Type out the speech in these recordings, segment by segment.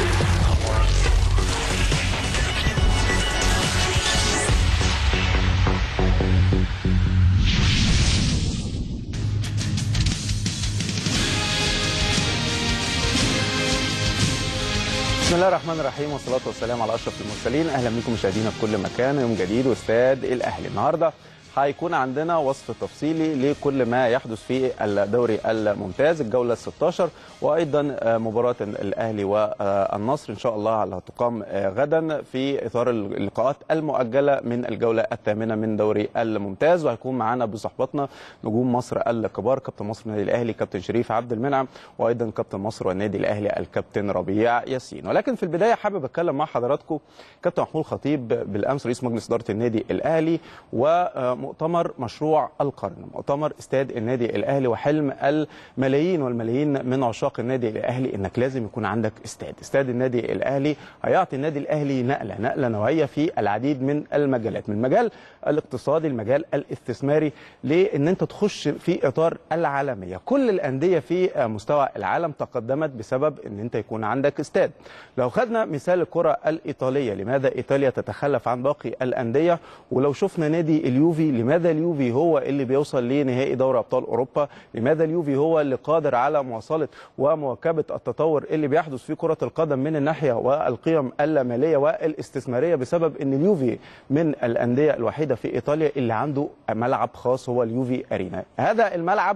بسم الله الرحمن الرحيم والصلاة والسلام على أشرف المرسلين أهلا بكم مشاهدينا في كل مكان يوم جديد واستاد الأهلي النهاردة هيكون عندنا وصف تفصيلي لكل ما يحدث في الدوري الممتاز الجولة 16 وأيضا مباراة الأهلي والنصر إن شاء الله اللي هتقام غدا في إطار اللقاءات المؤجلة من الجولة الثامنة من دوري الممتاز وهيكون معانا بصحبتنا نجوم مصر الكبار كابتن مصر النادي الأهلي كابتن شريف عبد المنعم وأيضا كابتن مصر والنادي الأهلي الكابتن ربيع ياسين ولكن في البداية حابب أتكلم مع حضراتكم كابتن محمود خطيب بالأمس رئيس مجلس إدارة النادي الأهلي و مؤتمر مشروع القرن مؤتمر استاد النادي الاهلي وحلم الملايين والملايين من عشاق النادي الاهلي انك لازم يكون عندك استاد استاد النادي الاهلي هيعطي النادي الاهلي نقله نقله نوعيه في العديد من المجالات من المجال الاقتصادي المجال الاستثماري لان انت تخش في اطار العالميه كل الانديه في مستوى العالم تقدمت بسبب ان انت يكون عندك استاد لو خدنا مثال الكره الايطاليه لماذا ايطاليا تتخلف عن باقي الانديه ولو شفنا نادي اليوفي لماذا اليوفي هو اللي بيوصل لنهائي دوري ابطال اوروبا لماذا اليوفي هو اللي قادر على مواصله ومواكبه التطور اللي بيحدث في كره القدم من الناحيه والقيم الماليه والاستثماريه بسبب ان اليوفي من الانديه الوحيده في ايطاليا اللي عنده ملعب خاص هو اليوفي ارينا هذا الملعب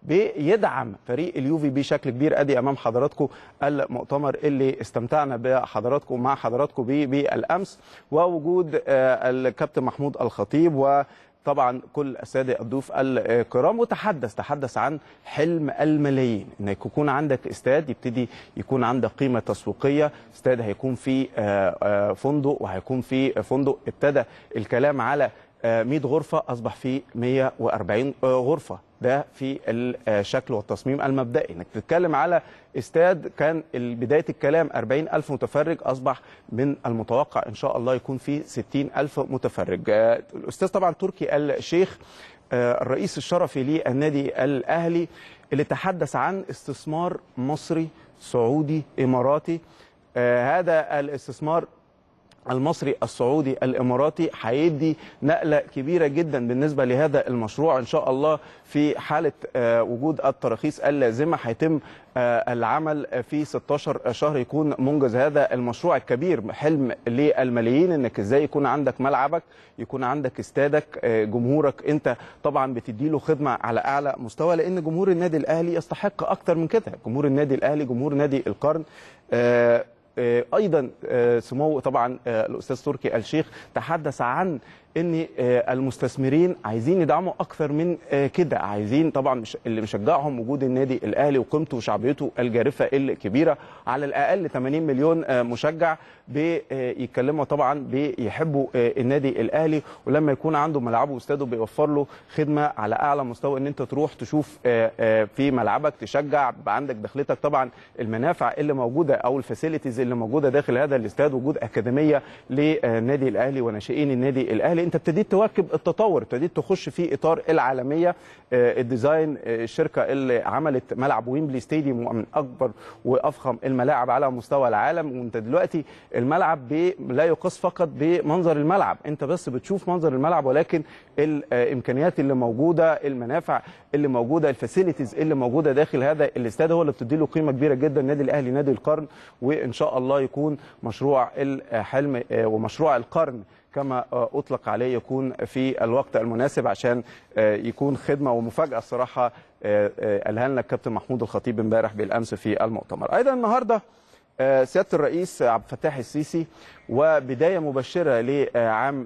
بيدعم فريق اليوفي بشكل كبير ادي امام حضراتكم المؤتمر اللي استمتعنا بحضراتكم مع حضراتكم بيه بالامس ووجود الكابتن محمود الخطيب و طبعا كل الساده الضيوف الكرام وتحدث تحدث عن حلم الملايين انك يكون عندك استاد يبتدي يكون عندك قيمه تسويقيه استاد هيكون فيه فندق وهيكون فيه فندق ابتدى الكلام على 100 غرفه اصبح في 140 غرفه ده في الشكل والتصميم المبدئي انك تتكلم على استاد كان بدايه الكلام 40 ألف متفرج أصبح من المتوقع إن شاء الله يكون فيه 60 ألف متفرج الأستاذ طبعا تركي الشيخ الرئيس الشرفي للنادي الأهلي اللي تحدث عن استثمار مصري سعودي إماراتي هذا الاستثمار المصري السعودي الاماراتي هيدي نقله كبيره جدا بالنسبه لهذا المشروع ان شاء الله في حاله وجود التراخيص اللازمه هيتم العمل في 16 شهر يكون منجز هذا المشروع الكبير حلم للملايين انك ازاي يكون عندك ملعبك يكون عندك استادك جمهورك انت طبعا بتدي له خدمه على اعلى مستوى لان جمهور النادي الاهلي يستحق اكتر من كده جمهور النادي الاهلي جمهور نادي القرن ايضا سمو طبعا الاستاذ تركي الشيخ تحدث عن ان المستثمرين عايزين يدعموا اكثر من كده عايزين طبعا اللي مشجعهم وجود النادي الاهلي وقيمته وشعبيته الجارفه الكبيره على الاقل 80 مليون مشجع بيتكلموا طبعا بيحبوا النادي الاهلي ولما يكون عنده ملعبه واستاده بيوفر له خدمه على اعلى مستوى ان انت تروح تشوف في ملعبك تشجع يبقى عندك دخلتك طبعا المنافع اللي موجوده او الفاسيلتيز اللي موجوده داخل هذا الاستاد وجود اكاديميه للنادي الاهلي وناشئين النادي الاهلي انت ابتديت تواكب التطور ابتديت تخش في اطار العالميه الديزاين الشركه اللي عملت ملعب ويمبلي ستاديوم من اكبر وافخم الملاعب على مستوى العالم وانت دلوقتي الملعب لا يقاس فقط بمنظر الملعب انت بس بتشوف منظر الملعب ولكن الامكانيات اللي موجوده المنافع اللي موجوده الفاسيلتيز اللي موجوده داخل هذا الاستاد هو اللي بتدي له قيمه كبيره جدا النادي الاهلي نادي القرن وان شاء الله يكون مشروع الحلم ومشروع القرن كما اطلق عليه يكون في الوقت المناسب عشان يكون خدمه ومفاجاه الصراحه قالها لنا الكابتن محمود الخطيب امبارح بالامس في المؤتمر ايضا النهارده سياده الرئيس عبد الفتاح السيسي وبدايه مبشره لعام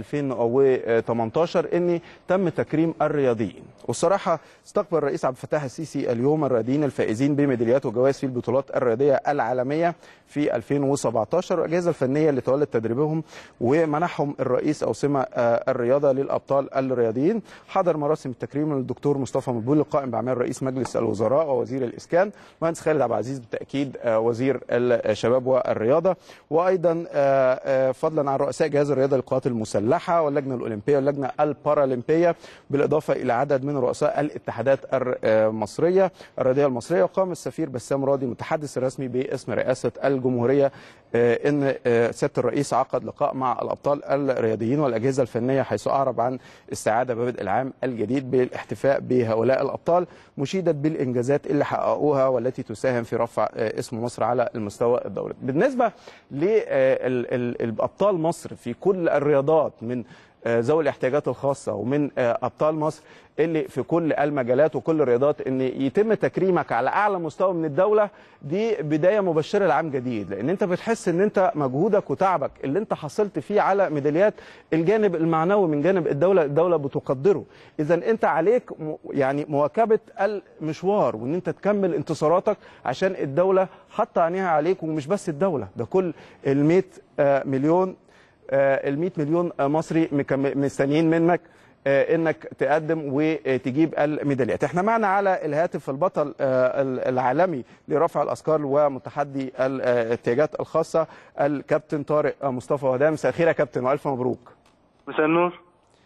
2018 ان تم تكريم الرياضيين والصراحه استقبل الرئيس عبد الفتاح السيسي اليوم الرياضيين الفائزين بميداليات وجوائز في البطولات الرياضيه العالميه في 2017 والاجهزه الفنيه اللي تولت تدريبهم ومنحهم الرئيس اوسمه الرياضه للابطال الرياضيين حضر مراسم التكريم الدكتور مصطفى مقبول القائم باعمال رئيس مجلس الوزراء ووزير الاسكان مهندس خالد عبد العزيز بالتاكيد وزير الشباب والرياضه وايضا فضلا عن رؤساء جهاز الرياضه للقوات المسلحه واللجنه الاولمبيه واللجنه البارالمبيه بالاضافه الى عدد من رؤساء الاتحادات المصريه الرياضيه المصريه وقام السفير بسام راضي المتحدث الرسمي باسم رئاسه الجمهوريه ان سياده الرئيس عقد لقاء مع الابطال الرياضيين والاجهزه الفنيه حيث اعرب عن استعاده ببدء العام الجديد بالاحتفاء بهؤلاء الابطال مشيدا بالانجازات اللي حققوها والتي تساهم في رفع اسم مصر على المستوى الدولي. بالنسبه للابطال مصر في كل الرياضات من ذوي الاحتياجات الخاصه ومن ابطال مصر اللي في كل المجالات وكل الرياضات ان يتم تكريمك على اعلى مستوى من الدوله دي بدايه مبشره لعام جديد لان انت بتحس ان انت مجهودك وتعبك اللي انت حصلت فيه على ميداليات الجانب المعنوي من جانب الدوله الدوله بتقدره اذا انت عليك يعني مواكبه المشوار وان انت تكمل انتصاراتك عشان الدوله حاطه عينيها عليك ومش بس الدوله ده كل ال 100 مليون ال 100 مليون مصري مستنيين منك انك تقدم وتجيب الميداليات احنا معنا على الهاتف البطل العالمي لرفع الاثقال ومتحدي الاحتياجات الخاصه الكابتن طارق مصطفى ودام مساء الخير يا كابتن والف مبروك مساء النور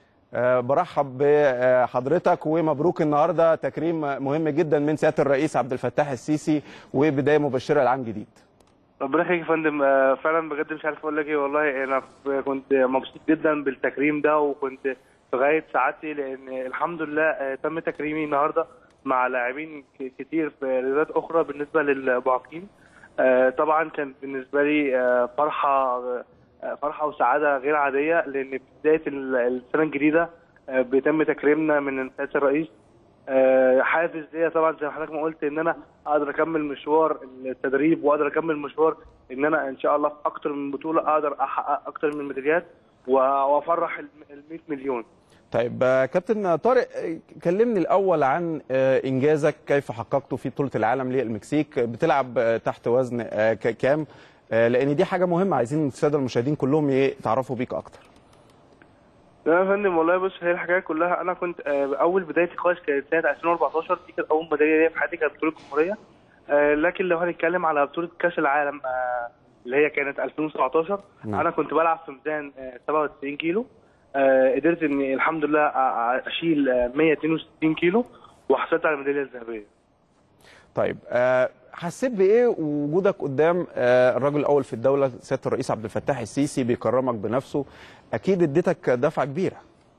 برحب بحضرتك ومبروك النهارده تكريم مهم جدا من سياده الرئيس عبد الفتاح السيسي وبدايه مبشره لعام جديد ربنا يخليك يا فندم فعلا بجد مش عارف اقول لك ايه والله انا كنت مبسوط جدا بالتكريم ده وكنت في غايه سعادتي لان الحمد لله تم تكريمي النهارده مع لاعبين كتير في رياضات اخرى بالنسبه للمعاقين طبعا كان بالنسبه لي فرحه فرحه وسعاده غير عاديه لان في بدايه السنه الجديده بيتم تكريمنا من سياده الرئيس حافز ليا طبعا زي ما حضرتك ما قلت ان انا اقدر اكمل مشوار التدريب واقدر اكمل مشوار ان انا ان شاء الله في اكتر من بطوله اقدر احقق اكتر من ميداليات وافرح ال 100 مليون. طيب كابتن طارق كلمني الاول عن انجازك كيف حققته في بطوله العالم للمكسيك بتلعب تحت وزن كام لان دي حاجه مهمه عايزين الساده المشاهدين كلهم يتعرفوا بيك اكتر. لا يا فندم والله بص هي الحكايه كلها انا كنت اول بدايتي خالص كانت سنه 2014 دي كانت اول ميداليه ليا في حياتي كانت بطوله الجمهوريه لكن لو هنتكلم على بطوله كاس العالم اللي هي كانت 2017 نعم. انا كنت بلعب في ميزان 97 كيلو قدرت اني الحمد لله اشيل 162 كيلو وحصلت على الميداليه الذهبيه طيب حسيت بايه وجودك قدام الراجل الاول في الدوله سياده الرئيس عبد الفتاح السيسي بيكرمك بنفسه اكيد اديتك دفعه كبيره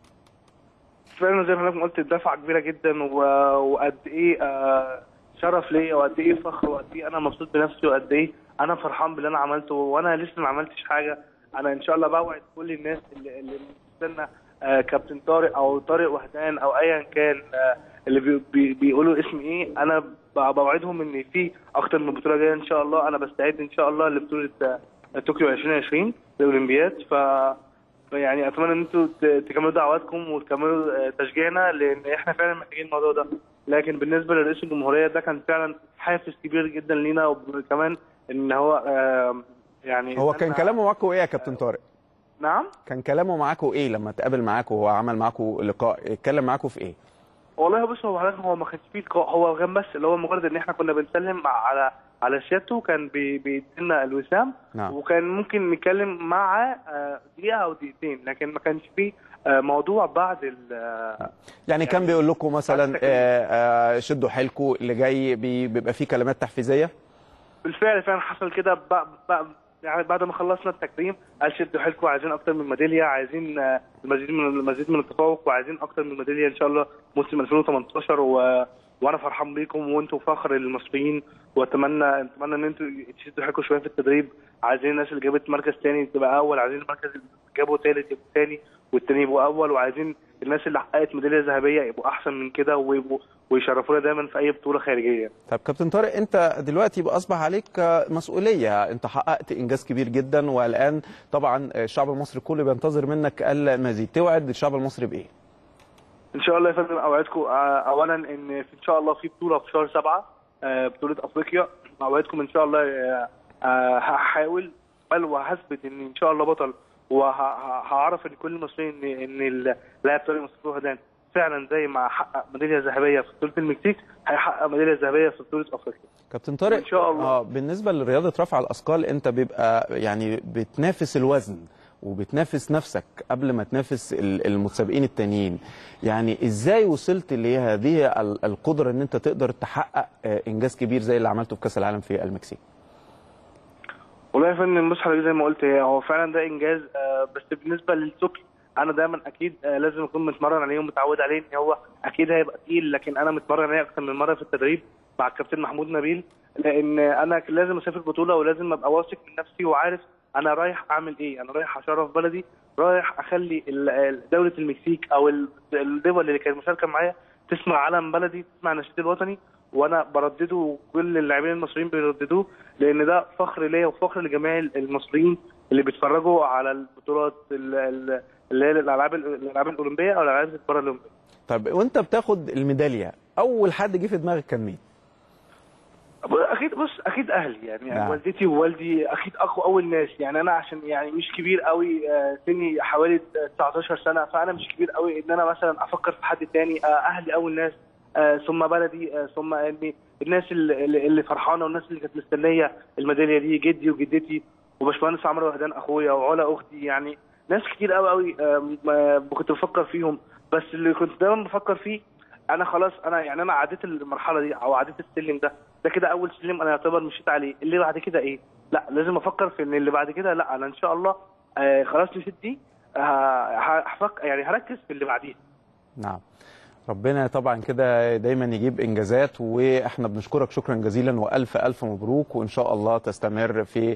فعلا زي ما حضرتك قلت دفعه كبيره جدا وقد ايه شرف ليا وقد ايه فخر وقد ايه انا مبسوط بنفسي وقد ايه انا فرحان باللي انا عملته وانا لسه ما عملتش حاجه انا ان شاء الله بوعد كل الناس اللي, اللي بتستنى كابتن طارق او طارق وهدان او ايا كان اللي بي بي بيقولوا اسم ايه انا بوعدهم ان في اكتر من بطوله جايه ان شاء الله انا بستعد ان شاء الله لبطوله طوكيو 2020 الاولمبياد ف يعني اتمنى ان انتوا تكملوا دعواتكم وتكملوا تشجيعنا لان احنا فعلا محتاجين الموضوع ده لكن بالنسبه لرئيس الجمهوريه ده كان فعلا حافز كبير جدا لينا وكمان ان هو يعني هو كان كلامه معاكم ايه يا كابتن طارق؟ نعم كان كلامه معاكم ايه لما اتقابل معاكم وهو عمل معاكم لقاء اتكلم معاكم في ايه؟ والله بص هو حضرتك هو ما كانش فيه لقاء هو كان بس اللي هو مجرد ان احنا كنا بنسلم على على سيادته كان بيدينا الوسام نعم. وكان ممكن نتكلم معاه دقيقه او دقيقتين لكن ما كانش فيه موضوع بعد ال يعني, يعني كان بيقول لكم مثلا شدوا حيلكم اللي جاي بيبقى فيه كلمات تحفيزيه؟ بالفعل فعلا حصل كده يعني بعد ما خلصنا التكريم قال شدوا حيلكم عايزين اكتر من ميداليه عايزين المزيد من المزيد من التفوق وعايزين اكتر من ميداليه ان شاء الله موسم 2018 و... وانا فرحان بيكم وانتم فخر للمصريين واتمنى اتمنى ان انتم تشدوا حيلكم شويه في التدريب عايزين الناس اللي جابت مركز ثاني تبقى اول عايزين المركز اللي جابوا ثالث يبقوا ثاني والثاني يبقوا اول وعايزين الناس اللي حققت ميداليه ذهبيه يبقوا احسن من كده ويبقوا ويشرفونا دايما في اي بطوله خارجيه. طب كابتن طارق انت دلوقتي بقى اصبح عليك مسؤوليه، انت حققت انجاز كبير جدا والان طبعا الشعب المصري كله بينتظر منك المزيد، توعد الشعب المصري بايه؟ ان شاء الله يا فندم اوعدكم اولا ان في ان شاء الله في بطوله في شهر سبعه بطوله افريقيا اوعدكم ان شاء الله هحاول بل وهثبت ان ان شاء الله بطل وهعرف ان كل المصريين ان ان اللاعب طارق مصطفى وهدان فعلا زي ما حقق ميداليه ذهبيه في بطوله المكسيك هيحقق ميداليه ذهبيه في بطوله افريقيا كابتن طارق إن شاء الله. اه بالنسبه لرياضه رفع الاثقال انت بيبقى يعني بتنافس الوزن وبتنافس نفسك قبل ما تنافس ال- المتسابقين التانيين يعني ازاي وصلت لهذه ال- القدره ان انت تقدر تحقق آه، انجاز كبير زي اللي عملته في كاس العالم في المكسيك والله يا فندم بص حضرتك زي ما قلت هي- هو فعلا ده انجاز آه، بس بالنسبه للثقل انا دايما اكيد آه، لازم اكون متمرن عليه ومتعود عليه ان هو اكيد هيبقى تقيل لكن انا متمرن عليه اكتر من مره في التدريب مع الكابتن محمود نبيل لان انا لازم اسافر بطوله ولازم ابقى واثق من نفسي وعارف انا رايح اعمل ايه انا رايح اشرف بلدي رايح اخلي ال- ال- دوله المكسيك او ال- الدول اللي كانت مشاركه معايا تسمع علم بلدي تسمع النشيد الوطني وانا بردده وكل اللاعبين المصريين بيرددوه لان ده فخر ليا وفخر لجميع المصريين اللي بيتفرجوا على البطولات ال- ال- اللي هي الالعاب الالعاب الاولمبيه او الالعاب البارا الاولمبيه طب وانت بتاخد الميداليه اول حد جه في دماغك كان مين اكيد بص اكيد اهلي يعني نعم. نعم. والدتي ووالدي اكيد اقوى اول ناس يعني انا عشان يعني مش كبير قوي آه، سني حوالي 19 سنه فانا مش كبير قوي ان انا مثلا افكر في حد تاني آه، اهلي اول ناس آه، ثم بلدي آه، ثم اني الناس اللي, اللي اللي فرحانه والناس اللي كانت مستنيه الميداليه دي جدي وجدتي وباشمهندس عمرو وهدان اخويا وعلا اختي يعني ناس كتير قوي قوي آم، آه، كنت بفكر فيهم بس اللي كنت دايما بفكر فيه انا خلاص انا يعني انا عديت المرحله دي او عديت السلم ده ده كده اول سلم انا يعتبر مشيت عليه اللي بعد كده ايه لا لازم افكر في ان اللي بعد كده لا انا ان شاء الله آه خلاص مشيت دي آه هفكر يعني هركز في اللي بعديه نعم ربنا طبعا كده دايما يجيب انجازات واحنا بنشكرك شكرا جزيلا والف الف مبروك وان شاء الله تستمر في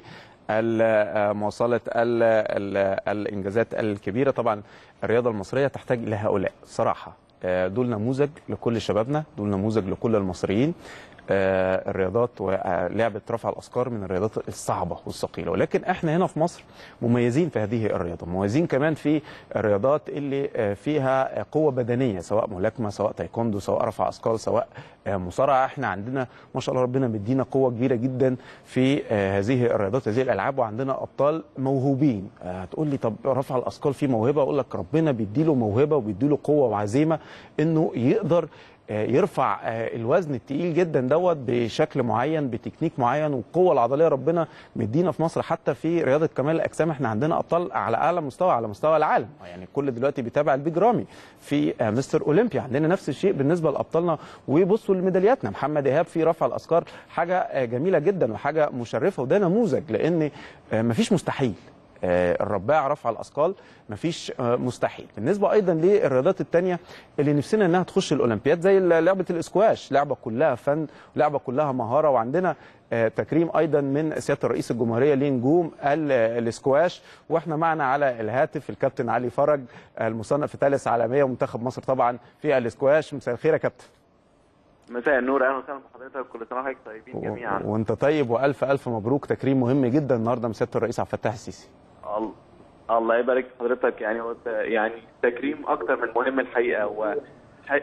ال- مواصله ال- ال- الانجازات الكبيره طبعا الرياضه المصريه تحتاج الى هؤلاء صراحه آه، دول نموذج لكل شبابنا دول نموذج لكل المصريين آه، الرياضات ولعبه رفع الاثقال من الرياضات الصعبه والثقيله ولكن احنا هنا في مصر مميزين في هذه الرياضه مميزين كمان في الرياضات اللي آه، فيها قوه بدنيه سواء ملاكمه سواء تايكوندو سواء رفع اثقال سواء آه، مصارعه احنا عندنا ما شاء الله ربنا مدينا قوه كبيره جدا في آه، هذه الرياضات هذه الالعاب وعندنا ابطال موهوبين آه، هتقول لي طب رفع الاثقال فيه موهبه اقول لك ربنا بيديله موهبه وبيديله قوه وعزيمه انه يقدر آه، يرفع آه، الوزن التقيل جدا دوت بشكل معين بتكنيك معين والقوه العضليه ربنا مدينا في مصر حتى في رياضه كمال الاجسام احنا عندنا ابطال على اعلى مستوى على مستوى العالم يعني الكل دلوقتي بيتابع البيج رامي في آه، مستر اولمبيا عندنا نفس الشيء بالنسبه لابطالنا وبصوا لميدالياتنا محمد ايهاب في رفع الاثقال حاجه آه، جميله جدا وحاجه مشرفه وده نموذج لان آه، مفيش مستحيل آه، الرباع رفع الاثقال مفيش آه، مستحيل بالنسبه ايضا للرياضات التانية اللي نفسنا انها تخش الاولمبياد زي لعبه الاسكواش لعبه كلها فن لعبه كلها مهاره وعندنا آه، تكريم ايضا من سياده الرئيس الجمهوريه لنجوم ال- الاسكواش واحنا معنا على الهاتف الكابتن علي فرج المصنف الثالث عالميا ومنتخب مصر طبعا في الاسكواش مساء الخير يا كابتن مساء النور اهلا وسهلا بحضرتك كل سنه وحضرتك طيبين جميعا و- وانت طيب والف الف مبروك تكريم مهم جدا النهارده من سياده الرئيس عبد الفتاح السيسي ال- الله يبارك في حضرتك يعني هو ت- يعني تكريم اكتر من مهم الحقيقه هو ح-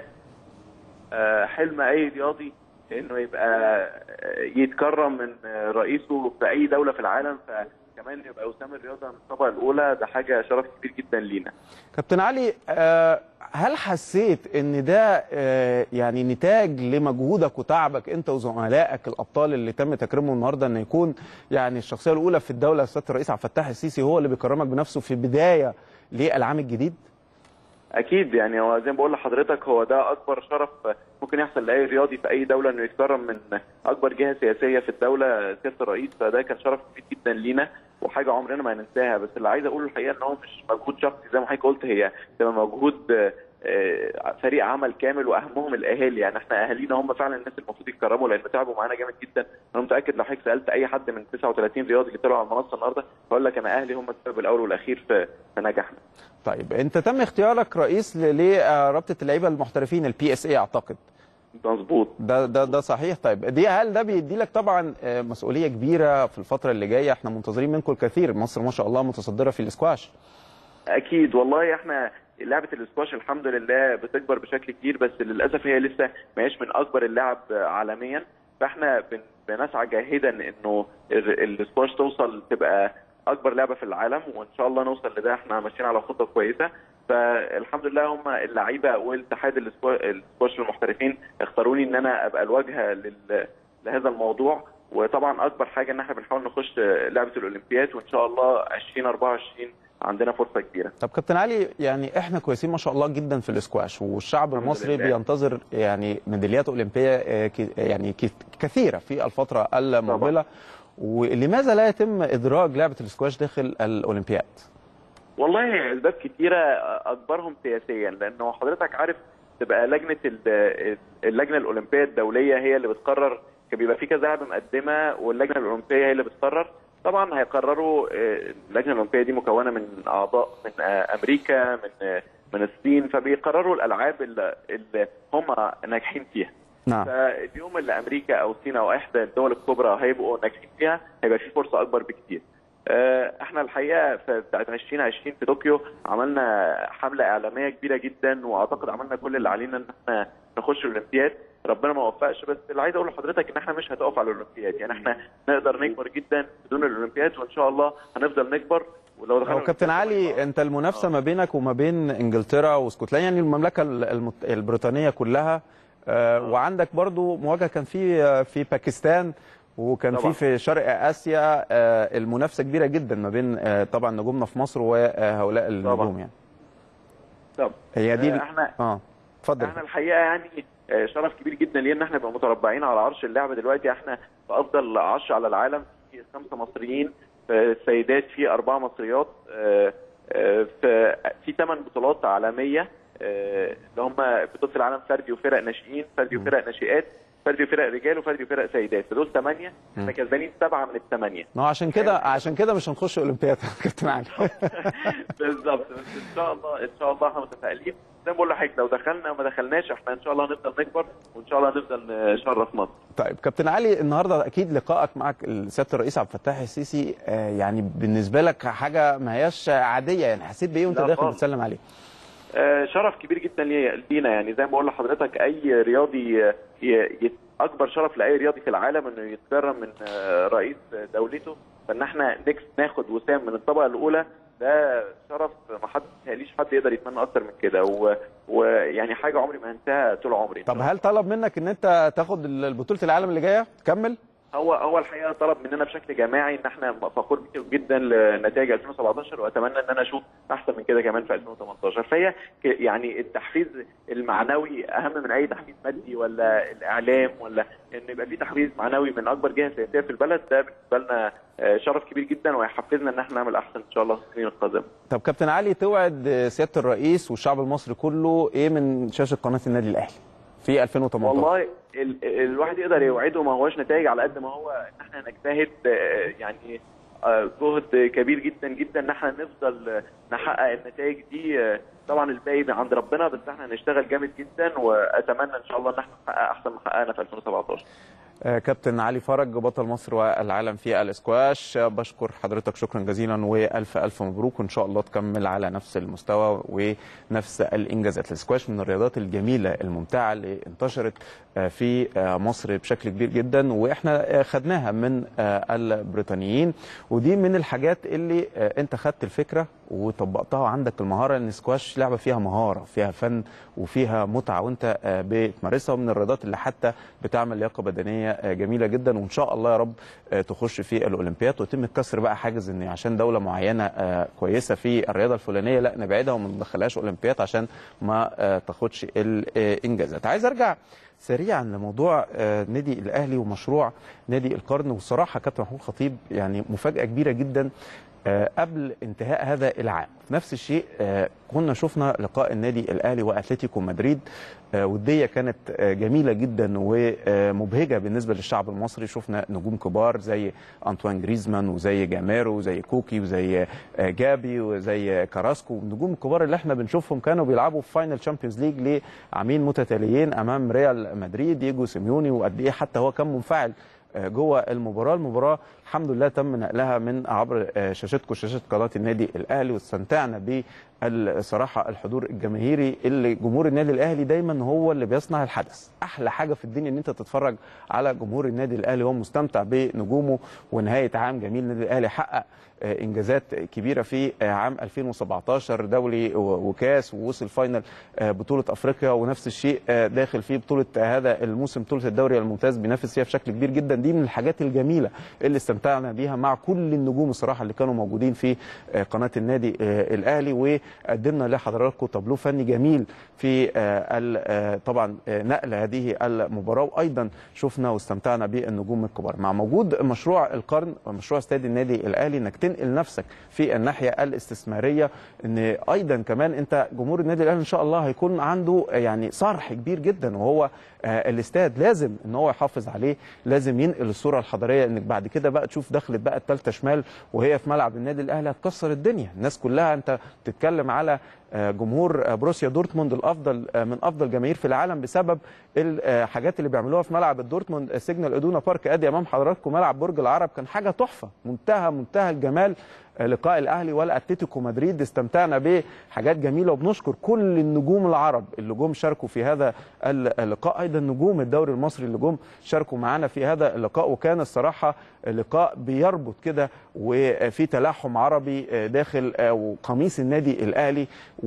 آه، حلم اي رياضي انه يبقى آه، يتكرم من آه، رئيسه في اي دوله في العالم فكمان يبقى وسام الرياضه من الطبقه الاولى ده حاجه شرف كبير جدا لينا كابتن علي آه، هل حسيت ان ده آه، يعني نتاج لمجهودك وتعبك انت وزملائك الابطال اللي تم تكريمهم النهارده ان يكون يعني الشخصيه الاولى في الدوله سياده الرئيس عبد الفتاح السيسي هو اللي بيكرمك بنفسه في بدايه للعام الجديد؟ اكيد يعني هو زي ما بقول لحضرتك هو ده اكبر شرف ممكن يحصل لاي رياضي في اي دوله انه يتكرم من اكبر جهه سياسيه في الدوله سياده الرئيس فده كان شرف كبير جدا لينا وحاجه عمرنا ما هننساها بس اللي عايز اقوله الحقيقه ان هو مش مجهود شخصي زي ما حضرتك قلت هي تبقى مجهود آه، آه، فريق عمل كامل واهمهم الاهالي يعني احنا اهالينا هم فعلا الناس المفروض يتكرموا لان تعبوا معانا جامد جدا انا متاكد لو حضرتك سالت اي حد من 39 رياضي اللي طلعوا على المنصه النهارده هيقول لك انا اهلي هم السبب الاول والاخير في في نجاحنا طيب انت تم اختيارك رئيس ل- لرابطه اللعيبه المحترفين البي اس اي اعتقد مظبوط ده ده ده صحيح طيب دي هل ده بيدي لك طبعا آه، مسؤوليه كبيره في الفتره اللي جايه احنا منتظرين منكم الكثير مصر ما شاء الله متصدره في الاسكواش اكيد والله احنا لعبه الاسكواش الحمد لله بتكبر بشكل كبير بس للاسف هي لسه ما هيش من اكبر اللعب عالميا فاحنا بن- بنسعى جاهدا انه ال- الاسكواش توصل تبقى اكبر لعبه في العالم وان شاء الله نوصل لده احنا ماشيين على خطه كويسه فالحمد لله هم اللعيبه والاتحاد السكوا- السكواش المحترفين اختاروني ان انا ابقى الواجهه لل- لهذا الموضوع وطبعا اكبر حاجه ان احنا بنحاول نخش لعبه الاولمبياد وان شاء الله 2024 عندنا فرصه كبيره طب كابتن علي يعني احنا كويسين ما شاء الله جدا في الاسكواش والشعب الحمد المصري لله. بينتظر يعني ميداليات اولمبيه آه، ك- يعني ك- كثيره في الفتره المقبله ولماذا لا يتم ادراج لعبه الاسكواش داخل الاولمبياد؟ والله اسباب كتيره اكبرهم سياسيا لانه حضرتك عارف تبقى لجنه ال- اللجنه الاولمبيه الدوليه هي اللي بتقرر كان بيبقى في كذا لعبه مقدمه واللجنه الاولمبيه هي اللي بتقرر طبعا هيقرروا آه، اللجنه الاولمبيه دي مكونه من اعضاء من آه، امريكا من آه، من الصين فبيقرروا الالعاب اللي, اللي هم ناجحين فيها نعم فاليوم اللي امريكا او الصين او احدى الدول الكبرى هيبقوا ناجحين فيها هيبقى في فرصه اكبر بكتير. آه، احنا الحقيقه في بتاعت 2020 في طوكيو عملنا حمله اعلاميه كبيره جدا واعتقد عملنا كل اللي علينا ان احنا نخش الاولمبياد ربنا ما وفقش بس اللي عايز اقول لحضرتك ان احنا مش هتقف على الاولمبياد يعني احنا نقدر نكبر جدا بدون الاولمبياد وان شاء الله هنفضل نكبر ولو دخلنا هو كابتن الأولمبياد علي انت المنافسه ما بينك وما بين انجلترا واسكتلندا يعني المملكه المت- البريطانيه كلها آه، وعندك برضو مواجهه كان في آه، في باكستان وكان في طبعا. في شرق اسيا آه، المنافسه كبيره جدا ما بين آه، طبعا نجومنا في مصر وهؤلاء النجوم يعني طب هي دي آه، احنا اه اتفضل احنا الحقيقه يعني آه، شرف كبير جدا لينا ان احنا نبقى متربعين على عرش اللعبه دلوقتي احنا في افضل عشر على العالم في خمسه مصريين في السيدات في اربعه مصريات آه، آه، في في ثمان بطولات عالميه آه، اللي هم بطوله العالم فردي وفرق ناشئين فردي وفرق ناشئات فردي وفرق رجال وفردي وفرق سيدات فدول ثمانيه احنا كسبانين سبعه من الثمانيه ما هو عشان كده عشان كده مش هنخش اولمبياد يا كابتن علي بالظبط بس ان شاء الله ان شاء الله احنا متفائلين زي ما بقول لحضرتك لو دخلنا وما دخلناش احنا ان شاء الله هنفضل نكبر وان شاء الله هنفضل نشرف مصر طيب كابتن علي النهارده اكيد لقائك معك سياده الرئيس عبد الفتاح السيسي آه، يعني بالنسبه لك حاجه ما هياش عاديه يعني حسيت بايه وانت لا داخل خالص. بتسلم عليه آه، شرف كبير جدا لي- لينا يعني زي ما بقول لحضرتك اي رياضي آه، ي- ي- اكبر شرف لاي رياضي في العالم انه يتكرم من آه، رئيس دولته فان احنا نكس ناخد وسام من الطبقه الاولى ده شرف ما حد ليش حد يقدر يتمنى اكتر من كده و- ويعني حاجه عمري ما هنساها طول عمري طب هل طلب منك ان انت تاخد ال- بطوله العالم اللي جايه تكمل هو هو الحقيقه طلب مننا بشكل جماعي ان احنا فخور بيه جدا لنتائج 2017 واتمنى ان انا اشوف احسن من كده كمان في 2018 فهي ك- يعني التحفيز المعنوي اهم من اي تحفيز مادي ولا الاعلام ولا ان يبقى في تحفيز معنوي من اكبر جهه سياسيه في البلد ده بالنسبه لنا آه، شرف كبير جدا وهيحفزنا ان احنا نعمل احسن ان شاء الله في السنين القادمه. طب كابتن علي توعد سياده الرئيس والشعب المصري كله ايه من شاشه قناه النادي الاهلي في 2018 والله ال- الواحد يقدر يوعده ما هوش نتائج على قد ما هو ان احنا نجتهد آه، يعني آه، جهد كبير جدا جدا ان احنا نفضل آه، نحقق النتائج دي آه، طبعا الباقي من عند ربنا بس احنا هنشتغل جامد جدا واتمنى ان شاء الله ان احنا نحقق احسن ما حققنا في 2017 آه، كابتن علي فرج بطل مصر والعالم في الاسكواش آه، بشكر حضرتك شكرا جزيلا والف الف مبروك وان شاء الله تكمل على نفس المستوى ونفس الانجازات الاسكواش من الرياضات الجميله الممتعه اللي انتشرت آه، في آه، مصر بشكل كبير جدا واحنا آه، خدناها من آه، البريطانيين ودي من الحاجات اللي آه، انت خدت الفكره وطبقتها وعندك المهاره ان السكواش لعبه فيها مهاره فيها فن وفيها متعه وانت آه، بتمارسها ومن الرياضات اللي حتى بتعمل لياقه بدنيه آه، جميله جدا وان شاء الله يا رب آه، تخش في الاولمبياد ويتم كسر بقى حاجز ان عشان دوله معينه آه، كويسه في الرياضه الفلانيه لا نبعدها وما ندخلهاش اولمبياد عشان ما آه، تاخدش الانجازات عايز ارجع سريعا لموضوع آه، نادي الاهلي ومشروع نادي القرن والصراحه كابتن محمود خطيب يعني مفاجاه كبيره جدا آه، قبل انتهاء هذا العام نفس الشيء آه، كنا شفنا لقاء النادي الاهلي واتلتيكو مدريد آه، وديه كانت آه، جميله جدا ومبهجه بالنسبه للشعب المصري شفنا نجوم كبار زي انطوان جريزمان وزي جاميرو وزي كوكي وزي آه، جابي وزي كاراسكو النجوم الكبار اللي احنا بنشوفهم كانوا بيلعبوا في فاينل تشامبيونز ليج لعامين متتاليين امام ريال مدريد دييجو سيميوني وقد ايه حتى هو كان منفعل آه، جوه المباراه المباراه الحمد لله تم نقلها من عبر آه، شاشتكم شاشه قناه النادي الاهلي واستمتعنا الصراحه الحضور الجماهيري اللي جمهور النادي الاهلي دايما هو اللي بيصنع الحدث احلى حاجه في الدنيا ان انت تتفرج على جمهور النادي الاهلي وهو مستمتع بنجومه ونهايه عام جميل النادي الاهلي حقق آه، انجازات كبيره في آه، عام 2017 دولي و- وكاس ووصل فاينل آه، بطوله افريقيا ونفس الشيء آه، داخل في بطوله آه، هذا الموسم بطوله الدوري الممتاز بينافس فيها بشكل كبير جدا دي من الحاجات الجميله اللي استمتعنا بيها مع كل النجوم الصراحه اللي كانوا موجودين في آه، قناه النادي آه، الاهلي وقدمنا لحضراتكم تابلو فني جميل في آه، ال- آه، طبعا آه، نقل هذه المباراه وايضا شفنا واستمتعنا بالنجوم الكبار مع موجود مشروع القرن ومشروع استاد النادي الاهلي انك تنقل نفسك في الناحيه الاستثماريه ان ايضا كمان انت جمهور النادي الاهلي ان شاء الله هيكون عنده يعني صرح كبير جدا وهو آه، الاستاد لازم ان هو يحافظ عليه لازم ينقل الصوره الحضاريه انك بعد كده بقى تشوف دخلت بقى الثالثه شمال وهي في ملعب النادي الاهلي هتكسر الدنيا الناس كلها انت بتتكلم على آه، جمهور آه، بروسيا دورتموند الافضل آه، من افضل جماهير في العالم بسبب الحاجات اللي بيعملوها في ملعب الدورتموند سيجنال ادونا بارك ادي امام حضراتكم ملعب برج العرب كان حاجه تحفه منتهى منتهى الجمال آه، لقاء الاهلي والاتليتيكو مدريد استمتعنا بحاجات جميله وبنشكر كل النجوم العرب اللي جم شاركوا في هذا اللقاء ايضا نجوم الدوري المصري اللي جم شاركوا معنا في هذا اللقاء وكان الصراحه لقاء بيربط كده وفي تلاحم عربي داخل قميص النادي الاهلي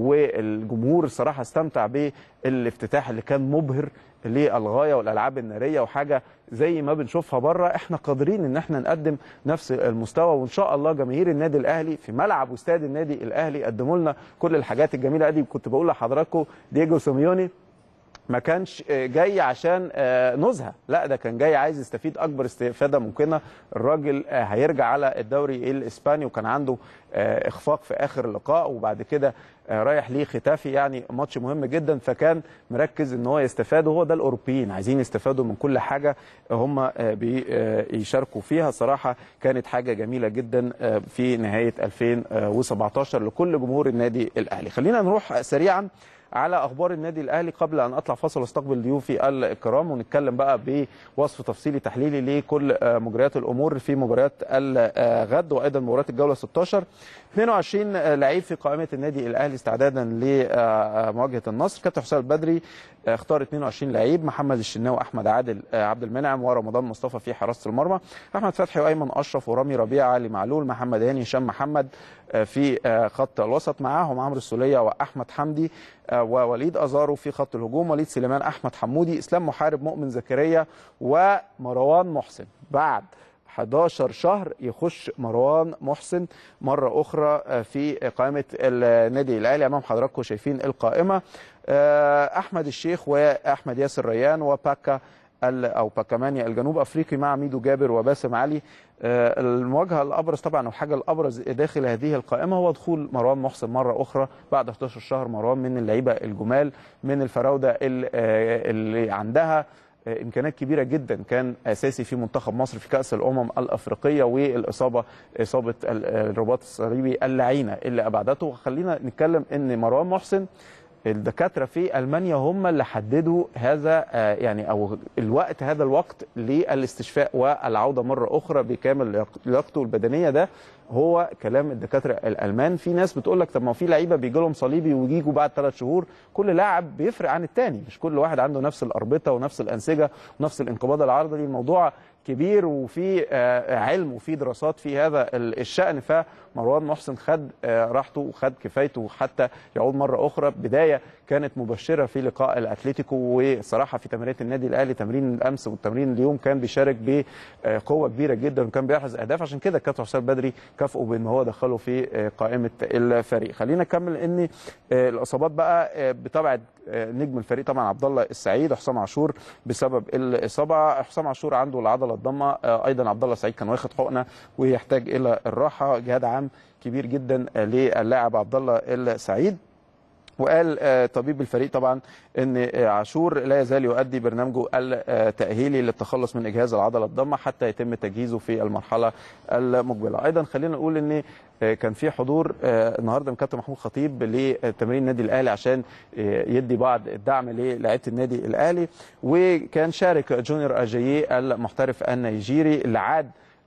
والجمهور الصراحه استمتع بالافتتاح اللي كان مبهر للغايه والالعاب الناريه وحاجه زي ما بنشوفها بره احنا قادرين ان احنا نقدم نفس المستوى وان شاء الله جماهير النادي الاهلي في ملعب واستاد النادي الاهلي قدموا لنا كل الحاجات الجميله دي كنت بقول لحضراتكم دييجو سيميوني ما كانش جاي عشان نزهه لا ده كان جاي عايز يستفيد اكبر استفاده ممكنه الراجل هيرجع على الدوري الاسباني وكان عنده اخفاق في اخر اللقاء وبعد كده رايح ليه ختافي يعني ماتش مهم جدا فكان مركز ان هو يستفاد وهو ده الاوروبيين عايزين يستفادوا من كل حاجه هم بيشاركوا فيها صراحه كانت حاجه جميله جدا في نهايه 2017 لكل جمهور النادي الاهلي خلينا نروح سريعا على اخبار النادي الاهلي قبل ان اطلع فاصل واستقبل ضيوفي الكرام ونتكلم بقى بوصف تفصيلي تحليلي لكل مجريات الامور في مباريات الغد وايضا مباريات الجوله 16 22 لعيب في قائمه النادي الاهلي استعدادا لمواجهه النصر كابتن حسام البدري اختار 22 لعيب محمد الشناوي احمد عادل عبد المنعم ورمضان مصطفى في حراسه المرمى احمد فتحي وايمن اشرف ورامي ربيعه علي معلول محمد هاني هشام محمد في خط الوسط معاهم عمرو السوليه واحمد حمدي ووليد ازارو في خط الهجوم وليد سليمان احمد حمودي اسلام محارب مؤمن زكريا ومروان محسن بعد 11 شهر يخش مروان محسن مرة أخرى في قائمة النادي الأهلي أمام حضراتكم شايفين القائمة أحمد الشيخ وأحمد ياسر ريان وباكا او باكامانيا الجنوب افريقي مع ميدو جابر وباسم علي المواجهه الابرز طبعا الحاجه الابرز داخل هذه القائمه هو دخول مروان محسن مره اخرى بعد 11 شهر مروان من اللعيبه الجمال من الفراوده اللي عندها امكانيات كبيره جدا كان اساسي في منتخب مصر في كاس الامم الافريقيه والاصابه اصابه الرباط الصليبي اللعينه اللي ابعدته خلينا نتكلم ان مروان محسن الدكاتره في المانيا هم اللي حددوا هذا يعني او الوقت هذا الوقت للاستشفاء والعوده مره اخرى بكامل لياقته البدنيه ده هو كلام الدكاتره الالمان في ناس بتقول لك طب ما في لعيبه بيجي لهم صليبي ويجوا بعد ثلاث شهور كل لاعب بيفرق عن الثاني مش كل واحد عنده نفس الاربطه ونفس الانسجه ونفس الانقباض العضلي الموضوع كبير وفي علم وفي دراسات في هذا الشأن فمروان محسن خد راحته وخد كفايته حتى يعود مرة أخرى بداية كانت مبشرة في لقاء الأتليتيكو وصراحة في تمرينات النادي الأهلي تمرين الأمس والتمرين اليوم كان بيشارك بقوة كبيرة جدا وكان بيحرز أهداف عشان كده كابتن حسام بدري كافئه بأن هو دخله في قائمة الفريق خلينا نكمل أن الإصابات بقى بتبعد نجم الفريق طبعا عبد الله السعيد وحسام عاشور بسبب الاصابه حسام عاشور عنده العضله الضمه ايضا عبد الله السعيد كان واخد حقنه ويحتاج الى الراحه جهاد عام كبير جدا للاعب عبد الله السعيد وقال طبيب الفريق طبعا ان عاشور لا يزال يؤدي برنامجه التاهيلي للتخلص من اجهاز العضله الضمه حتى يتم تجهيزه في المرحله المقبله ايضا خلينا نقول ان كان في حضور النهارده من كابتن محمود خطيب لتمرين النادي الاهلي عشان يدي بعض الدعم للاعيبه النادي الاهلي وكان شارك جونيور اجاييه المحترف النيجيري اللي عاد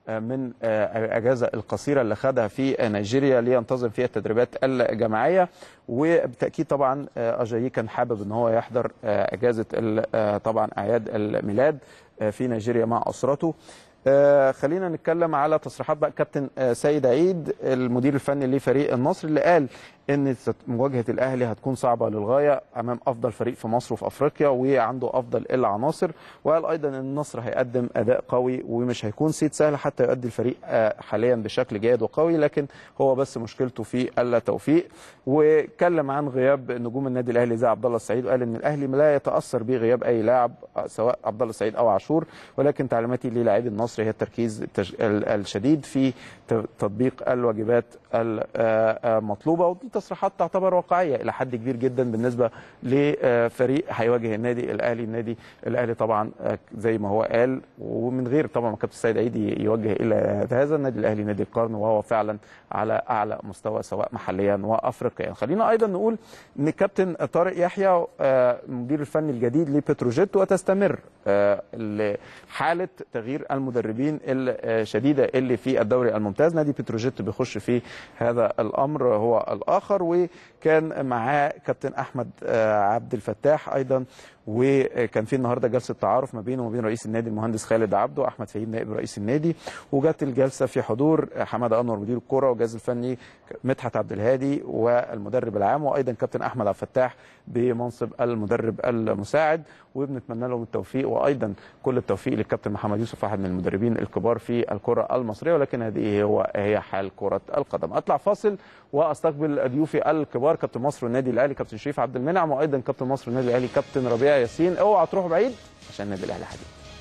من الاجازه القصيره اللي خدها في نيجيريا لينتظم فيها التدريبات الجماعيه وبالتاكيد طبعا اجايي كان حابب ان هو يحضر اجازه طبعا اعياد الميلاد في نيجيريا مع اسرته آه خلينا نتكلم على تصريحات بقى كابتن آه سيد عيد المدير الفني لفريق النصر اللي قال ان مواجهه الاهلي هتكون صعبه للغايه امام افضل فريق في مصر وفي افريقيا وعنده افضل العناصر وقال ايضا ان النصر هيقدم اداء قوي ومش هيكون سيد سهل حتى يؤدي الفريق آه حاليا بشكل جيد وقوي لكن هو بس مشكلته في التوفيق واتكلم عن غياب نجوم النادي الاهلي زي عبد الله السعيد وقال ان الاهلي لا يتاثر بغياب اي لاعب سواء عبد الله السعيد او عاشور ولكن تعليماتي للاعبي النصر هي التركيز الشديد في تطبيق الواجبات المطلوبه ودي تصريحات تعتبر واقعيه الى حد كبير جدا بالنسبه لفريق هيواجه النادي الاهلي النادي الاهلي طبعا زي ما هو قال ومن غير طبعا ما كابتن السيد عيد يوجه الى هذا النادي الاهلي نادي القرن وهو فعلا على اعلى مستوى سواء محليا وافريقيا خلينا ايضا نقول ان كابتن طارق يحيى المدير الفني الجديد لبتروجيت وتستمر حاله تغيير المدربين الشديده اللي في الدوري الممتاز نادي بتروجيت بيخش في هذا الامر هو الاخر وكان معاه كابتن احمد عبد الفتاح ايضا وكان في النهارده جلسه تعارف ما بينه وبين رئيس النادي المهندس خالد عبده احمد فهيم نائب رئيس النادي وجت الجلسه في حضور حماده انور مدير الكره والجهاز الفني مدحت عبد الهادي والمدرب العام وايضا كابتن احمد عبد الفتاح بمنصب المدرب المساعد وبنتمنى لهم التوفيق وايضا كل التوفيق للكابتن محمد يوسف واحد من المدربين الكبار في الكره المصريه ولكن هذه هو هي حال كره القدم اطلع فاصل واستقبل ضيوفي الكبار كابتن مصر والنادي الاهلي كابتن شريف عبد المنعم وايضا كابتن مصر والنادي الاهلي كابتن ربيع ياسين اوعى تروحوا بعيد عشان النادي الاهلي حديث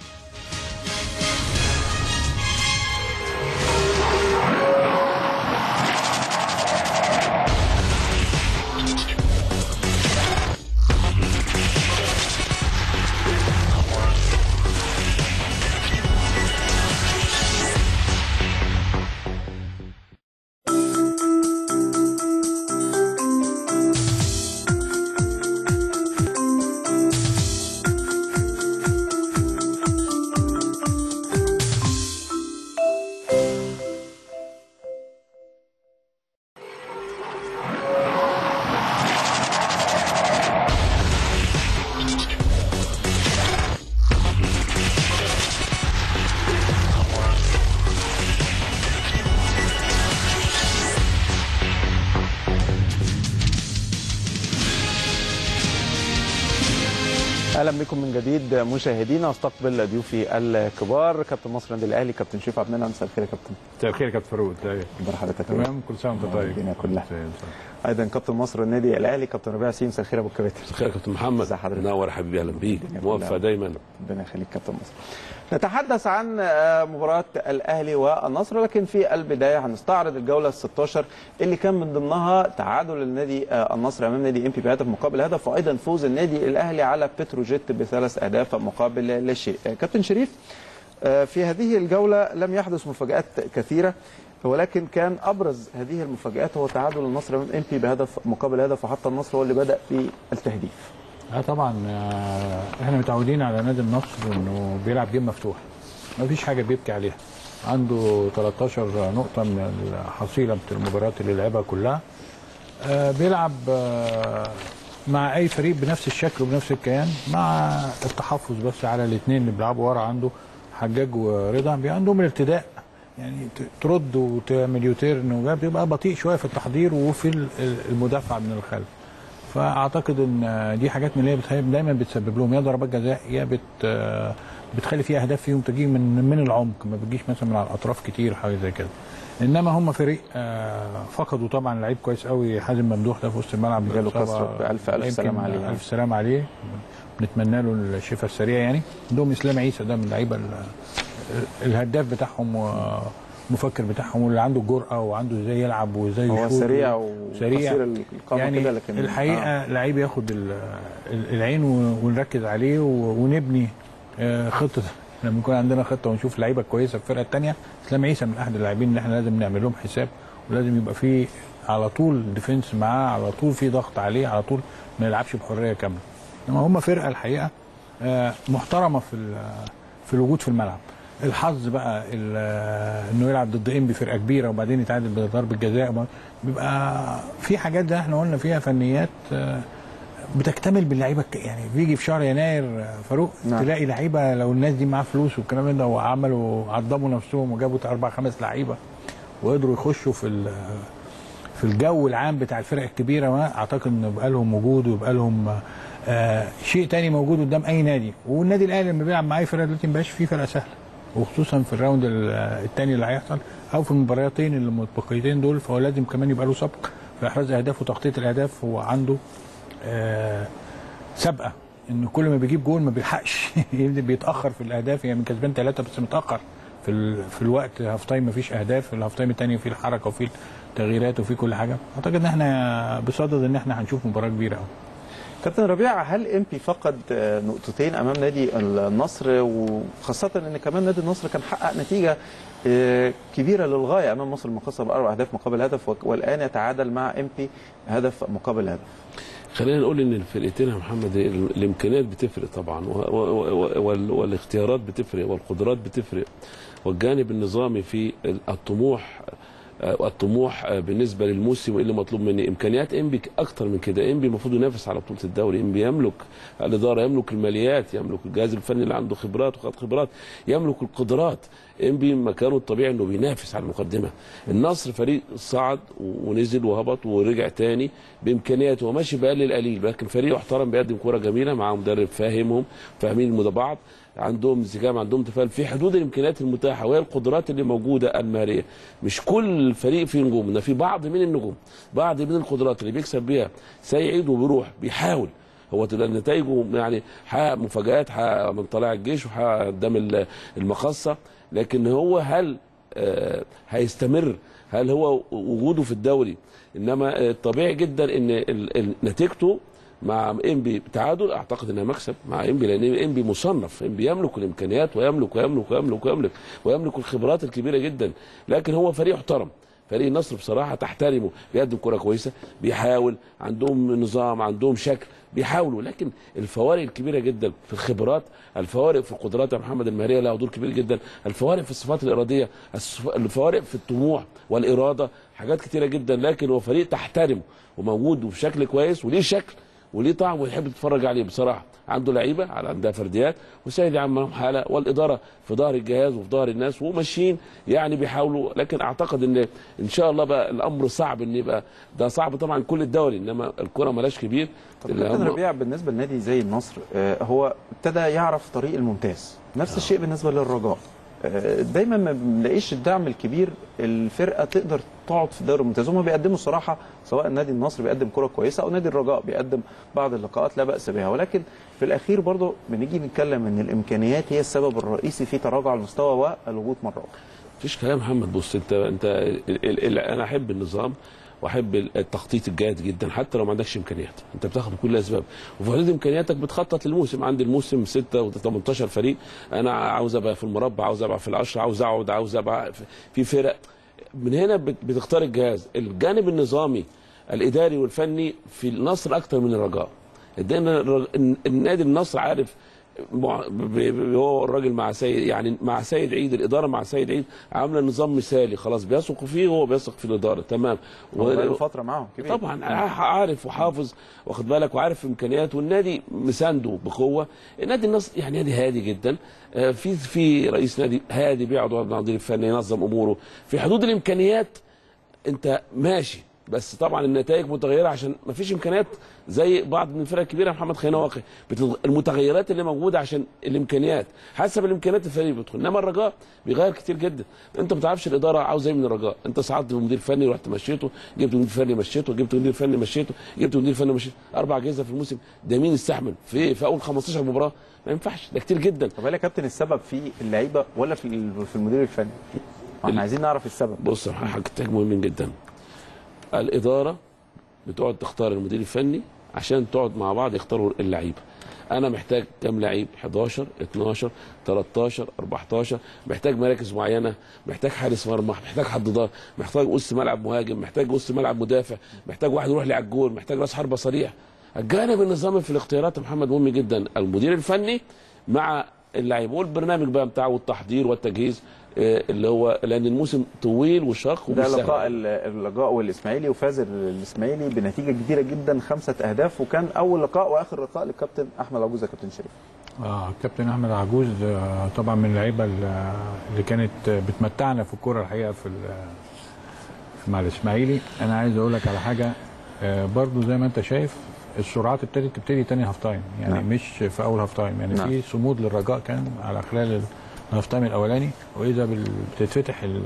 اهلا بكم من جديد مشاهدينا واستقبل ضيوفي الكبار كابتن مصر النادي الاهلي كابتن شريف عبد المنعم مساء الخير يا كابتن مساء الخير يا كابتن فاروق ازيك اخبار حضرتك تمام كل سنه وانت طيب الدنيا كلها زي الفل. ايضا كابتن مصر النادي الاهلي كابتن ربيع ياسين مساء الخير يا ابو الكباتن خير يا كابتن محمد ازي حضرتك؟ منور حبيبي اهلا بيك الدنيا موفق كلها. دايما ربنا يخليك كابتن مصر نتحدث عن آه، مباراة الأهلي والنصر لكن في البداية هنستعرض الجولة ال 16 اللي كان من ضمنها تعادل النادي آه، النصر أمام نادي إمبي بهدف مقابل هدف وأيضا فوز النادي الأهلي على بتروجيت بثلاث أهداف مقابل لا شيء آه، كابتن شريف آه، في هذه الجولة لم يحدث مفاجآت كثيرة ولكن كان ابرز هذه المفاجات هو تعادل النصر امام امبي بهدف مقابل هدف وحتى النصر هو اللي بدا في التهديف اه طبعا آه، احنا متعودين على نادي النصر انه بيلعب جيم مفتوح ما فيش حاجه بيبكي عليها عنده 13 نقطه من الحصيله من المباريات اللي لعبها كلها آه، بيلعب آه، مع اي فريق بنفس الشكل وبنفس الكيان مع التحفظ بس على الاثنين اللي بيلعبوا ورا عنده حجاج ورضا بيبقى عندهم الارتداء يعني ت- ترد وتعمل يوتيرن وجاب بتبقى بطيء شويه في التحضير وفي ال- المدافعه من الخلف فاعتقد ان دي حاجات من اللي هي بتخ- دايما بتسبب لهم يا ضربات جزاء يا بت بتخلي فيها اهداف فيهم تجي من من العمق ما بتجيش مثلا من على الاطراف كتير حاجه زي كده انما هم فريق آه، فقدوا طبعا لعيب كويس قوي حازم ممدوح ده في وسط الملعب جاله بإصابة كسر بألف- ألف يمكن سلام عليه. الف سلام عليه بنتمنى له الشفاء السريع يعني عندهم اسلام عيسى ده من اللعيبه ال- الهداف بتاعهم ومفكر بتاعهم واللي عنده الجرأه وعنده ازاي يلعب وازاي هو يشوط سريع سريع وقصير القامه يعني كده لكن الحقيقه آه. آه. لعيب ياخد ال- ال- العين و- ونركز عليه و- ونبني آه، خطه لما يكون عندنا خطه ونشوف لعيبه كويسه في الفرقه الثانيه اسلام عيسى من احد اللاعبين اللي احنا لازم نعمل لهم حساب ولازم يبقى في على طول ديفنس معاه على طول في ضغط عليه على طول ما يلعبش بحريه كامله انما هم فرقه الحقيقه آه، محترمه في ال- في الوجود في الملعب الحظ بقى ال- انه يلعب ضد انبي فرقه كبيره وبعدين يتعادل بضربه جزاء بيبقى في حاجات زي احنا قلنا فيها فنيات آه، بتكتمل باللعيبه الك- يعني بيجي في شهر يناير آه، فاروق نعم. نعم. تلاقي لعيبه لو الناس دي معاها فلوس والكلام ده وعملوا عضموا نفسهم وجابوا اربع خمس لعيبه وقدروا يخشوا في ال- في الجو العام بتاع الفرق الكبيره ما اعتقد ان يبقى لهم وجود ويبقى لهم آه شيء تاني موجود قدام اي نادي والنادي الاهلي لما بيلعب مع اي فرقه دلوقتي ما بقاش فيه فرقه سهله وخصوصا في الراوند ال- التاني اللي هيحصل او في المباراتين المتبقيتين دول فهو لازم كمان يبقى له سبق في احراز اهداف وتغطيه الاهداف هو عنده آه سابقه انه كل ما بيجيب جول ما بيلحقش يبدأ بيتاخر في الاهداف يعني من كسبان ثلاثه بس متاخر في ال... في الوقت هاف تايم ما فيش اهداف الهاف تايم الثاني فيه الحركه وفيه التغييرات وفيه كل حاجه اعتقد ان احنا بصدد ان احنا هنشوف مباراه كبيره قوي كابتن ربيع هل امبي فقد آه، نقطتين امام نادي النصر وخاصه ان كمان نادي النصر كان حقق نتيجه آه، كبيره للغايه امام مصر المقاصه باربع اهداف مقابل هدف وك- والان يتعادل مع امبي هدف مقابل هدف خلينا نقول ان الفرقتين يا محمد ال- الامكانيات بتفرق طبعا و- و- وال- والاختيارات بتفرق والقدرات بتفرق والجانب النظامي في الطموح آه، الطموح آه، بالنسبه للموسم وايه اللي مطلوب مني امكانيات انبي اكتر من كده انبي المفروض ينافس على بطوله الدوري انبي يملك الاداره يملك الماليات يملك الجهاز الفني اللي عنده خبرات وخد خبرات يملك القدرات انبي مكانه الطبيعي انه بينافس على المقدمه النصر فريق صعد ونزل وهبط ورجع تاني بامكانياته وماشي بقلل القليل لكن فريق محترم بيقدم كوره جميله مع مدرب فاهمهم فاهمين المدى بعض عندهم انسجام عندهم تفاهم في حدود الامكانيات المتاحه وهي القدرات اللي موجوده الماليه مش كل فريق فيه نجوم ده في بعض من النجوم بعض من القدرات اللي بيكسب بيها سيعيد وبيروح بيحاول هو تبقى نتائجه يعني حقق مفاجآت حقق من طلائع الجيش وحقق قدام ال- المقصه لكن هو هل آه، هيستمر هل هو وجوده في الدوري انما آه، طبيعي جدا ان ال- ال- نتيجته مع انبي تعادل اعتقد انها مكسب مع انبي لان انبي مصنف انبي يملك الامكانيات ويملك ويملك ويملك ويملك ويملك الخبرات الكبيره جدا لكن هو فريق محترم فريق النصر بصراحه تحترمه بيقدم كره كويسه بيحاول عندهم نظام عندهم شكل بيحاولوا لكن الفوارق الكبيره جدا في الخبرات الفوارق في القدرات يا محمد المهريه لها دور كبير جدا الفوارق في الصفات الاراديه الصف- الفوارق في الطموح والاراده حاجات كتيره جدا لكن هو فريق تحترمه وموجود وبشكل كويس وليه شكل وليه طعم ويحب تتفرج عليه بصراحه عنده لعيبه على عندها فرديات وسيد عمهم حاله والاداره في ظهر الجهاز وفي ظهر الناس وماشيين يعني بيحاولوا لكن اعتقد ان ان شاء الله بقى الامر صعب ان يبقى ده صعب طبعا كل الدوري انما الكره ملاش كبير طب اللي كابتن هم- ربيع بالنسبه لنادي زي النصر آه، هو ابتدى يعرف طريق الممتاز نفس الشيء بالنسبه للرجاء آه، دايما ما بنلاقيش الدعم الكبير الفرقه تقدر تقعد في الدوري الممتاز هم بيقدموا صراحه سواء نادي النصر بيقدم كره كويسه او نادي الرجاء بيقدم بعض اللقاءات لا باس بها ولكن في الاخير برضه بنيجي نتكلم ان الامكانيات هي السبب الرئيسي في تراجع المستوى والهبوط مره اخرى مفيش كلام محمد بص انت انت ال ال ال انا احب النظام واحب التخطيط الجيد جدا حتى لو ما عندكش امكانيات انت بتاخد بكل الاسباب وفي حدود امكانياتك بتخطط للموسم عندي الموسم 6 و18 فريق انا عاوز ابقى في المربع عاوز ابقى في العشره عاوز اقعد عاوز ابقى في- في فرق من هنا بت- بتختار الجهاز الجانب النظامي الاداري والفني في النصر اكتر من الرجاء ادينا الر- النادي النصر عارف مع- ب- ب- هو الراجل مع سيد يعني مع سيد عيد الاداره مع سيد عيد عامله نظام مثالي خلاص بيثقوا فيه وهو بيثق في الاداره تمام هو بقاله فتره معاهم كبير طبعا عارف وحافظ واخد بالك وعارف امكانيات والنادي مسانده بقوه النادي النصر يعني نادي هادي جدا آه، في في رئيس نادي هادي بيقعد مع المدير الفني ينظم اموره في حدود الامكانيات انت ماشي بس طبعا النتائج متغيره عشان ما فيش امكانيات زي بعض من الفرق الكبيره محمد خينا واقع بتغ... المتغيرات اللي موجوده عشان الامكانيات حسب الامكانيات الفريق بيدخل انما الرجاء بيغير كتير جدا انت ما تعرفش الاداره عاوزه ايه من الرجاء انت صعدت بمدير فني رحت مشيته جبت مدير فني مشيته جبت مدير فني مشيته جبت مدير فني مشيته اربع اجهزه في الموسم ده مين يستحمل في في اول 15 مباراه ما ينفعش ده كتير جدا طب هل يا كابتن السبب في اللعيبه ولا في ال- في المدير الفني؟ احنا عايزين نعرف السبب بص حاجتين مهمين جدا الاداره بتقعد تختار المدير الفني عشان تقعد مع بعض يختاروا اللعيبه انا محتاج كام لعيب 11 12 13 14 محتاج مراكز معينه محتاج حارس مرمى محتاج حد ضار محتاج وسط ملعب مهاجم محتاج وسط ملعب مدافع محتاج واحد يروح لي على الجول محتاج راس حربه صريح الجانب النظامي في الاختيارات يا محمد مهم جدا المدير الفني مع اللعيبه والبرنامج بقى بتاعه والتحضير والتجهيز آه، اللي هو لان الموسم طويل وشاق ده ومش سهل. لقاء ال- اللقاء والاسماعيلي وفاز الاسماعيلي بنتيجه كبيره جدا خمسه اهداف وكان اول لقاء واخر لقاء للكابتن احمد عجوزه كابتن شريف اه كابتن احمد عجوز آه، طبعا من اللعيبه ال- اللي كانت آه، بتمتعنا في الكوره الحقيقه في ال- مع الاسماعيلي انا عايز اقول لك على حاجه آه، برضو زي ما انت شايف السرعات ابتدت تبتدي تاني هاف تايم يعني نعم. مش في اول هاف تايم يعني نعم. في صمود للرجاء كان على خلال الهاف تايم الاولاني واذا بال- بتتفتح ال-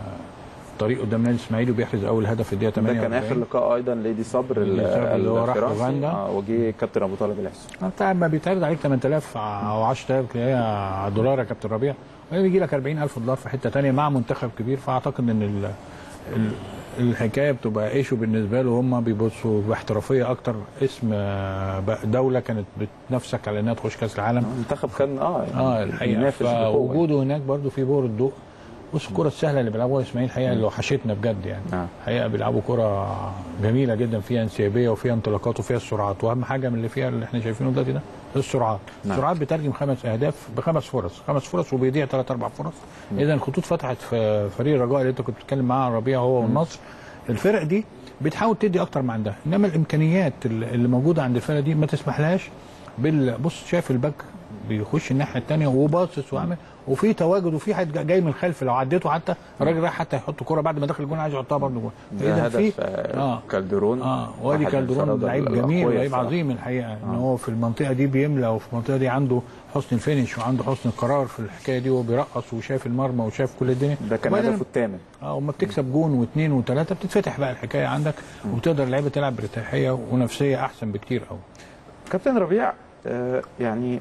الطريق قدام نادي الاسماعيلي وبيحرز اول هدف في الدقيقه ده 48 كان اخر لقاء ايضا ليدي صبر ال- ليدي صبر اللي هو راح الفرنسي. أوغندا. آه، وجه كابتن ابو طالب الحسن بتاع ما بيتعرض عليك 8000 او 10000 تلاقيها دولار يا كابتن ربيع وبعدين بيجي لك 40000 دولار في حته ثانيه مع منتخب كبير فاعتقد ان ال ال الحكايه بتبقى ايشو بالنسبه له هم بيبصوا باحترافيه اكتر اسم آه، بقى دوله كانت بتنافسك على انها تخش كاس العالم المنتخب كان اه يعني اه الحقيقه بينافس بقوة. فوجوده هناك برضو في بور الضوء بص الكره السهله اللي بيلعبوها الاسماعيلي الحقيقه اللي وحشتنا بجد يعني نعم. الحقيقه بيلعبوا كره جميله جدا فيها انسيابيه وفيها انطلاقات وفيها السرعات واهم حاجه من اللي فيها اللي احنا شايفينه دلوقتي ده السرعات نعم. السرعات بترجم خمس اهداف بخمس فرص خمس فرص وبيضيع ثلاث اربع فرص اذا الخطوط فتحت في فريق الرجاء اللي انت كنت بتتكلم معاه عن ربيع هو والنصر الفرق دي بتحاول تدي اكتر ما عندها انما الامكانيات اللي اللي موجوده عند الفرقه دي ما تسمحلهاش بال بص شايف الباك بيخش الناحيه الثانيه وباصص وعامل وفي تواجد وفي حد جاي من الخلف لو عديته حتى الراجل راح حتى يحط كوره بعد ما دخل الجون عايز يحطها برضه جون ده هدف آه. كالدرون اه وادي واحد من كالدرون الفرادة لعيب الأقوياء جميل لعيب الصراحة. عظيم الحقيقه ان هو في المنطقه دي بيملى وفي المنطقه دي عنده حسن الفينش وعنده حسن القرار في الحكايه دي وبيرقص وشايف المرمى وشايف كل الدنيا ده كان وبعدين- هدفه الثامن اه وما بتكسب جون واثنين وثلاثه بتتفتح بقى الحكايه عندك وبتقدر اللعيبه تلعب بارتياحيه ونفسيه احسن بكتير قوي كابتن ربيع آه، يعني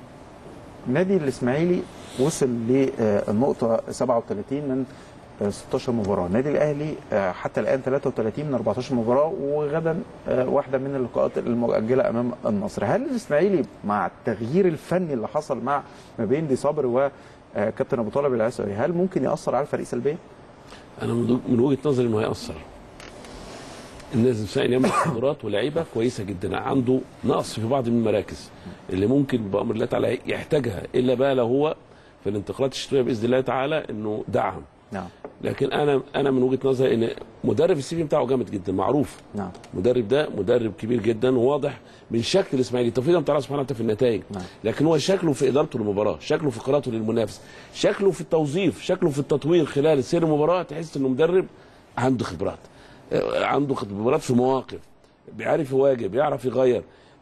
نادي الاسماعيلي وصل للنقطه 37 من آه، 16 مباراه النادي الاهلي آه، حتى الان 33 من 14 مباراه وغدا آه، واحده من اللقاءات المؤجله امام النصر هل الاسماعيلي مع التغيير الفني اللي حصل مع ما بين دي صبر وكابتن ابو طالب العسوي هل ممكن ياثر على الفريق سلبيا انا من من وجهه نظري انه هياثر الناس الاسماعيلي يعمل قدرات ولاعيبه كويسه جدا عنده نقص في بعض من المراكز اللي ممكن بامر الله تعالى يحتاجها الا بقى لو هو في الانتقالات الشتويه باذن الله تعالى انه دعم نعم لكن انا انا من وجهه نظري ان مدرب السي في بتاعه جامد جدا معروف نعم المدرب ده مدرب كبير جدا وواضح من شكل الاسماعيلي التوفيق ده بتاع سبحانه وتعالى في النتائج نعم. لكن هو شكله في ادارته للمباراه شكله في قراءته للمنافس شكله في التوظيف شكله في التطوير خلال سير المباراه تحس انه مدرب عنده خبرات آه، عنده خبرات في مواقف بيعرف يواجه بيعرف يغير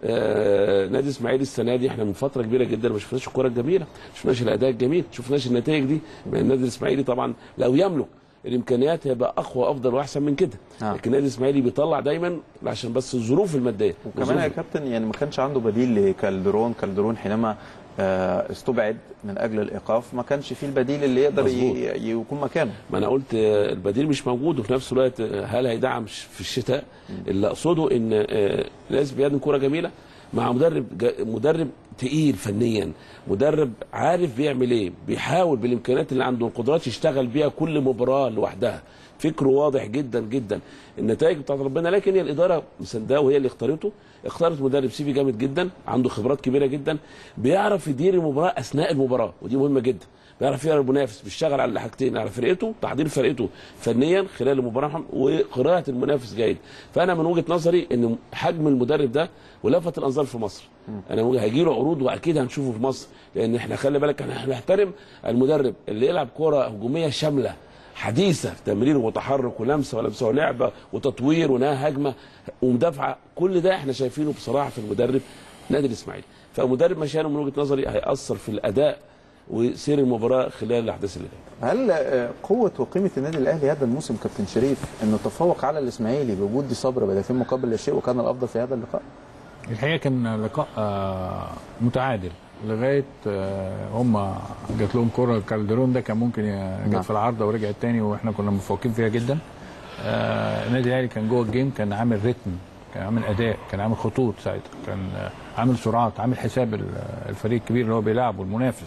آه نادي اسماعيلي السنه دي احنا من فتره كبيره جدا ما شفناش الكوره الجميله ما شفناش الاداء الجميل ما شفناش النتائج دي من النادي الاسماعيلي طبعا لو يملك الامكانيات هيبقى اقوى افضل واحسن من كده نعم. لكن النادي الاسماعيلي بيطلع دايما عشان بس الظروف الماديه وكمان يا كابتن يعني ما كانش عنده بديل لكالدرون كالدرون حينما آه، استبعد من اجل الايقاف ما كانش فيه البديل اللي يقدر مظبوط. ي- يكون مكانه ما انا قلت آه، البديل مش موجود وفي نفس الوقت آه، هل هيدعم ش- في الشتاء اللي اقصده ان آه، ناس بيقدم كوره جميله مع مدرب جا- مدرب تقيل فنيا مدرب عارف بيعمل ايه بيحاول بالامكانيات اللي عنده القدرات يشتغل بيها كل مباراه لوحدها فكره واضح جدا جدا النتائج بتاعت ربنا لكن هي الاداره مسانداه وهي اللي اختارته اختارت مدرب سيفي جامد جدا عنده خبرات كبيره جدا بيعرف يدير المباراه اثناء المباراه ودي مهمه جدا بيعرف يقرا المنافس بيشتغل على حاجتين على فرقته تحضير فرقته فنيا خلال المباراه محمد، وقراءه المنافس جيد فانا من وجهه نظري ان حجم المدرب ده ولفت الانظار في مصر انا هيجي له عروض واكيد هنشوفه في مصر لان احنا خلي بالك احنا بنحترم المدرب اللي يلعب كره هجوميه شامله حديثه تمرير وتحرك ولمسه ولمسه ولعبه وتطوير ونهايه هجمه ومدافعه كل ده احنا شايفينه بصراحه في المدرب نادي الاسماعيلي فمدرب مشانه من وجهه نظري هياثر في الاداء وسير المباراه خلال الاحداث اللي جايه هل آه، قوه وقيمه النادي الاهلي هذا الموسم كابتن شريف انه تفوق على الاسماعيلي بوجود دي صبر بهدفين مقابل لا شيء وكان الافضل في هذا اللقاء الحقيقه كان لقاء آه، متعادل لغايه آه، هم جات لهم كره كالدرون ده كان ممكن ي- نعم. جت في العارضه ورجعت تاني واحنا كنا متفوقين فيها جدا آه، النادي الاهلي كان جوه الجيم كان عامل ريتم كان عامل اداء كان عامل خطوط ساعتها كان آه، عامل سرعات عامل حساب ال- الفريق الكبير اللي هو بيلعبه المنافس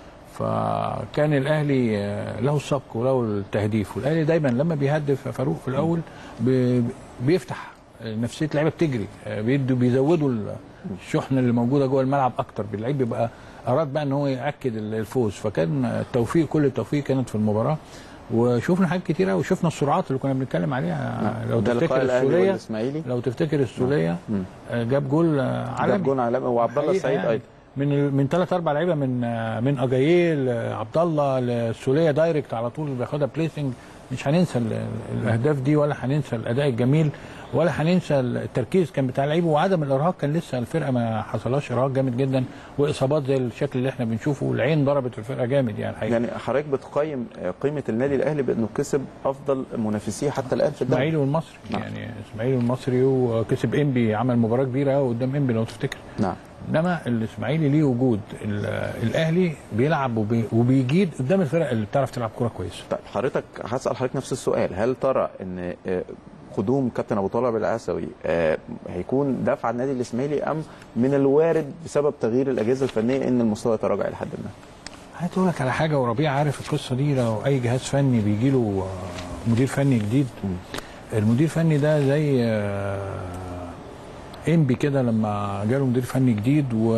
فكان الاهلي آه، له السبق وله التهديف والاهلي دايما لما بيهدف يا فاروق في الاول بي- بيفتح نفسيه اللعيبه بتجري آه، بيدوا بيزودوا ال- الشحنه اللي موجوده جوه الملعب اكتر اللعيب بيبقى اراد بقى ان هو ياكد الفوز فكان التوفيق كل التوفيق كانت في المباراه وشفنا حاجات كتيره وشفنا السرعات اللي كنا بنتكلم عليها لو ده تفتكر لقاء الاهلي السوليه والاسماعيلي لو تفتكر السوليه آه، جاب جول آه، جاب عالمي جون عالمي وعبد الله حقيقة السعيد يعني. ايضا من ال- من ثلاث اربع لعيبه من آه، من اجاييه لعبد الله للسوليه دايركت على طول بياخدها بليسنج مش هننسى ال- ال- الاهداف دي ولا هننسى الاداء الجميل ولا هننسى التركيز كان بتاع اللعيبه وعدم الارهاق كان لسه الفرقه ما حصلهاش ارهاق جامد جدا واصابات زي الشكل اللي احنا بنشوفه والعين ضربت الفرقه جامد يعني الحقيقه يعني حضرتك بتقيم قيمه النادي الاهلي بانه كسب افضل منافسيه حتى الان في الدوري اسماعيلي والمصري نعم. يعني اسماعيلي والمصري وكسب انبي عمل مباراه كبيره قوي قدام انبي لو تفتكر نعم انما الاسماعيلي ليه وجود ال- الاهلي بيلعب وبي وبيجيد قدام الفرق اللي بتعرف تلعب كوره كويس طيب حضرتك هسال حضرتك نفس السؤال هل ترى ان آه، قدوم كابتن ابو طالب العسوي آه، هيكون دفع النادي الاسماعيلي ام من الوارد بسبب تغيير الاجهزه الفنيه ان المستوى يتراجع الى حد ما عايز اقول لك على حاجه وربيع عارف القصه دي لو اي جهاز فني بيجي له مدير فني جديد المدير الفني ده زي آه، انبي كده لما جاله مدير فني جديد و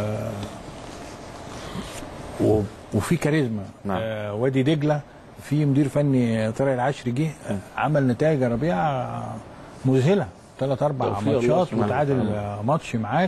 و- وفي كاريزما نعم. آه وادي دجله في مدير فني طارق العشري جه عمل نتائج يا ربيع مذهله ثلاث اربع توفيق الله ماتشات سبحانه وتعادل وتعالى. ماتش معاك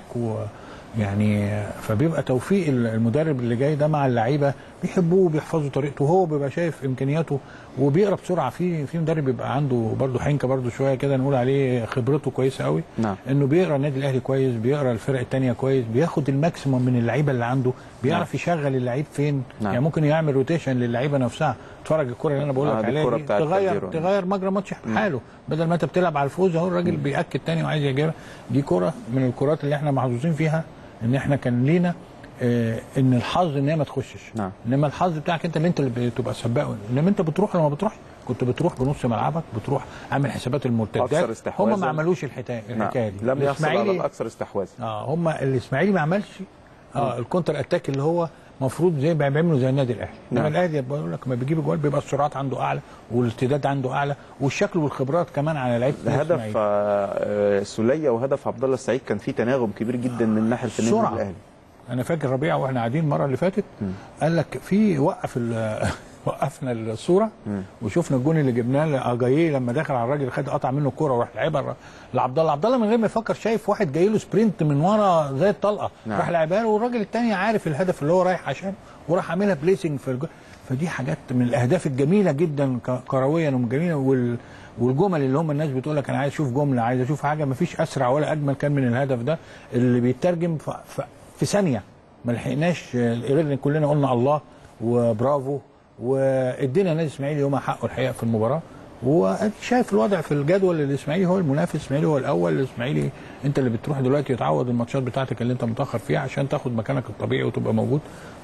ويعني فبيبقى توفيق المدرب اللي جاي ده مع اللعيبه بيحبوه وبيحفظوا طريقته وهو بيبقى شايف امكانياته وبيقرا بسرعه في في مدرب بيبقى عنده برده حنكه برده شويه كده نقول عليه خبرته كويسه قوي نعم. انه بيقرا النادي الاهلي كويس بيقرا الفرق الثانيه كويس بياخد الماكسيموم من اللعيبه اللي عنده بيعرف يشغل اللعيب فين نعم. يعني ممكن يعمل روتيشن للعيبه نفسها اتفرج الكره اللي انا بقول آه، لك دي عليها الكرة دي بتاعت تغير كازيرو. تغير مجرى ماتش حاله بدل ما انت بتلعب على الفوز اهو الراجل بياكد تاني وعايز يجيبها دي كره من الكرات اللي احنا محظوظين فيها ان احنا كان لينا آه ان الحظ ان هي ما تخشش نعم. انما الحظ بتاعك انت اللي انت اللي بتبقى سباق انما انت بتروح لما بتروح كنت بتروح بنص ملعبك بتروح عامل حسابات المرتدات أكثر استحواذاً. هم ما عملوش الحكايه نعم الحكايه دي لم يحصل على الإسماعيلي- الاكثر استحواذ اه هم الاسماعيلي ما عملش اه الكونتر اتاك اللي هو المفروض زي ما بيعملوا زي النادي الاهلي انما نعم. الاهلي بقول لك لما بيجيب جوال بيبقى السرعات عنده اعلى والارتداد عنده اعلى والشكل والخبرات كمان على لعيبه هدف الإسماعيلي. آه، سوليه وهدف عبد الله السعيد كان في تناغم كبير جدا من ناحيه النادي سرعة. الاهلي انا فاكر ربيع واحنا قاعدين المره اللي فاتت قال لك في وقف ال- وقفنا الصوره وشفنا الجون اللي جبناه لاجاييه لما دخل على الراجل خد قطع منه الكوره وراح لعبها لعبد الله عبد الله من غير ما يفكر شايف واحد جاي له سبرنت من ورا زي الطلقه نعم. راح لعبها له والراجل الثاني عارف الهدف اللي هو رايح عشان وراح عاملها بليسنج في الجو فدي حاجات من الاهداف الجميله جدا ك- كرويا وجميله وال والجمل اللي هم الناس بتقول لك انا عايز اشوف جمله عايز اشوف حاجه ما فيش اسرع ولا اجمل كان من الهدف ده اللي بيترجم في, في, في ثانيه ما لحقناش آه، غير ان كلنا قلنا الله وبرافو وادينا النادي الاسماعيلي يومها حقه الحقيقه في المباراه وشايف الوضع في الجدول الاسماعيلي هو المنافس الاسماعيلي هو الاول الاسماعيلي انت اللي بتروح دلوقتي تعوض الماتشات بتاعتك اللي انت متاخر فيها عشان تاخد مكانك الطبيعي وتبقى موجود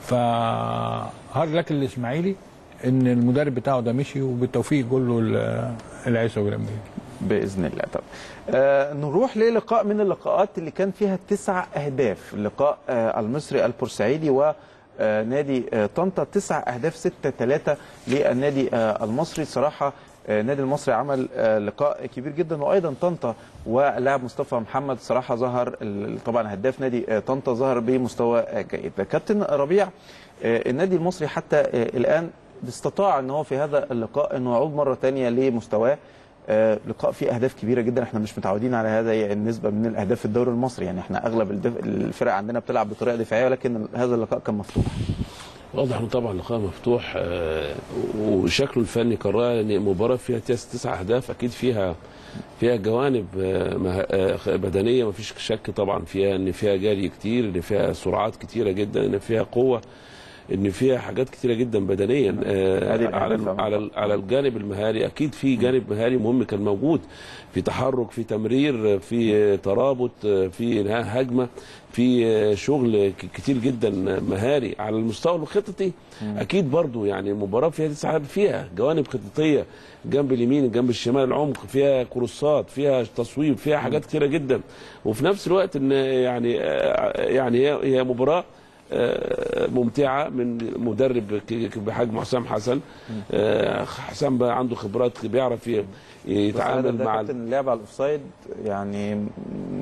فهارد لك الاسماعيلي ان المدرب بتاعه ده مشي وبالتوفيق يقول له ال- العيسى لما يجي باذن الله طب آه نروح للقاء من اللقاءات اللي كان فيها تسع اهداف لقاء آه المصري البورسعيدي و آه، نادي آه، طنطا تسع اهداف ستة ثلاثة للنادي آه، المصري صراحة آه، النادي المصري عمل آه، لقاء كبير جدا وايضا طنطا واللاعب مصطفى محمد صراحة ظهر ال- طبعا هداف نادي آه، طنطا ظهر بمستوى آه، جيد كابتن ربيع آه، النادي المصري حتى آه، الان استطاع ان هو في هذا اللقاء انه يعود مرة ثانية لمستواه آه، لقاء فيه اهداف كبيره جدا احنا مش متعودين على هذا النسبه من الاهداف في الدوري المصري يعني احنا اغلب الدف... الفرق عندنا بتلعب بطريقه دفاعيه ولكن هذا اللقاء كان مفتوح واضح انه طبعا لقاء مفتوح آه، وشكله الفني كان رائع ان مباراه فيها تس- تسع اهداف اكيد فيها فيها جوانب آه، مه- آه، بدنيه ما فيش شك طبعا فيها ان فيها جري كتير ان فيها سرعات كتيره جدا ان فيها قوه ان فيها حاجات كتيره جدا بدنيا آه، هذه الأهداف على طبعاً. على على الجانب المهاري اكيد في جانب مهاري مهم كان موجود في تحرك في تمرير في ترابط في انهاء هجمه في شغل ك- كتير جدا مهاري على المستوى الخططي اكيد برضو يعني المباراه فيها تسعة فيها جوانب خططيه جنب اليمين الجنب الشمال العمق فيها كروسات فيها تصويب فيها حاجات كتيره جدا وفي نفس الوقت ان يعني يعني هي هي مباراه آه، ممتعه من مدرب ك- ك- بحجم حسام حسن آه، حسام بقى عنده خبرات بيعرف ي- بس هذا يتعامل ده مع كابتن اللعب على الاوفسايد يعني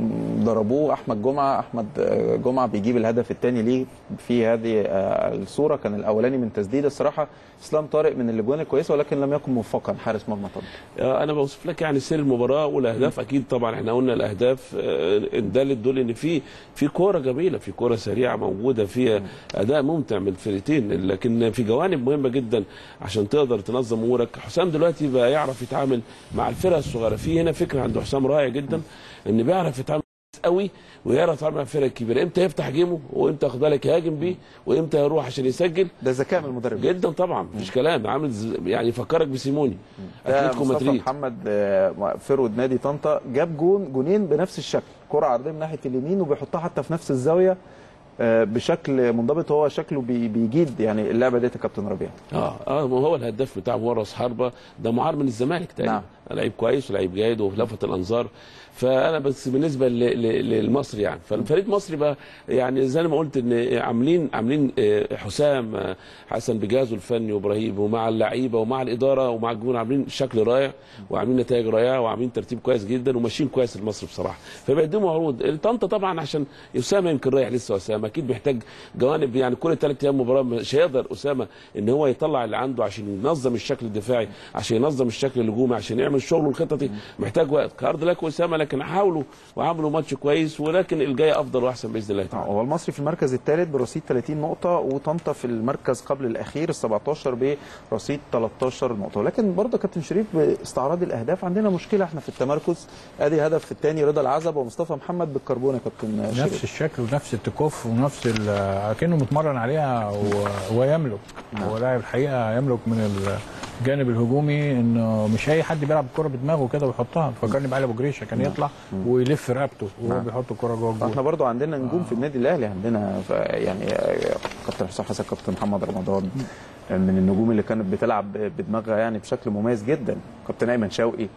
ضربوه احمد جمعه احمد آه، جمعه بيجيب الهدف الثاني ليه في هذه آه، الصوره كان الاولاني من تسديد الصراحه اسلام طارق من الاجوان الكويسه ولكن لم يكن موفقا حارس مرمى طبعا آه، انا بوصف لك يعني سير المباراه والاهداف اكيد طبعا احنا قلنا الاهداف آه، ده اللي تدل ان في في كوره جميله في كوره سريعه موجوده في اداء ممتع من الفرقتين لكن في جوانب مهمه جدا عشان تقدر تنظم امورك حسام دلوقتي بقى يعرف يتعامل مع الفرق الصغيره في هنا فكره عند حسام رائع جدا ان بيعرف يتعامل قوي ويعرف يتعامل مع الفرق الكبيره امتى يفتح جيمه وامتى ياخد بالك يهاجم بيه وامتى يروح عشان يسجل ده ذكاء من المدرب جدا طبعا مفيش كلام عامل ز- يعني يفكرك بسيموني ده اتلتيكو مصطفى مدريد محمد آه، فرود نادي طنطا جاب جون جونين بنفس الشكل كرة عرضية من ناحية اليمين وبيحطها حتى في نفس الزاوية آه، بشكل منضبط هو شكله بي- بيجيد يعني اللعبة ديت يا كابتن ربيع اه اه ما هو الهداف بتاعه هو راس حربه ده معار من الزمالك تقريبا نعم. لعيب كويس ولعيب جيد ولفت الانظار فانا بس بالنسبه ل- ل- للمصري يعني فالفريق المصري بقى يعني زي ما قلت ان عاملين عاملين آه، حسام آه، حسن بجهازه الفني وابراهيم ومع اللعيبه ومع الاداره ومع الجمهور عاملين شكل رائع وعاملين نتائج رائعه وعاملين ترتيب كويس جدا وماشيين كويس المصري بصراحه فبيقدموا عروض طنطا طبعا عشان اسامه يمكن رايح لسه اسامه اكيد بيحتاج جوانب يعني كل ثلاث ايام مباراه مش هيقدر اسامه ان هو يطلع اللي عنده عشان ينظم الشكل الدفاعي عشان ينظم الشكل الهجومي عشان يعمل شغله الخططي محتاج وقت كارد لك اسامه لكن حاولوا وعملوا ماتش كويس ولكن الجاي افضل واحسن باذن الله تعالى هو المصري في المركز الثالث برصيد 30 نقطة وطنطا في المركز قبل الأخير ال 17 برصيد 13 نقطة ولكن برضه كابتن شريف باستعراض الأهداف عندنا مشكلة احنا في التمركز أدي هدف الثاني رضا العزب ومصطفى محمد بالكربون يا كابتن نفس شريف الشكل ونفس التكوف ونفس ال- كأنه متمرن عليها و- ويملك هو لاعب الحقيقه يملك من الجانب الهجومي انه مش اي حد بيلعب الكره بدماغه كده ويحطها فكرني بعلي ابو جريشه كان يطلع ويلف رقبته وهو نعم. بيحط الكره جوه الجول احنا برضو عندنا نجوم في النادي الاهلي عندنا ف- يعني كابتن حسام حسن كابتن محمد رمضان من النجوم اللي كانت بتلعب بدماغها يعني بشكل مميز جدا كابتن ايمن شوقي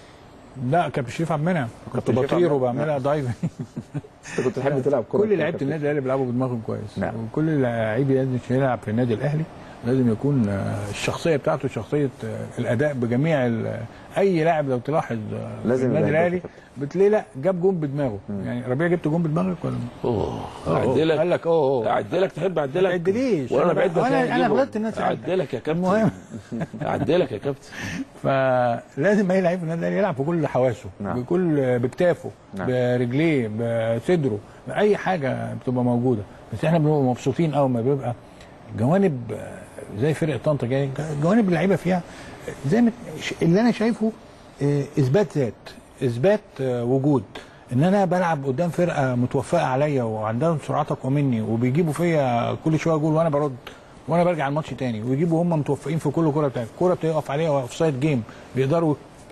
لا كابتن شريف عبد المنعم كنت كابتن شريف بطير عبد- وبعملها دايفنج انت كنت تحب تلعب كوره كل لعيبه النادي الاهلي بيلعبوا بدماغهم كويس نعم. وكل لعيب لازم يلعب في النادي الاهلي لازم يكون آه، الشخصيه بتاعته شخصيه آه، الاداء بجميع ال- اي لاعب لو تلاحظ آه، في لازم النادي يبقى الاهلي هداف. بتلاقيه لا جاب جون بدماغه يعني ربيع جبت جون بدماغك ولا اوه أوه، اعدلك قال لك اوه اوه اعدلك تحب اعدلك ما تعدليش. وانا أنا بعد بقى- أنا- أنا غلطت الناس اعدلك يا كابتن المهم. اعدلك يا كابتن فلازم اي لعيب في النادي الاهلي يلعب في كل حواسه نعم. بكل بكتافه نعم. برجليه بصدره باي حاجه بتبقى موجوده بس احنا بنبقى مبسوطين قوي ما بيبقى جوانب آه، زي فرقه طنطا جاي جوانب اللعيبه فيها آه، زي ما اللي انا شايفه آه، اثبات ذات اثبات آه، وجود ان انا بلعب قدام فرقه متوفقه عليا وعندهم سرعات اقوى مني وبيجيبوا فيا كل شويه جول وانا برد وانا برجع الماتش تاني ويجيبوا هم متوفقين في كل كوره بتاعتي الكوره بتقف عليها اوف سايد جيم بيقدروا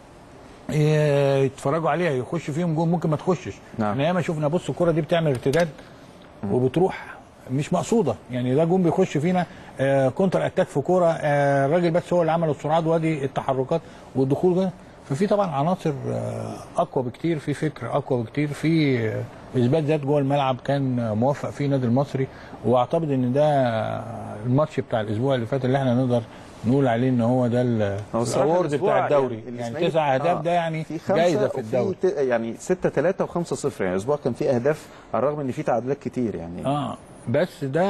ي- يتفرجوا عليها يخش فيهم جول ممكن ما تخشش نعم. احنا ياما شفنا بص الكوره دي بتعمل ارتداد وبتروح مش مقصوده يعني ده جون بيخش فينا آه كونتر اتاك في كوره آه الراجل بس هو اللي عمل السرعات وادي التحركات والدخول ده ففي طبعا عناصر آه اقوى بكتير في فكر اقوى بكتير في آه اثبات ذات جوه الملعب كان آه، موفق فيه النادي المصري واعتقد ان ده آه، الماتش بتاع الاسبوع اللي فات اللي احنا نقدر نقول عليه ان هو ده ال- هو الصراحة الاورد الأسبوع بتاع الدوري يعني يعني الإسماعيلي- تسع اهداف آه، ده يعني في خمسة جايزه في وفي الدوري ت- يعني 6 3 و5 0 يعني الاسبوع كان فيه اهداف على الرغم ان فيه تعادلات كتير يعني اه بس ده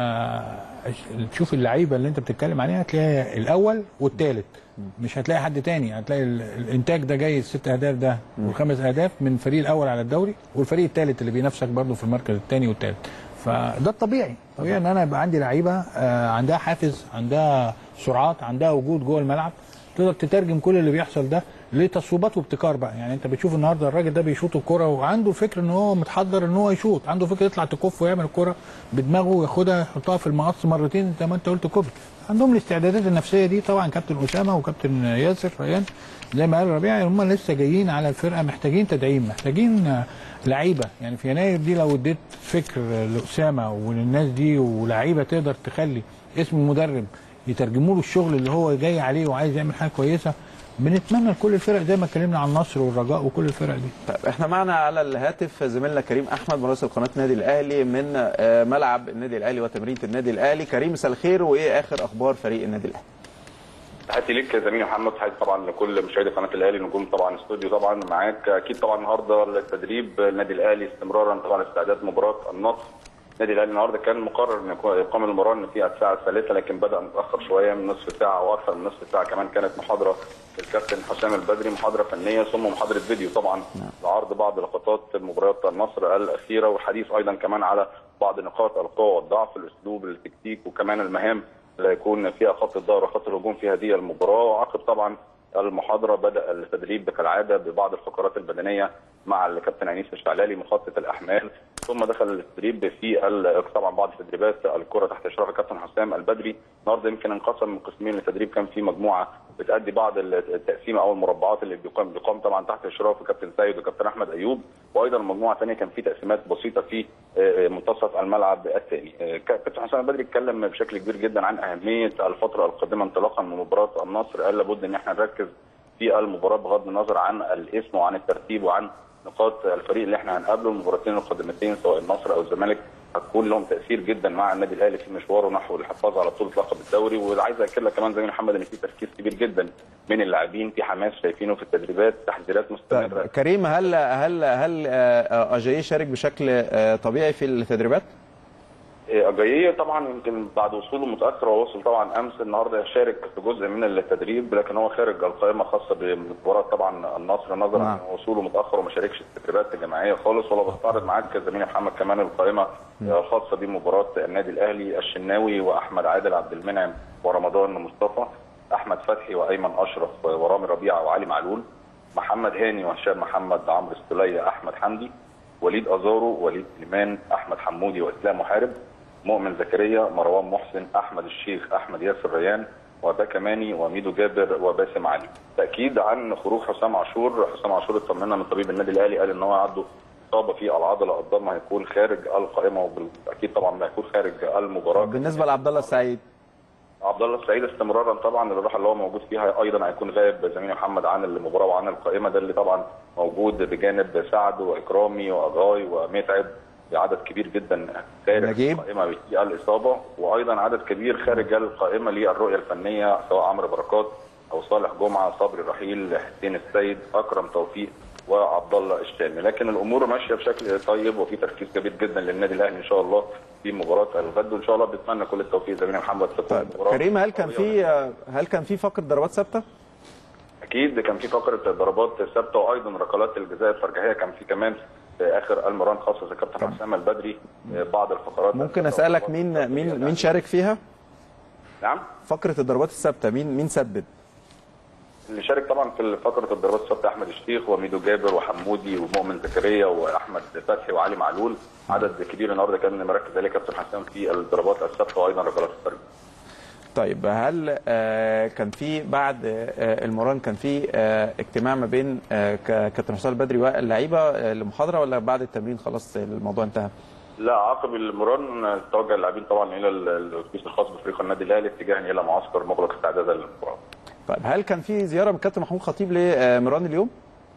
تشوف اللعيبه اللي انت بتتكلم عليها هتلاقي الاول والثالث مش هتلاقي حد تاني هتلاقي ال- الانتاج ده جاي الست اهداف ده والخمس اهداف من الفريق الاول على الدوري والفريق الثالث اللي بينافسك برضه في المركز الثاني والثالث فده الطبيعي طبيعي ان انا يبقى عندي لعيبه آه، عندها حافز عندها سرعات عندها وجود جوه الملعب تقدر تترجم كل اللي بيحصل ده لتصويبات وابتكار بقى يعني انت بتشوف النهارده الراجل ده بيشوط الكرة وعنده فكر ان هو متحضر ان هو يشوط عنده فكر يطلع تكف ويعمل الكرة بدماغه وياخدها يحطها في المقص مرتين زي ما انت قلت كوبري عندهم الاستعدادات النفسيه دي طبعا كابتن اسامه وكابتن ياسر ريان زي ما قال ربيع هم لسه جايين على الفرقه محتاجين تدعيم محتاجين آه، لعيبه يعني في يناير دي لو اديت فكر لاسامه وللناس دي ولعيبه تقدر تخلي اسم المدرب يترجموا له الشغل اللي هو جاي عليه وعايز يعمل حاجه كويسه بنتمنى لكل الفرق زي ما اتكلمنا عن النصر والرجاء وكل الفرق دي طيب احنا معنا على الهاتف زميلنا كريم احمد مراسل قناه النادي الاهلي من آه، ملعب النادي الاهلي وتمرينه النادي الاهلي كريم مساء الخير وايه اخر اخبار فريق النادي الاهلي تحياتي ليك يا زميلي محمد تحياتي طبعا لكل مشاهدي قناه الاهلي نجوم طبعا استوديو طبعا معاك اكيد طبعا النهارده التدريب النادي الاهلي استمرارا طبعا استعداد مباراه النصر النادي الاهلي النهارده كان مقرر ان يكون- يقام المباراه في الساعه الثالثه لكن بدا متاخر شويه من نصف ساعه او اكثر من نصف ساعه كمان كانت محاضره الكابتن حسام البدري محاضره فنيه ثم محاضره فيديو طبعا لعرض بعض لقطات مباريات النصر الاخيره والحديث ايضا كمان على بعض نقاط القوه والضعف الاسلوب التكتيك وكمان المهام اللي هيكون فيها خط الظهر وخط الهجوم في هذه المباراه وعقب طبعا المحاضره بدا التدريب كالعاده ببعض الفقرات البدنيه مع الكابتن انيس الشعلالي مخطط الاحمال ثم دخل التدريب في ال- طبعا بعض تدريبات الكره تحت اشراف الكابتن حسام البدري النهارده يمكن انقسم من قسمين للتدريب كان في مجموعه بتادي بعض التقسيمه او المربعات اللي بيقام بيقام طبعا تحت اشراف الكابتن سيد وكابتن احمد ايوب وايضا مجموعه ثانيه كان في تقسيمات بسيطه في آه، منتصف الملعب الثاني آه، كابتن حسام البدري اتكلم بشكل كبير جدا عن اهميه الفتره القادمه انطلاقا من مباراه النصر قال لابد ان احنا نركز في المباراه بغض النظر عن الاسم وعن الترتيب وعن نقاط الفريق اللي احنا هنقابله المباراتين القادمتين سواء النصر او الزمالك هتكون لهم تاثير جدا مع النادي الاهلي في مشواره نحو الحفاظ على بطوله لقب الدوري وعايز اكد لك كمان زي محمد ان في تركيز كبير جدا من اللاعبين في حماس شايفينه في التدريبات تحذيرات مستمره طيب كريم هل هل هل آه، آه، اجاي شارك بشكل آه، طبيعي في التدريبات؟ اجاييه طبعا يمكن بعد وصوله متاخر هو وصل طبعا امس النهارده يشارك في جزء من التدريب لكن هو خارج القائمه خاصه بمباراه طبعا النصر نظرا نعم. ان وصوله متاخر وما شاركش في التدريبات الجماعيه خالص ولا بستعرض معاك زميلي محمد كمان القائمه الخاصه بمباراه النادي الاهلي الشناوي واحمد عادل عبد المنعم ورمضان مصطفى احمد فتحي وايمن اشرف ورامي ربيعه وعلي معلول محمد هاني وهشام محمد عمرو السوليه احمد حمدي وليد ازارو وليد سليمان احمد حمودي واسلام محارب مؤمن زكريا مروان محسن احمد الشيخ احمد ياسر ريان وباكا ماني وميدو جابر وباسم علي تاكيد عن خروج حسام عاشور حسام عاشور اطمنا من طبيب النادي الاهلي قال ان هو عنده اصابه في العضله الضمه هيكون خارج القائمه وبالتاكيد طبعا هيكون خارج المباراه بالنسبه لعبد الله السعيد عبد الله السعيد استمرارا طبعا الراحه اللي هو موجود فيها ايضا هيكون غايب زميلي محمد عن المباراه وعن القائمه ده اللي طبعا موجود بجانب سعد واكرامي واجاي ومتعب بعدد كبير جدا خارج نجيب. القائمه في الاصابه وايضا عدد كبير خارج القائمه للرؤيه الفنيه سواء عمرو بركات او صالح جمعه صبري رحيل حسين السيد اكرم توفيق وعبد الله الشامي لكن الامور ماشيه بشكل طيب وفي تركيز كبير جدا للنادي الاهلي ان شاء الله في مباراه الغد وان شاء الله بنتمنى كل التوفيق زميلي محمد تكون طيب مباراة كريم هل كان قوية في آه، هل كان في فقره ضربات ثابته؟ اكيد كان في فقره ضربات ثابته وايضا ركلات الجزاء الترجيحيه كان في كمان في اخر المران خاصه الكابتن حسام البدري بعض الفقرات ممكن اسالك مين مين مين شارك فيها؟ نعم فقره الضربات الثابته مين مين سدد؟ اللي شارك طبعا في فقره الضربات الثابته احمد الشيخ وميدو جابر وحمودي ومؤمن زكريا واحمد فتحي وعلي معلول عدد كبير النهارده كان مركز عليه كابتن حسام في الضربات الثابته وايضا ركلات الترجيح طيب هل آه، كان في بعد آه، المران كان في آه، اجتماع ما بين آه، ك- كابتن حسام البدري واللعيبه آه، لمحاضره ولا بعد التمرين خلاص الموضوع انتهى؟ لا عقب المران توجه اللاعبين طبعا الى ال- الاتوبيس الخاص بفريق النادي الاهلي اتجاها الى معسكر مغلق استعدادا للمباراه طيب هل كان في زياره من كابتن محمود خطيب لمران اليوم؟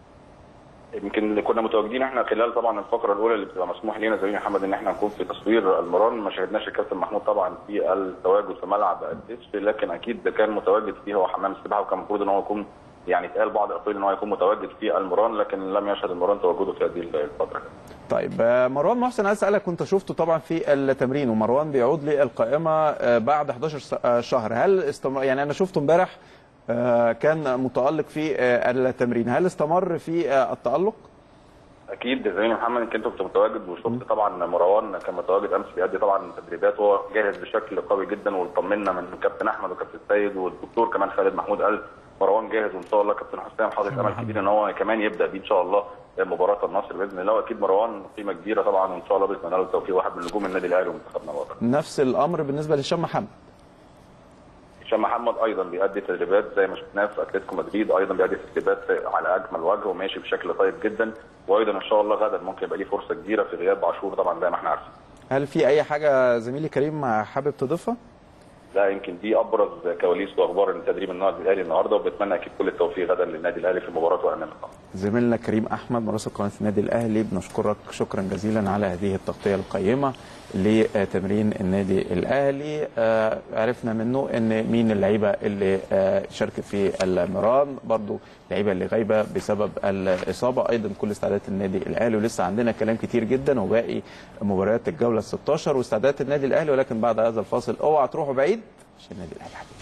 يمكن اللي كنا متواجدين احنا خلال طبعا الفقره الاولى اللي بتبقى مسموح لنا زميلي محمد ان احنا نكون في تصوير المران ما شاهدناش الكابتن محمود طبعا في التواجد في ملعب الديسك لكن اكيد كان متواجد فيه هو حمام السباحه وكان المفروض ان هو يكون يعني اتقال بعض الاقوال ان هو يكون متواجد في المران لكن لم يشهد المران تواجده في هذه الفتره. طيب آه، مروان محسن عايز اسالك كنت شفته طبعا في التمرين ومروان بيعود للقائمه آه، بعد 11 س- آه، شهر هل استمر يعني انا شفته امبارح آه، كان متالق في آه، التمرين هل استمر في آه، التالق؟ اكيد زميلي محمد انت كنت متواجد وشفت طبعا مروان كان متواجد امس بيأدي طبعا تدريبات وهو جاهز بشكل قوي جدا وطمنا من كابتن احمد وكابتن سيد والدكتور كمان خالد محمود قال مروان جاهز وان شاء الله كابتن حسام حاطط امل كبير ان هو كمان يبدا بيه ان شاء الله مباراه النصر باذن الله واكيد مروان قيمه كبيره طبعا وان شاء الله باذن الله له التوفيق واحد من نجوم النادي الاهلي ومنتخبنا الوطني. نفس الامر بالنسبه لهشام محمد هشام محمد ايضا بيأدي تدريبات زي ما شفناه في اتلتيكو مدريد ايضا بيأدي تدريبات على اجمل وجه وماشي بشكل طيب جدا وايضا ان شاء الله غدا ممكن يبقى ليه فرصه كبيره في غياب عاشور طبعا زي ما احنا عارفين. هل في اي حاجه زميلي كريم حابب تضيفها؟ لا يمكن دي ابرز كواليس واخبار التدريب النادي الاهلي النهارده وبتمنى اكيد كل التوفيق غدا للنادي الاهلي في مباراه وامام النهارده زميلنا كريم احمد مراسل قناه النادي الاهلي بنشكرك شكرا جزيلا على هذه التغطيه القيمه لتمرين النادي الاهلي آه، عرفنا منه ان مين اللعيبه اللي آه، شاركت في المران برضو اللعيبه اللي غايبه بسبب الاصابه ايضا كل استعدادات النادي الاهلي ولسه عندنا كلام كتير جدا وباقي مباريات الجوله 16 واستعدادات النادي الاهلي ولكن بعد هذا الفاصل اوعى تروحوا بعيد عشان النادي الاهلي حبيبي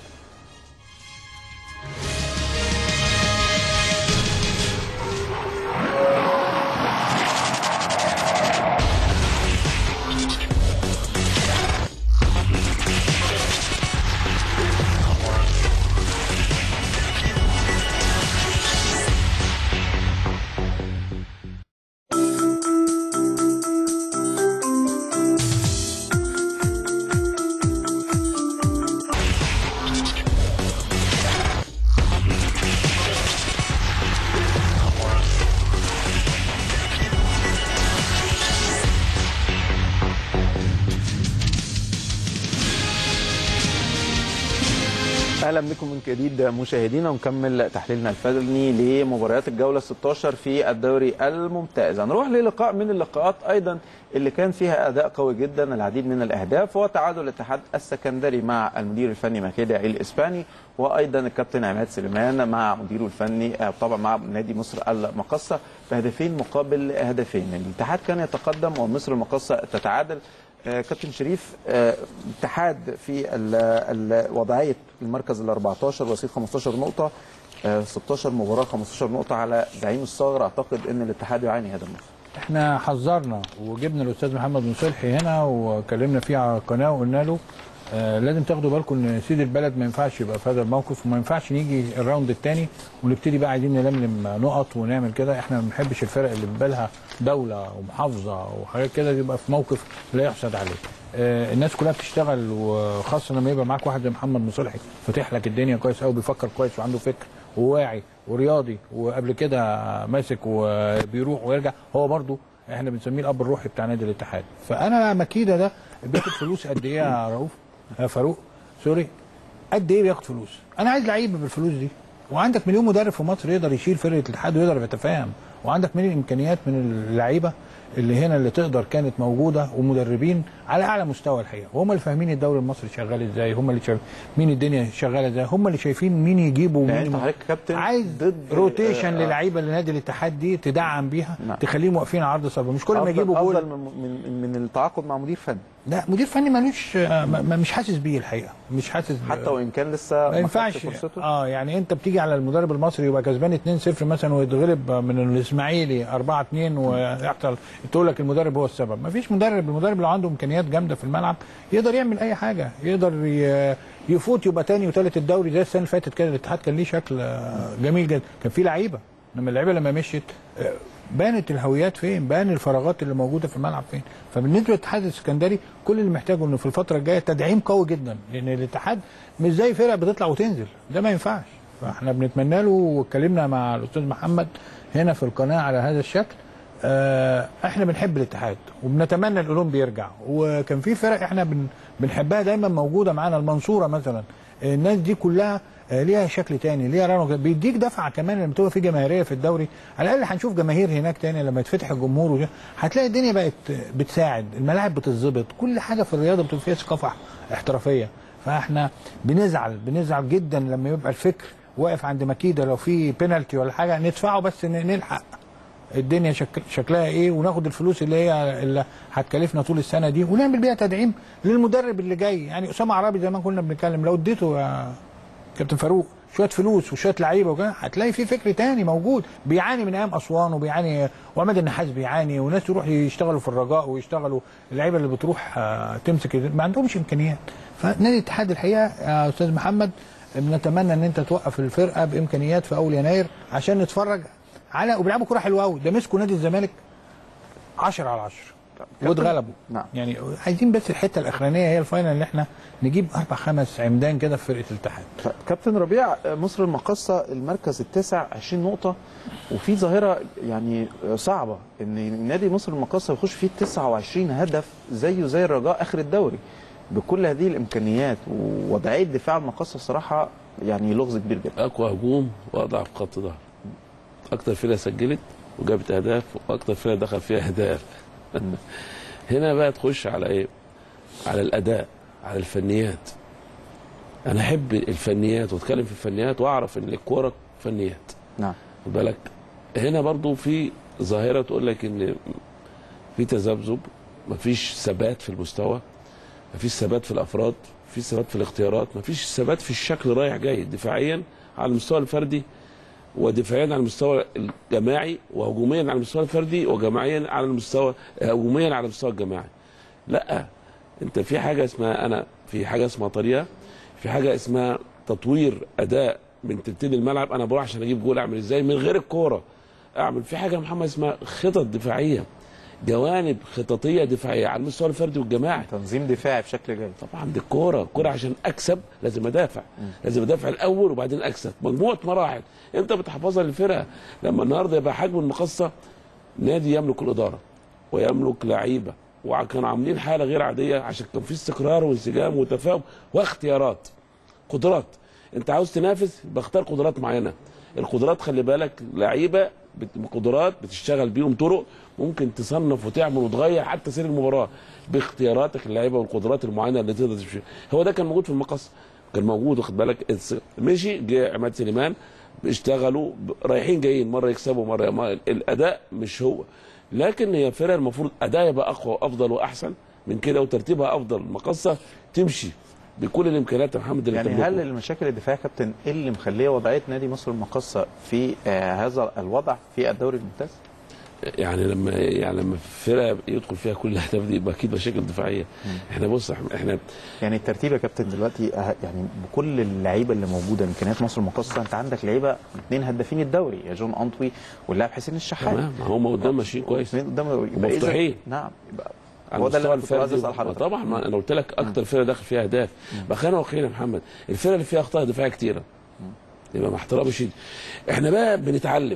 اهلا بكم من جديد مشاهدينا ونكمل تحليلنا الفني لمباريات الجوله 16 في الدوري الممتاز هنروح للقاء من اللقاءات ايضا اللي كان فيها اداء قوي جدا العديد من الاهداف هو تعادل الاتحاد السكندري مع المدير الفني ماكيدا الاسباني وايضا الكابتن عماد سليمان مع مديره الفني آه، طبعا مع نادي مصر المقصه بهدفين مقابل هدفين الاتحاد كان يتقدم ومصر المقصه تتعادل آه، كابتن شريف آه، اتحاد في ال- ال- وضعيه المركز ال 14 ورصيد 15 نقطه آه، 16 مباراه 15 نقطه على زعيم الصغر اعتقد ان الاتحاد يعاني هذا الموسم احنا حذرنا وجبنا الاستاذ محمد مصلحي هنا وكلمنا فيه على القناه وقلنا له آه لازم تاخدوا بالكم ان سيد البلد ما ينفعش يبقى في هذا الموقف وما ينفعش نيجي الراوند الثاني ونبتدي بقى عايزين نلملم نقط ونعمل كده احنا ما بنحبش الفرق اللي بالها دوله ومحافظه وحاجات كده يبقى في موقف لا يحسد عليه. آه الناس كلها بتشتغل وخاصه لما يبقى معاك واحد زي محمد مصلحي فاتح لك الدنيا كويس قوي بيفكر كويس وعنده فكر وواعي ورياضي وقبل كده ماسك وبيروح ويرجع هو برضو احنا بنسميه الاب الروحي بتاع نادي الاتحاد فانا مكيده ده بياخد فلوس قد ايه يا رؤوف يا فاروق سوري قد ايه بياخد فلوس انا عايز لعيبه بالفلوس دي وعندك مليون مدرب في مصر يقدر يشيل فرقه الاتحاد ويقدر يتفاهم وعندك من الامكانيات من اللعيبه اللي هنا اللي تقدر كانت موجوده ومدربين على اعلى مستوى الحقيقه وهم اللي فاهمين الدوري المصري شغال ازاي هم اللي شايف مين الدنيا شغاله ازاي هم اللي شايفين مين يجيبوا يعني ومين انت حضرتك كابتن عايز ضد روتيشن آه، للعيبه اللي نادي الاتحاد دي تدعم بيها نعم. تخليهم واقفين على عرض صلبه مش كل ما أفضل- يجيبوا افضل جول من, من, من التعاقد مع مدير فني لا مدير فني مالوش آه، ما- ما- مش حاسس بيه الحقيقه مش حاسس ب- حتى وان كان لسه ما ينفعش خدش فرصته اه يعني انت بتيجي على المدرب المصري يبقى كسبان 2-0 مثلا ويتغلب من الاسماعيلي 4-2 ويحصل تقول لك المدرب هو السبب ما فيش مدرب المدرب لو عنده امكانيات جامده في الملعب يقدر يعمل اي حاجه يقدر ي- يفوت يبقى تاني وتالت الدوري زي السنه اللي فاتت كده الاتحاد كان ليه شكل آه، جميل جدا كان فيه لعيبه لما اللعيبه لما مشيت آه، بانت الهويات فين بان الفراغات اللي موجوده في الملعب فين فبالنسبه للاتحاد السكندري كل اللي محتاجه انه في الفتره الجايه تدعيم قوي جدا لان الاتحاد مش زي فرق بتطلع وتنزل ده ما ينفعش فاحنا بنتمنى له واتكلمنا مع الاستاذ محمد هنا في القناه على هذا الشكل آه، احنا بنحب الاتحاد وبنتمنى الاولمبي يرجع وكان في فرق احنا بن بنحبها دايما موجوده معانا المنصوره مثلا الناس دي كلها آه، ليها شكل تاني ليها رونق بيديك دفعه كمان لما تبقى في جماهيريه في الدوري على الاقل هنشوف جماهير هناك تاني لما يتفتح الجمهور وده هتلاقي الدنيا بقت بتساعد الملاعب بتتظبط كل حاجه في الرياضه بتبقى فيها ثقافه احترافيه فاحنا بنزعل بنزعل جدا لما يبقى الفكر واقف عند مكيده لو في بينالتي ولا حاجه ندفعه بس ن- نلحق الدنيا شك... شكلها ايه وناخد الفلوس اللي هي اللي هتكلفنا طول السنه دي ونعمل بيها تدعيم للمدرب اللي جاي يعني اسامه عرابي زي ما كنا بنتكلم لو اديته يا كابتن فاروق شويه فلوس وشويه لعيبه وكده هتلاقي في فكر تاني موجود بيعاني من ايام اسوان وبيعاني وعماد النحاس بيعاني وناس يروح يشتغلوا في الرجاء ويشتغلوا اللعيبه اللي بتروح آه، تمسك ما عندهمش امكانيات فنادي الاتحاد الحقيقه يا استاذ محمد بنتمنى ان انت توقف الفرقه بامكانيات في اول يناير عشان نتفرج على وبيلعبوا كوره حلوه قوي ده مسكوا نادي الزمالك 10 على 10 واتغلبوا نعم. يعني عايزين بس الحته الاخرانيه هي الفاينل اللي احنا نجيب اربع خمس عمدان كده في فرقه الاتحاد كابتن ربيع مصر المقاصة المركز التاسع 20 نقطة وفي ظاهرة يعني صعبة ان نادي مصر المقاصة يخش فيه 29 هدف زيه زي الرجاء اخر الدوري بكل هذه الامكانيات ووضعيه دفاع المقصه الصراحه يعني لغز كبير جدا اقوى هجوم واضعف خط ظهر اكتر فرقه سجلت وجابت اهداف واكتر فرقه دخل فيها اهداف هنا بقى تخش على ايه على الاداء على الفنيات انا احب الفنيات واتكلم في الفنيات واعرف ان الكوره فنيات نعم خد بالك هنا برضو في ظاهره تقول لك ان في تذبذب مفيش ثبات في المستوى مفيش ثبات في الافراد مفيش ثبات في الاختيارات مفيش ثبات في الشكل رايح جاي دفاعيا على المستوى الفردي ودفاعيا على المستوى الجماعي وهجوميا على المستوى الفردي وجماعيا على المستوى هجوميا على المستوى الجماعي لا انت في حاجه اسمها انا في حاجه اسمها طريقه في حاجه اسمها تطوير اداء من تلتين الملعب انا بروح عشان اجيب جول اعمل ازاي من غير الكوره اعمل في حاجه يا محمد اسمها خطط دفاعيه جوانب خططيه دفاعيه على المستوى الفردي والجماعي تنظيم دفاعي بشكل جيد طبعا دي الكوره الكوره عشان اكسب لازم ادافع لازم ادافع الاول وبعدين اكسب مجموعه مراحل انت بتحفظها للفرقه لما النهارده يبقى حجم المقصه نادي يملك الاداره ويملك لعيبه وكانوا عاملين حاله غير عاديه عشان كان في استقرار وانسجام وتفاهم واختيارات قدرات انت عاوز تنافس بختار قدرات معينه القدرات خلي بالك لعيبه بت- بقدرات بتشتغل بيهم طرق ممكن تصنف وتعمل وتغير حتى سير المباراه باختياراتك اللعيبه والقدرات المعينه اللي تقدر تمشي هو ده كان موجود في المقص كان موجود واخد بالك الس- مشي جه عماد سليمان اشتغلوا ب- رايحين جايين مره يكسبوا مره ما الاداء مش هو لكن هي فرقه المفروض اداء يبقى اقوى وافضل واحسن من كده وترتيبها افضل المقصه تمشي بكل الامكانيات يا محمد اللي يعني تملكه. هل المشاكل الدفاعيه يا كابتن إيه اللي مخليه وضعيه نادي مصر المقصه في آه هذا الوضع في الدوري الممتاز؟ يعني لما يعني لما فرقه يدخل فيها كل الاهداف دي يبقى اكيد مشاكل دفاعيه احنا بص احنا يعني الترتيب يا كابتن دلوقتي آه، يعني بكل اللعيبه اللي موجوده امكانيات مصر المقاصه انت عندك لعيبه اثنين هدافين الدوري يا جون انطوي واللاعب حسين الشحات تمام هم قدام ماشيين كويس اثنين قدام يبقى إذا- ومفتوحين. نعم يبقى على هو ده اللي المستوى انا كنت عايز الفردي اسال حضرتك طبعا ما انا قلت لك اكتر فرقه داخل فيها اهداف بقى خلينا واقعيين يا محمد الفرقه اللي فيها اخطاء دفاعيه كتيره يبقى مع احترامي شديد احنا بقى بنتعلم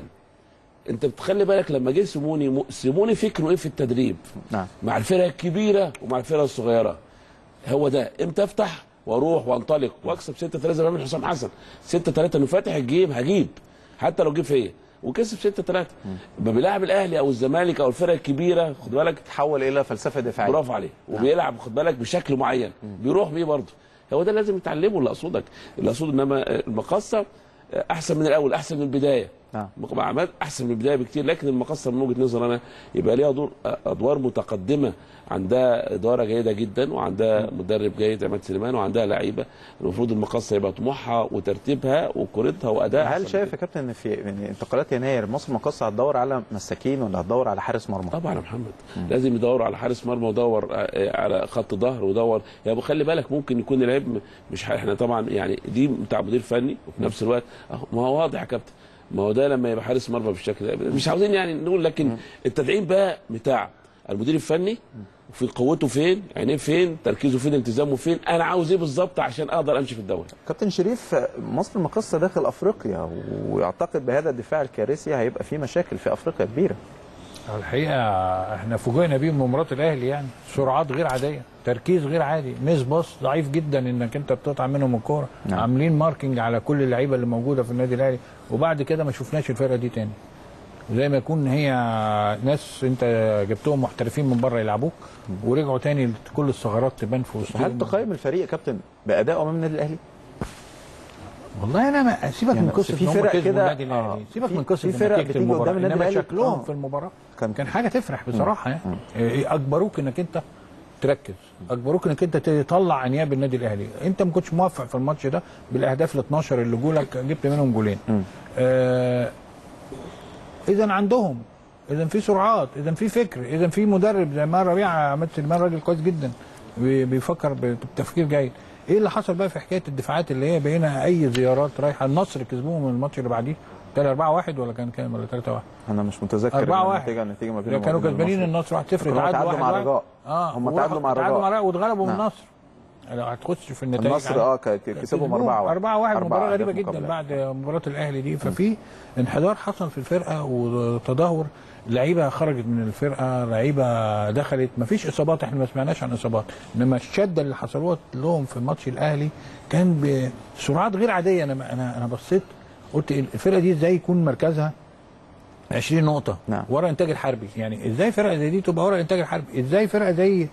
انت بتخلي بالك لما جه سيموني م- سيموني فكره ايه في التدريب نعم مع الفرقه الكبيره ومع الفرقه الصغيره هو ده امتى افتح واروح وانطلق واكسب 6 3 زي ما بيعمل حسام حسن 6 3 انه فاتح الجيم هجيب حتى لو جه فيا وكسب 6 3 لما بيلاعب الاهلي او الزمالك او الفرقه الكبيره خد بالك تحول الى فلسفه دفاعيه برافو عليه وبيلعب خد بالك بشكل معين بيروح بيه برضه هو ده لازم يتعلمه اللي اقصدك اللي اقصده انما المقصه احسن من الاول احسن من البدايه نعم. مع عماد احسن من البدايه بكتير لكن المقصه من وجهه نظر انا يبقى ليها دور ادوار متقدمه عندها اداره جيده جدا وعندها مدرب جيد عماد سليمان وعندها لعيبه المفروض المقصه يبقى طموحها وترتيبها وكورتها وادائها هل أحسن شايف يا كابتن ان في يعني انتقالات يناير مصر المقصه هتدور على مساكين ولا هتدور على حارس مرمى؟ طبعا يا محمد لازم يدور على حارس مرمى ودور آه، على خط ظهر ودور يا ابو خلي بالك ممكن يكون العيب م- مش ح- احنا طبعا يعني دي بتاع مدير فني وفي نفس الوقت أهو، ما هو واضح يا كابتن ما هو ده لما يبقى حارس مرمى بالشكل ده مش عاوزين يعني نقول لكن التدعيم بقى بتاع المدير الفني في قوته فين عينيه فين تركيزه فين التزامه فين انا عاوز ايه بالظبط عشان اقدر امشي في الدوري كابتن شريف مصر المقصه داخل افريقيا ويعتقد بهذا الدفاع الكارثي هيبقى في مشاكل في افريقيا كبيره الحقيقه احنا فوجئنا بيه من مباراه الاهلي يعني سرعات غير عاديه تركيز غير عادي ميس باص ضعيف جدا انك انت بتقطع منهم الكوره نعم. عاملين ماركينج على كل اللعيبه اللي موجوده في النادي الاهلي وبعد كده ما شفناش الفرقه دي تاني زي ما يكون هي ناس انت جبتهم محترفين من بره يلعبوك ورجعوا تاني كل الثغرات تبان في وسطهم هل تقيم الفريق يا كابتن بادائه امام النادي الاهلي؟ والله انا ما سيبك يعني من قصه في ان هم فرق كسبوا كده- النادي آه. الاهلي سيبك في- من قصه في فرق نتيجة بتيجي المباراة. قدام النادي انما الأهلي. شكلهم آه. في المباراه كان- كان حاجه تفرح بصراحه يعني إيه، اجبروك انك انت تركز اجبروك انك انت تطلع انياب النادي الاهلي انت ما كنتش موفق في الماتش ده بالاهداف ال 12 اللي جولك جبت منهم جولين آه اذا عندهم اذا في سرعات اذا في فكر اذا في مدرب زي ما ربيع عماد سليمان راجل كويس جدا بي- بيفكر بتفكير جيد ايه اللي حصل بقى في حكايه الدفاعات اللي هي بينها اي زيارات رايحه النصر كسبوهم من الماتش اللي بعديه كان 4 1 ولا كان كام ولا 3 1 انا مش متذكر 4 1 النتيجه النتيجه ما بينهم كانوا وما بين كسبانين المصري. النصر 1 0 كانوا تعادلوا مع الرجاء. اه هم وراحوا تعادلوا مع تعادلوا الرجاء. مع الرجاء واتغلبوا من نعم. النصر لو هتخش في النتائج النصر اه ك- ك- كسبهم 4 1 4 1 أربعة مباراه أهداف غريبه جدا مقابلة. بعد مباراه الاهلي دي ففي انحدار حصل في الفرقه وتدهور لعيبه خرجت من الفرقه لعيبه دخلت ما فيش اصابات احنا ما سمعناش عن اصابات انما الشده اللي حصلوها لهم في ماتش الاهلي كان بسرعات غير عاديه انا انا انا بصيت قلت الفرقه دي ازاي يكون مركزها 20 نقطة نعم. ورا الانتاج الحربي يعني ازاي فرقة زي دي تبقى ورا الانتاج الحربي ازاي فرقة زي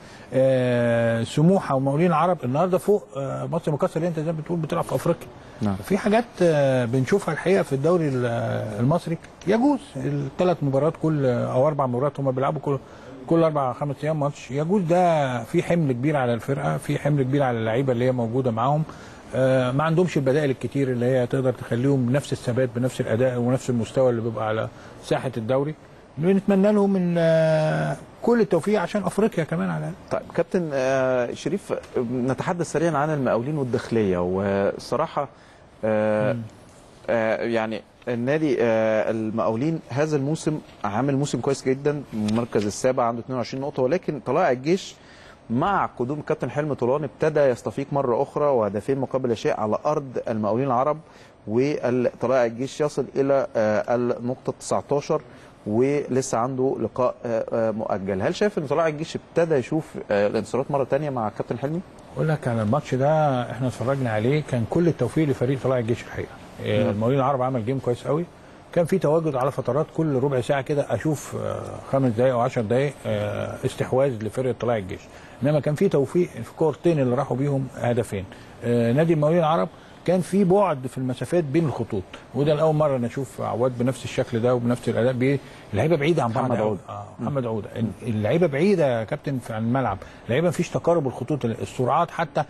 آه سموحة ومقاولين العرب النهارده فوق آه مصر مكسر اللي انت زي ما بتقول بتلعب في افريقيا نعم. في حاجات آه بنشوفها الحقيقة في الدوري ال- آه، المصري يجوز الثلاث مباريات كل او اربع مباريات هم بيلعبوا كل كل اربع خمس ايام ماتش يجوز ده في حمل كبير على الفرقة في حمل كبير على اللعيبة اللي هي موجودة معاهم آه، ما عندهمش البدائل الكتير اللي هي تقدر تخليهم بنفس الثبات بنفس الاداء ونفس المستوى اللي بيبقى على ساحه الدوري بنتمنى لهم من آه، كل التوفيق عشان افريقيا كمان على الاقل طيب كابتن آه، شريف نتحدث سريعا عن المقاولين والداخليه والصراحه آه، آه، يعني النادي آه، المقاولين هذا الموسم عامل موسم كويس جدا المركز السابع عنده 22 نقطه ولكن طلائع الجيش مع قدوم كابتن حلمي طولان ابتدى يستفيق مره اخرى وهدفين مقابل لا شيء على ارض المقاولين العرب وطلائع الجيش يصل الى آه، النقطه 19 ولسه عنده لقاء آه، آه، مؤجل هل شايف ان طلائع الجيش ابتدى يشوف آه، الانتصارات مره تانية مع كابتن حلمي اقول لك على الماتش ده احنا اتفرجنا عليه كان كل التوفيق لفريق طلائع الجيش الحقيقه آه، المقاولين العرب عمل جيم كويس قوي كان في تواجد على فترات كل ربع ساعه كده اشوف آه، خمس دقائق او 10 دقائق آه، استحواذ لفرقه طلائع الجيش انما كان في توفيق في كورتين اللي راحوا بيهم هدفين آه، نادي المقاولين العرب كان في بعد في المسافات بين الخطوط وده لاول مره انا اشوف عواد بنفس الشكل ده وبنفس الاداء بي- اللعيبه بعيده عن بعض محمد أوي. عودة. اه محمد عوده اللعيبه بعيده يا كابتن في عن الملعب اللعيبه مفيش تقارب الخطوط السرعات حتى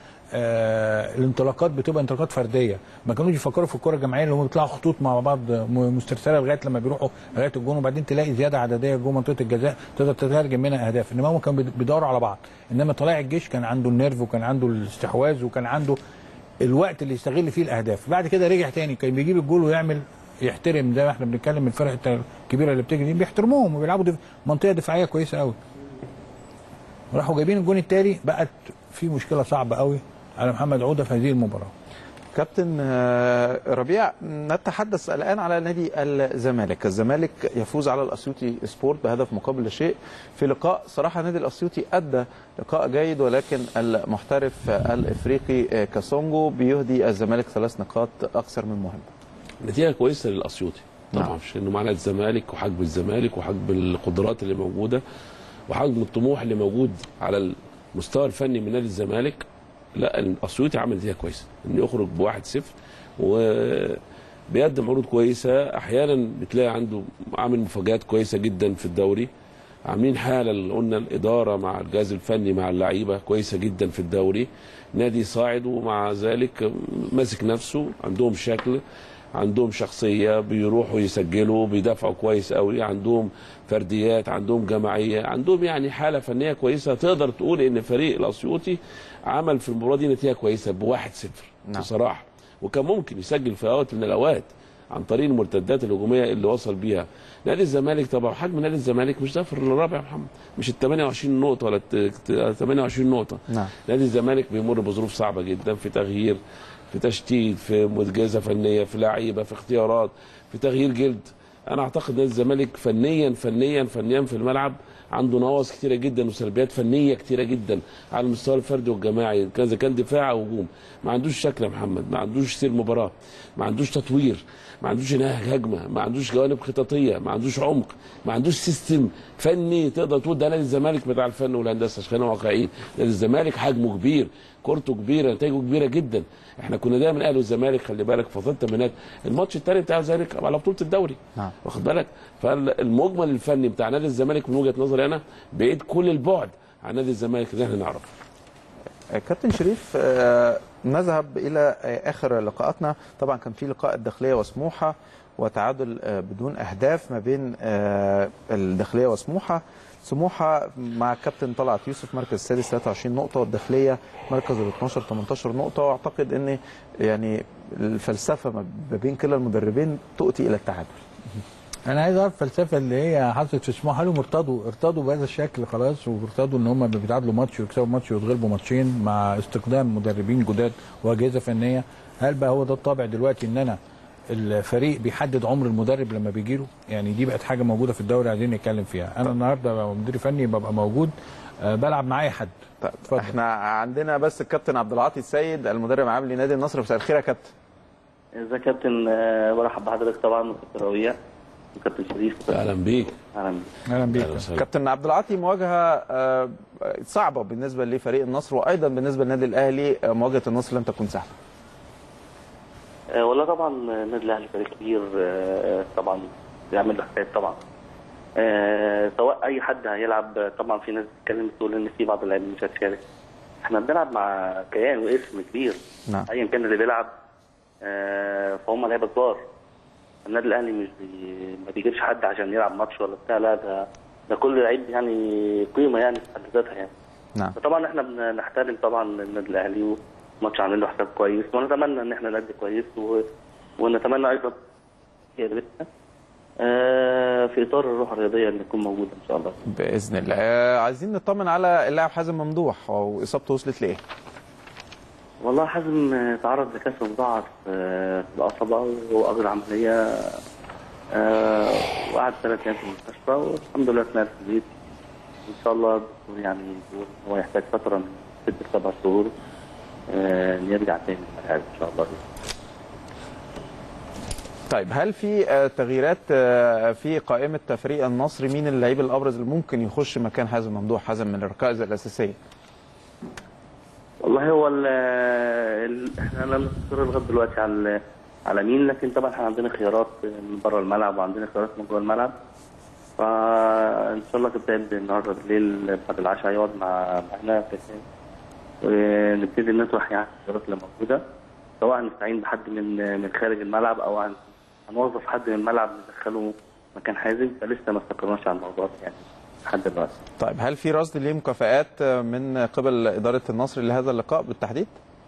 آه الانطلاقات بتبقى انطلاقات فرديه ما كانوش يفكروا في الكره الجماعيه اللي هم بيطلعوا خطوط مع بعض م- مسترسله لغايه لما بيروحوا لغايه الجون وبعدين تلاقي زياده عدديه جوه منطقه الجزاء تقدر تترجم منها اهداف انما هم كانوا بيد- بيدوروا على بعض انما طلائع الجيش كان عنده النيرف وكان عنده الاستحواذ وكان عنده الوقت اللي يستغل فيه الاهداف بعد كده رجع تاني كان بيجيب الجول ويعمل يحترم زي ما احنا بنتكلم الفرق الكبيره اللي بتجري دي بيحترموهم وبيلعبوا دف... منطقه دفاعيه كويسه قوي راحوا جايبين الجون التالي بقت في مشكله صعبه قوي على محمد عوده في هذه المباراه كابتن آه، ربيع نتحدث الان على نادي الزمالك، الزمالك يفوز على الاسيوطي سبورت بهدف مقابل لا شيء في لقاء صراحه نادي الاسيوطي ادى لقاء جيد ولكن المحترف الافريقي آه، كاسونجو بيهدي الزمالك ثلاث نقاط اكثر من مهمه. نتيجه كويسه للاسيوطي طبعا نعم. مش انه معنى الزمالك وحجم الزمالك وحجم القدرات اللي موجوده وحجم الطموح اللي موجود على المستوى الفني من نادي الزمالك لا الاسيوطي عمل نتيجه كويسه انه يخرج بواحد صفر وبيقدم عروض كويسه احيانا بتلاقي عنده عامل مفاجات كويسه جدا في الدوري عاملين حاله اللي قلنا الاداره مع الجهاز الفني مع اللعيبه كويسه جدا في الدوري نادي صاعد ومع ذلك ماسك نفسه عندهم شكل عندهم شخصيه بيروحوا يسجلوا بيدافعوا كويس قوي عندهم فرديات عندهم جماعيه عندهم يعني حاله فنيه كويسه تقدر تقول ان فريق الاسيوطي عمل في المباراه دي نتيجه كويسه بواحد صفر نعم. بصراحه وكان ممكن يسجل في اوقات من الاوقات عن طريق المرتدات الهجوميه اللي وصل بيها نادي الزمالك طبعا حجم نادي الزمالك مش ظافر الرابع يا محمد مش ال 28 نقطه ولا ال 28 نقطه نعم. نادي الزمالك بيمر بظروف صعبه جدا في تغيير في تشتيت في مجهزه فنيه في لعيبه في اختيارات في تغيير جلد انا اعتقد نادي الزمالك فنيا فنيا فنيا في الملعب عنده نواقص كتيره جدا وسلبيات فنيه كتيره جدا على المستوى الفردي والجماعي كان اذا كان دفاع او هجوم ما عندوش شكل يا محمد ما عندوش سير مباراه ما عندوش تطوير ما عندوش انهاء هجمه ما عندوش جوانب خططيه ما عندوش عمق ما عندوش سيستم فني تقدر تقول ده نادي الزمالك بتاع الفن والهندسه عشان خلينا واقعيين نادي الزمالك حجمه كبير كورته كبيره نتائجه كبيره جدا احنا كنا دايما اهلي والزمالك خلي بالك في فتره الثمانينات الماتش الثاني بتاع الزمالك على بطوله الدوري نعم. واخد بالك فالمجمل الفني بتاع نادي الزمالك من وجهه نظري انا بعيد كل البعد عن نادي الزمالك اللي احنا نعرفه كابتن شريف آه، نذهب الى آه، اخر لقاءاتنا طبعا كان في لقاء الداخليه وسموحه وتعادل آه، بدون اهداف ما بين آه، الداخليه وسموحه سموحه مع الكابتن طلعت يوسف مركز السادس 23 نقطه والداخليه مركز ال 12 18 نقطه واعتقد ان يعني الفلسفه ما بين كلا المدربين تؤتي الى التعادل انا عايز اعرف الفلسفه اللي هي حصلت في سموحه هل هم ارتضوا ارتضوا بهذا الشكل خلاص وارتضوا ان هم بيتعادلوا ماتش ويكسبوا ماتش ويتغلبوا ماتشين مع استخدام مدربين جداد واجهزه فنيه هل بقى هو ده الطابع دلوقتي ان انا الفريق بيحدد عمر المدرب لما بيجي له يعني دي بقت حاجه موجوده في الدوري عايزين نتكلم فيها انا النهارده لو مدير فني ببقى موجود آه، بلعب مع اي حد طيب اتفضل. احنا عندنا بس الكابتن عبد العاطي السيد المدرب العام لنادي النصر مساء الخير يا كابتن ازيك يا كابتن آه، برحب بحضرتك طبعا وكابتن رؤية وكابتن شريف اهلا بيك اهلا بيك. اهلا بيك اهلا وسهلا كابتن عبد العاطي مواجهه آه، صعبه بالنسبه لفريق النصر وايضا بالنسبه للنادي الاهلي آه، مواجهه النصر لم تكن سهله آه، والله طبعا النادي الاهلي فريق كبير آه، طبعا بيعمل له حساب طبعا آه، سواء اي حد هيلعب طبعا في ناس بتتكلم بتقول ان في بعض اللاعبين مش هتشارك احنا بنلعب مع كيان واسم كبير نعم ايا كان اللي بيلعب آه، فهم لعيبه كبار النادي الاهلي مش بي... ما بيجيبش حد عشان يلعب ماتش ولا بتاع لا ده ده كل لعيب يعني قيمه يعني في حد ذاتها يعني نعم فطبعا احنا بنحترم طبعا النادي الاهلي وماتش عامل له حساب كويس ونتمنى ان احنا نأدي كويس و... ونتمنى ايضا إجابتنا، آه، في اطار الروح الرياضيه اللي تكون موجوده ان شاء الله باذن الله آه، عايزين نطمن على اللاعب حازم ممدوح واصابته وصلت لايه والله حازم آه، تعرض لكسر مضاعف آه، في القصبه واجرى عمليه آه، وقعد ثلاث ايام في المستشفى والحمد لله اتنقل في البيت ان شاء الله الدكتور يعني بيقول إن هو يحتاج فتره من ست لسبع شهور آه، يرجع تاني للملاعب ان شاء الله طيب هل في آه، تغييرات آه، في قائمه فريق النصر مين اللعيب الابرز اللي ممكن يخش مكان حازم ممدوح حازم من الركائز الاساسيه والله هو ال ال- احنا لم نستقر لغايه دلوقتي على على مين لكن طبعا احنا عندنا خيارات من بره الملعب وعندنا خيارات من جوه الملعب فان شاء الله كابتن النهارده بالليل بعد العشاء هيقعد مع معنا في ونبتدي نطرح يعني الخيارات اللي موجوده سواء نستعين بحد من من خارج الملعب او هن- هنوظف حد من الملعب ندخله مكان حازم فلسه ما استقرناش على الموضوع ده يعني لحد دلوقتي طيب هل في رصد ليه مكافآت آه، من قبل اداره النصر لهذا اللقاء بالتحديد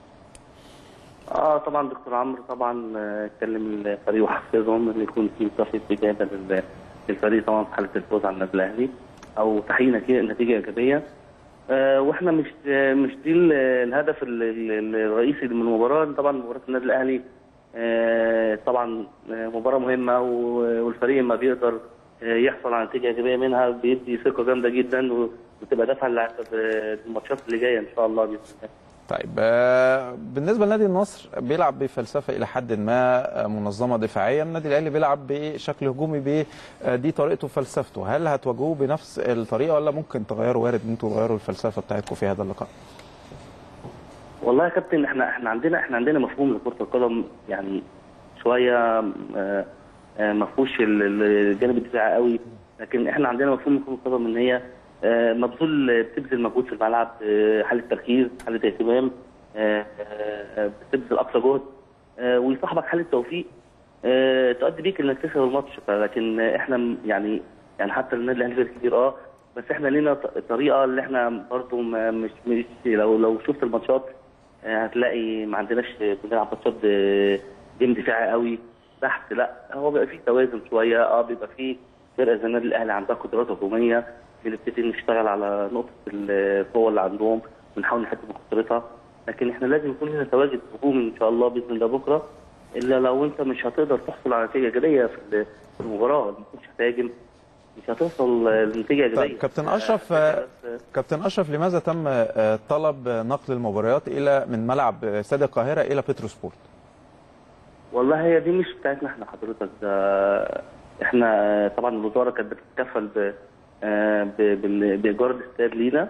اه طبعا دكتور عمرو طبعا آه، اتكلم الفريق وحفزهم ان يكون في مكافاه اجابه لل- للفريق طبعا في حاله الفوز على النادي الاهلي او تحقيق نتيجه نتيجة ايجابيه آه واحنا مش آه مش دي ال- الهدف ال- ال- الرئيسي من المباراه طبعا مباراه النادي الاهلي آه طبعا آه، مباراه مهمه و- والفريق لما بيقدر آه، يحصل على نتيجه ايجابيه منها بيدي ثقه جامده جدا و- وتبقى دافعه للماتشات اللي جايه ان شاء الله باذن الله طيب آه، بالنسبه لنادي النصر بيلعب بفلسفه الى حد ما آه، منظمه دفاعيا النادي الاهلي بيلعب بشكل هجومي ب- آه، دي طريقته وفلسفته هل هتواجهوه بنفس الطريقه ولا ممكن تغيروا وارد ان انتوا تغيروا الفلسفه بتاعتكم في هذا اللقاء والله يا كابتن احنا احنا عندنا احنا عندنا مفهوم لكره القدم يعني شويه آه، آه، ما فيهوش ال- ال- الجانب الدفاعي قوي لكن احنا عندنا مفهوم لكره القدم ان هي آه، مبذول بتبذل مجهود في الملعب آه، حاله تركيز حاله اهتمام آه، آه، بتبذل اقصى جهد آه، ويصاحبك حاله توفيق آه، تؤدي بيك انك تكسب الماتش لكن احنا م- يعني يعني حتى النادي الاهلي فريق كبير اه بس احنا لينا ط- طريقه اللي احنا برضو ما- مش مش لو لو شفت الماتشات آه، هتلاقي ما عندناش بنلعب ماتشات ب- جيم دفاعي قوي بحت لا هو بيبقى فيه توازن شويه اه بيبقى فيه فرقه زي النادي الاهلي عندها قدرات هجوميه بنبتدي نشتغل على نقطه القوه اللي عندهم ونحاول نحد من قدرتها لكن احنا لازم يكون لنا تواجد هجومي ان شاء الله باذن الله بكره الا لو انت مش هتقدر تحصل على نتيجه ايجابيه في ال- في المباراه ما كنتش هتهاجم مش هتوصل لنتيجه ايجابيه طيب كابتن اشرف آه، كابتن اشرف لماذا تم آه، طلب نقل المباريات الى من ملعب استاد القاهره الى بتروسبورت والله هي دي مش بتاعتنا احنا حضرتك ده احنا طبعا الوزاره كانت بتتكفل ب آه، ب- بال- بايجار الاستاد لينا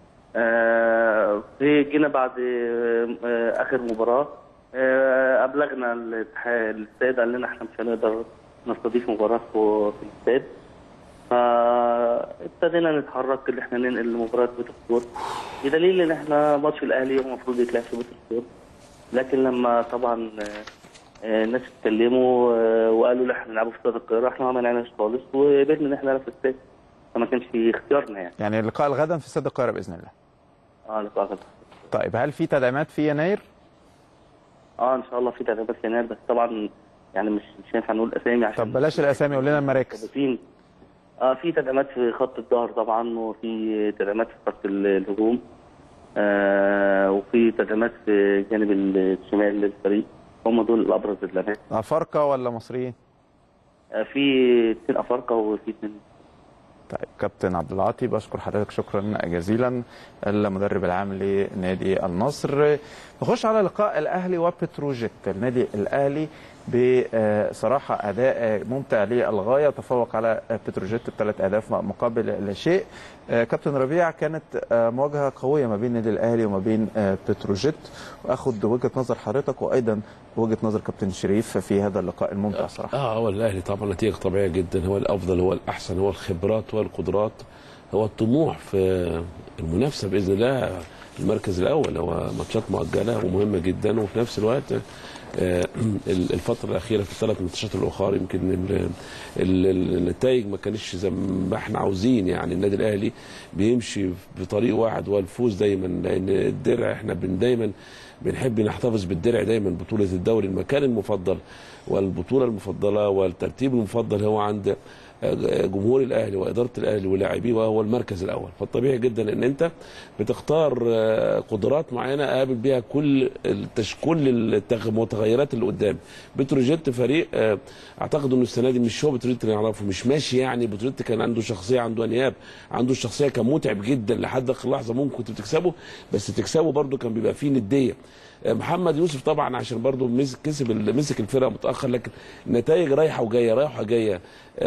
آه، في جينا بعد آه، اخر مباراه آه، ابلغنا الاتحاد الاستاد قال لنا احنا مش هنقدر نستضيف مباراه في في الاستاد فابتدينا نتحرك ان احنا ننقل مباراه بيتر بدليل ان احنا ماتش الاهلي هو المفروض يتلعب في بيتر لكن لما طبعا آه، آه، الناس اتكلموا آه، وقالوا لا احنا نلعبوا في استاد القاهره احنا ما منعناش خالص وقبلنا ان احنا نلعب في الاستاد فما كانش اختيارنا يعني يعني اللقاء غدا في استاد القاهره باذن الله اه لقاء غدا. طيب هل في تدعيمات في يناير اه ان شاء الله في تدريبات في يناير بس طبعا يعني مش مش هينفع نقول اسامي عشان طب بلاش الاسامي قول لنا المراكز مركزين اه في تدعيمات في خط الظهر طبعا وفي تدعيمات في خط ال- الهجوم آه وفي تدعيمات في جانب الشمال للفريق هم دول الابرز التدعيمات افارقه ولا مصريين آه في اثنين افارقه وفي اثنين طيب كابتن عبد العاطي بشكر حضرتك شكرا جزيلا المدرب العام لنادي النصر نخش على لقاء الاهلي وبتروجيت النادي الاهلي بصراحه اداء ممتع للغايه تفوق على بتروجيت بثلاث اهداف مقابل لا شيء كابتن ربيع كانت مواجهه قويه ما بين النادي الاهلي وما بين بتروجيت واخد وجهه نظر حضرتك وايضا وجهه نظر كابتن شريف في هذا اللقاء الممتع صراحه اه هو الاهلي طبعا نتيجه طبيعيه جدا هو الافضل هو الاحسن هو الخبرات هو القدرات هو الطموح في المنافسه باذن الله المركز الاول هو ماتشات مؤجله ومهمه جدا وفي نفس الوقت آه، الفتره الاخيره في الثلاث ماتشات الاخرى يمكن ال- ال- النتائج ما كانتش زي ما احنا عاوزين يعني النادي الاهلي بيمشي بطريق واحد هو الفوز دايما لان الدرع احنا بن دايما بنحب نحتفظ بالدرع دايما بطوله الدوري المكان المفضل والبطوله المفضله والترتيب المفضل هو عند جمهور الاهلي واداره الاهلي ولاعبيه وهو المركز الاول فالطبيعي جدا ان انت بتختار آه، قدرات معينه قابل بيها كل التش... كل التغ- المتغيرات اللي قدام بتروجيت فريق آه، اعتقد انه السنه دي مش هو بتروجيت اللي نعرفه مش ماشي يعني بتروجيت كان عنده شخصيه عنده انياب عنده الشخصيه كان متعب جدا لحد اخر لحظه ممكن كنت بتكسبه بس تكسبه برده كان بيبقى فيه نديه محمد يوسف طبعا عشان برضه مسك كسب ال- مسك الفرقه متاخر لكن النتائج رايحه وجايه رايحه جايه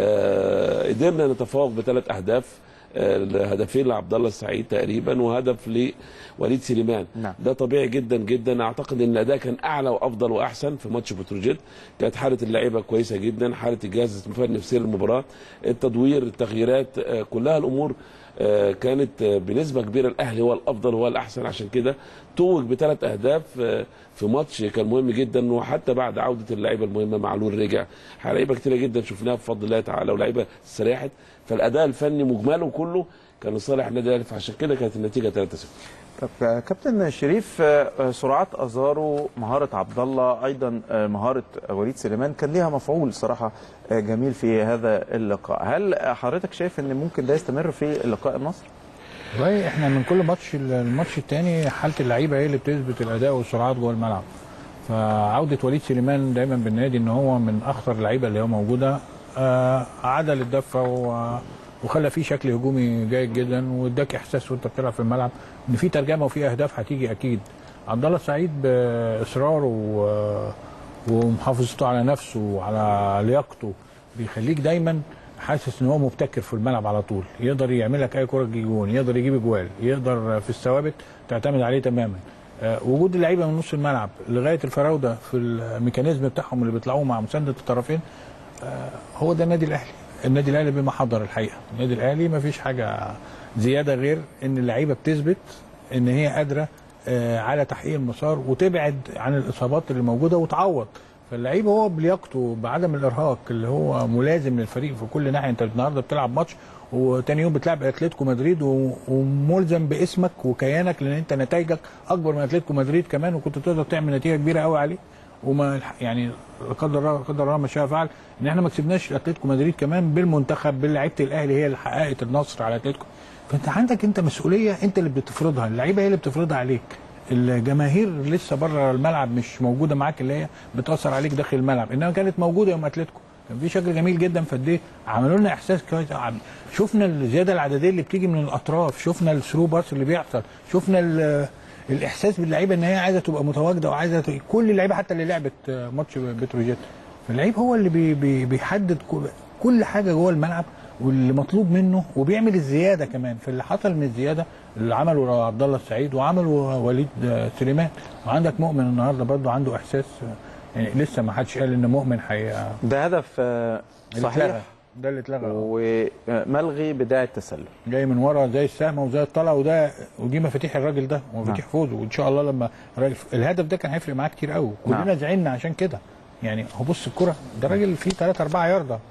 آه، قدرنا نتفوق بثلاث اهداف آه، هدفين لعبد الله السعيد تقريبا وهدف لوليد سليمان نعم. ده طبيعي جدا جدا اعتقد ان الاداء كان اعلى وافضل واحسن في ماتش بتروجيت كانت حاله اللعيبه كويسه جدا حاله الجهاز الفني في سير المباراه التدوير التغييرات آه، كلها الامور آه، كانت آه، بنسبه كبيره الاهلي هو الافضل هو الاحسن عشان كده توج بثلاث اهداف آه، في ماتش كان مهم جدا وحتى بعد عوده اللعيبه المهمه معلول رجع لعيبه كتيره جدا شفناها بفضل الله تعالى ولعيبه استريحت فالاداء الفني مجمله كله كان لصالح النادي الاهلي فعشان كده كانت النتيجه 3-0 طب آه، كابتن شريف آه، آه، سرعات ازارو مهاره عبد الله ايضا آه، مهاره وليد سليمان كان ليها مفعول صراحه آه، جميل في هذا اللقاء هل آه، حضرتك شايف ان ممكن ده يستمر في لقاء النصر والله احنا من كل ماتش الماتش الثاني حاله اللعيبه هي اللي بتثبت الاداء والسرعات جوه الملعب فعوده وليد سليمان دايما بالنادي ان هو من اخطر اللعيبه اللي هي موجوده آه عدل الدفه و- وخلى فيه شكل هجومي جيد جدا واداك احساس وانت بتلعب في الملعب ان في ترجمه وفي اهداف هتيجي اكيد عبد الله السعيد باصراره و- ومحافظته على نفسه وعلى لياقته بيخليك دايما حاسس ان هو مبتكر في الملعب على طول يقدر يعمل لك اي كره تجي جون يقدر يجيب اجوال يقدر في الثوابت تعتمد عليه تماما آه، وجود اللعيبه من نص الملعب لغايه الفراوده في الميكانيزم بتاعهم اللي بيطلعوه مع مسانده الطرفين آه، هو ده النادي الاهلي النادي الاهلي بما حضر الحقيقه النادي الاهلي ما فيش حاجه زياده غير ان اللعيبه بتثبت ان هي قادره آه، على تحقيق المسار وتبعد عن الاصابات اللي موجوده وتعوض فاللعيب هو بلياقته بعدم الارهاق اللي هو ملازم للفريق في كل ناحيه انت النهارده بتلعب ماتش وتاني يوم بتلعب اتلتيكو مدريد و- وملزم باسمك وكيانك لان انت نتائجك اكبر من اتلتيكو مدريد كمان وكنت تقدر تعمل نتيجه كبيره قوي عليه وما الح- يعني لا قدر الله لا قدر الله ما شاء فعل ان احنا ما كسبناش اتلتيكو مدريد كمان بالمنتخب بلعيبه الاهلي هي اللي حققت النصر على اتلتيكو فانت عندك انت مسؤوليه انت اللي بتفرضها اللعيبه هي اللي بتفرضها عليك الجماهير لسه بره الملعب مش موجوده معاك اللي هي بتاثر عليك داخل الملعب انما كانت موجوده يوم اتلتيكو كان في شكل جميل جدا فديه عملوا لنا احساس كويس عم- شفنا الزياده العدديه اللي بتيجي من الاطراف شفنا الثرو باس اللي بيحصل شفنا ال- الاحساس باللعيبه ان هي عايزه تبقى متواجده وعايزه ت- كل اللعيبه حتى اللي لعبت آه، ماتش بتروجيت فاللعيب هو اللي بي بي بيحدد كل- كل حاجه جوه الملعب واللي مطلوب منه وبيعمل الزياده كمان في اللي حصل من الزياده اللي عمله عبد الله السعيد وعمله وليد آه، سليمان وعندك مؤمن النهارده برضه عنده احساس آه، يعني لسه ما حدش قال ان مؤمن حي ده هدف آه، اتلغى. صحيح ده اللي اتلغى وملغي بدايه التسلل جاي من ورا زي السهم وزي الطلع وده ودي مفاتيح الراجل ده ومفاتيح فوزه وان شاء الله لما الراجل الهدف ده كان هيفرق معاه كتير قوي كلنا نعم. زعلنا عشان كده يعني هو بص الكره ده راجل فيه 3 4 يارده يعني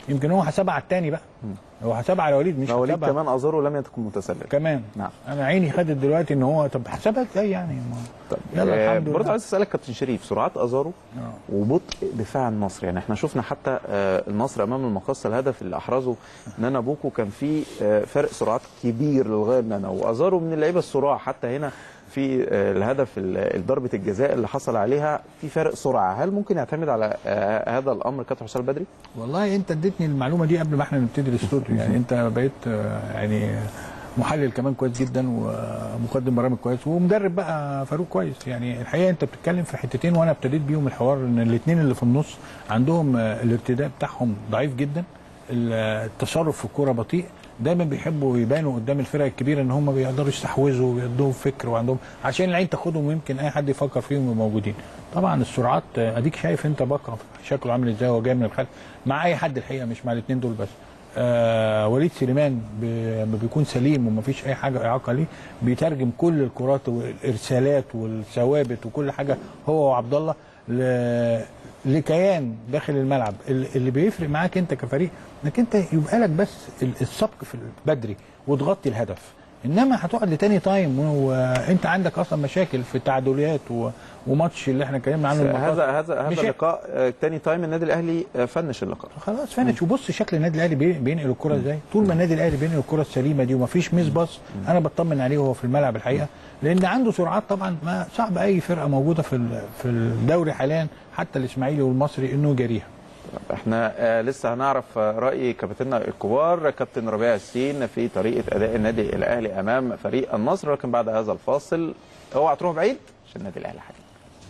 يمكن هو حسبها على الثاني بقى هو حسبها على وليد مش وليد حسبها كمان ازارو لم يكن متسلل كمان نعم. انا عيني خدت دلوقتي ان هو طب حسبها ازاي يعني ما- طب يلا آه، الحمد برضه لله عايز اسالك كابتن شريف سرعات ازارو آه. وبطء دفاع النصر يعني احنا شفنا حتى آه، النصر امام المقص الهدف اللي احرزه نانا بوكو كان في آه، فرق سرعات كبير للغايه نانا وازارو من اللعيبه السرعه حتى هنا في آه، الهدف ال- ضربه الجزاء اللي حصل عليها في فرق سرعه هل ممكن يعتمد على آه، هذا الامر كابتن حسام البدري؟ والله انت اديتني المعلومه دي قبل ما احنا نبتدي الاستوديو يعني انت بقيت آه، يعني محلل كمان كويس جدا ومقدم برامج كويس ومدرب بقى فاروق كويس يعني الحقيقه انت بتتكلم في حتتين وانا ابتديت بيهم الحوار ان الاثنين اللي في النص عندهم آه، الارتداء بتاعهم ضعيف جدا التصرف في الكوره بطيء دايما بيحبوا يبانوا قدام الفرق الكبيره ان هم بيقدروا يستحوذوا وعندهم فكر وعندهم عشان العين تاخدهم ويمكن اي حد يفكر فيهم يبقوا موجودين طبعا السرعات آه، اديك شايف انت بقى شكله عامل ازاي وهو جاي من الخلف مع اي حد الحقيقه مش مع الاثنين دول بس آه وليد سليمان ب- لما بيكون سليم ومفيش اي حاجه اعاقه ليه بيترجم كل الكرات والارسالات والثوابت وكل حاجه هو وعبد الله ل- لكيان داخل الملعب ال- اللي بيفرق معاك انت كفريق انك انت يبقى لك بس ال- السبق في البدري وتغطي الهدف انما هتقعد لتاني تايم و- وانت عندك اصلا مشاكل في التعادلات و- وماتش اللي احنا اتكلمنا عنه الماتش. هذا هذا مش- هذا اللقاء آه، تاني تايم النادي الاهلي آه، فنش اللقاء خلاص فنش وبص شكل النادي الاهلي بي- بينقل الكره ازاي طول ما النادي الاهلي بينقل الكره السليمه دي ومفيش ميس باص انا بطمن عليه وهو في الملعب الحقيقه لان عنده سرعات طبعا ما صعب اي فرقه موجوده في ال- في الدوري حاليا حتى الاسماعيلي والمصري انه يجاريها احنا آه لسه هنعرف آه، راي كابتننا الكبار كابتن ربيع السين في طريقه اداء النادي الاهلي امام فريق النصر لكن بعد هذا الفاصل اوعى تروح بعيد عشان النادي الاهلي حديث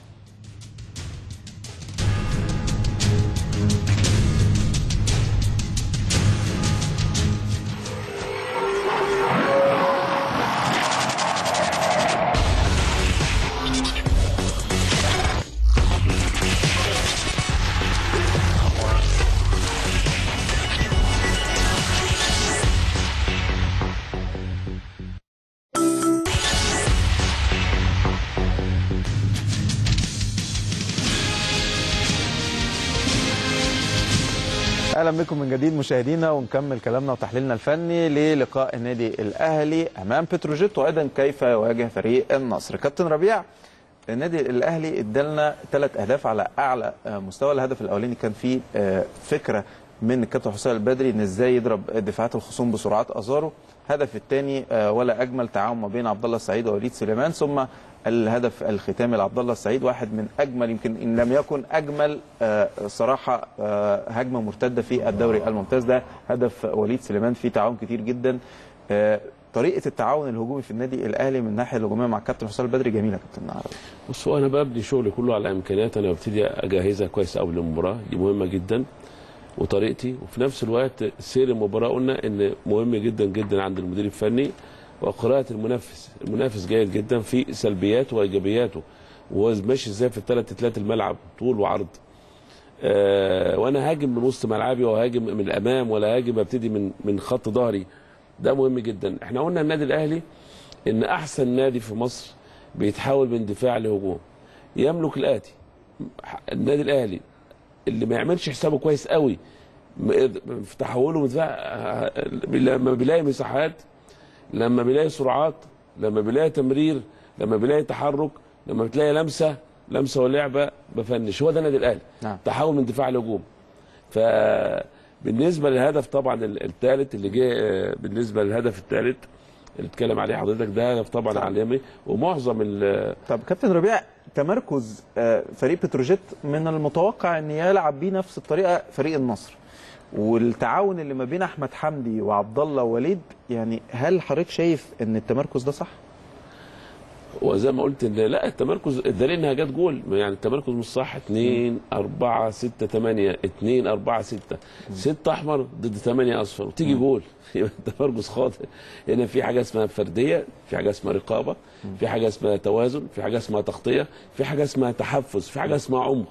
اهلا بكم من جديد مشاهدينا ونكمل كلامنا وتحليلنا الفني للقاء النادي الاهلي امام بتروجيت وايضا كيف يواجه فريق النصر كابتن ربيع النادي الاهلي ادالنا ثلاث اهداف على اعلى آه، مستوى الهدف الاولاني كان فيه آه، فكره من الكابتن حسام البدري ان ازاي يضرب دفاعات الخصوم بسرعات ازارو الهدف الثاني ولا اجمل تعاون ما بين عبد الله السعيد ووليد سليمان ثم الهدف الختامي لعبد الله السعيد واحد من اجمل يمكن ان لم يكن اجمل آه، صراحه آه، هجمه مرتده في الدوري الممتاز ده هدف وليد سليمان فيه تعاون كتير جدا آه، طريقه التعاون الهجومي في النادي الاهلي من الناحيه الهجوميه مع الكابتن حسام البدري جميله يا كابتن عربي بص هو انا ببني شغلي كله على امكانيات انا ببتدي اجهزها كويس قبل المباراه دي مهمه جدا وطريقتي وفي نفس الوقت سير المباراه قلنا ان مهم جدا جدا عند المدير الفني وقراءه المنافس المنافس جيد جدا في سلبياته وايجابياته وهو ماشي ازاي في الثلاث ثلاث الملعب طول وعرض آه وانا هاجم من وسط ملعبي وهاجم من الامام ولا هاجم ابتدي من من خط ظهري ده مهم جدا احنا قلنا النادي الاهلي ان احسن نادي في مصر بيتحول من دفاع لهجوم يملك الاتي النادي الاهلي اللي ما يعملش حسابه كويس قوي م- في تحوله من دفاع لما بيلاقي مساحات لما بيلاقي سرعات لما بيلاقي تمرير لما بيلاقي تحرك لما بتلاقي لمسه لمسه ولعبه بفنش هو ده النادي الاهلي نعم. تحول من دفاع لهجوم فبالنسبه للهدف طبعا الثالث اللي جه آه، بالنسبه للهدف الثالث اللي اتكلم عليه حضرتك ده هدف طبعا عالمي ومعظم ال- طب كابتن ربيع تمركز آه، فريق بتروجيت من المتوقع ان يلعب بيه نفس الطريقه فريق النصر والتعاون اللي ما بين احمد حمدي وعبد الله ووليد يعني هل حضرتك شايف ان التمركز ده صح؟ وزي ما قلت ان لا التمركز الدليل انها جت جول يعني التمركز مش صح 2 4 6 8 2 4 6 6 احمر ضد 8 اصفر وتيجي جول يبقى التمركز خاطئ هنا في حاجه اسمها فرديه في حاجه اسمها رقابه في حاجه اسمها توازن في حاجه اسمها تغطيه في حاجه اسمها تحفز في حاجه اسمها عمق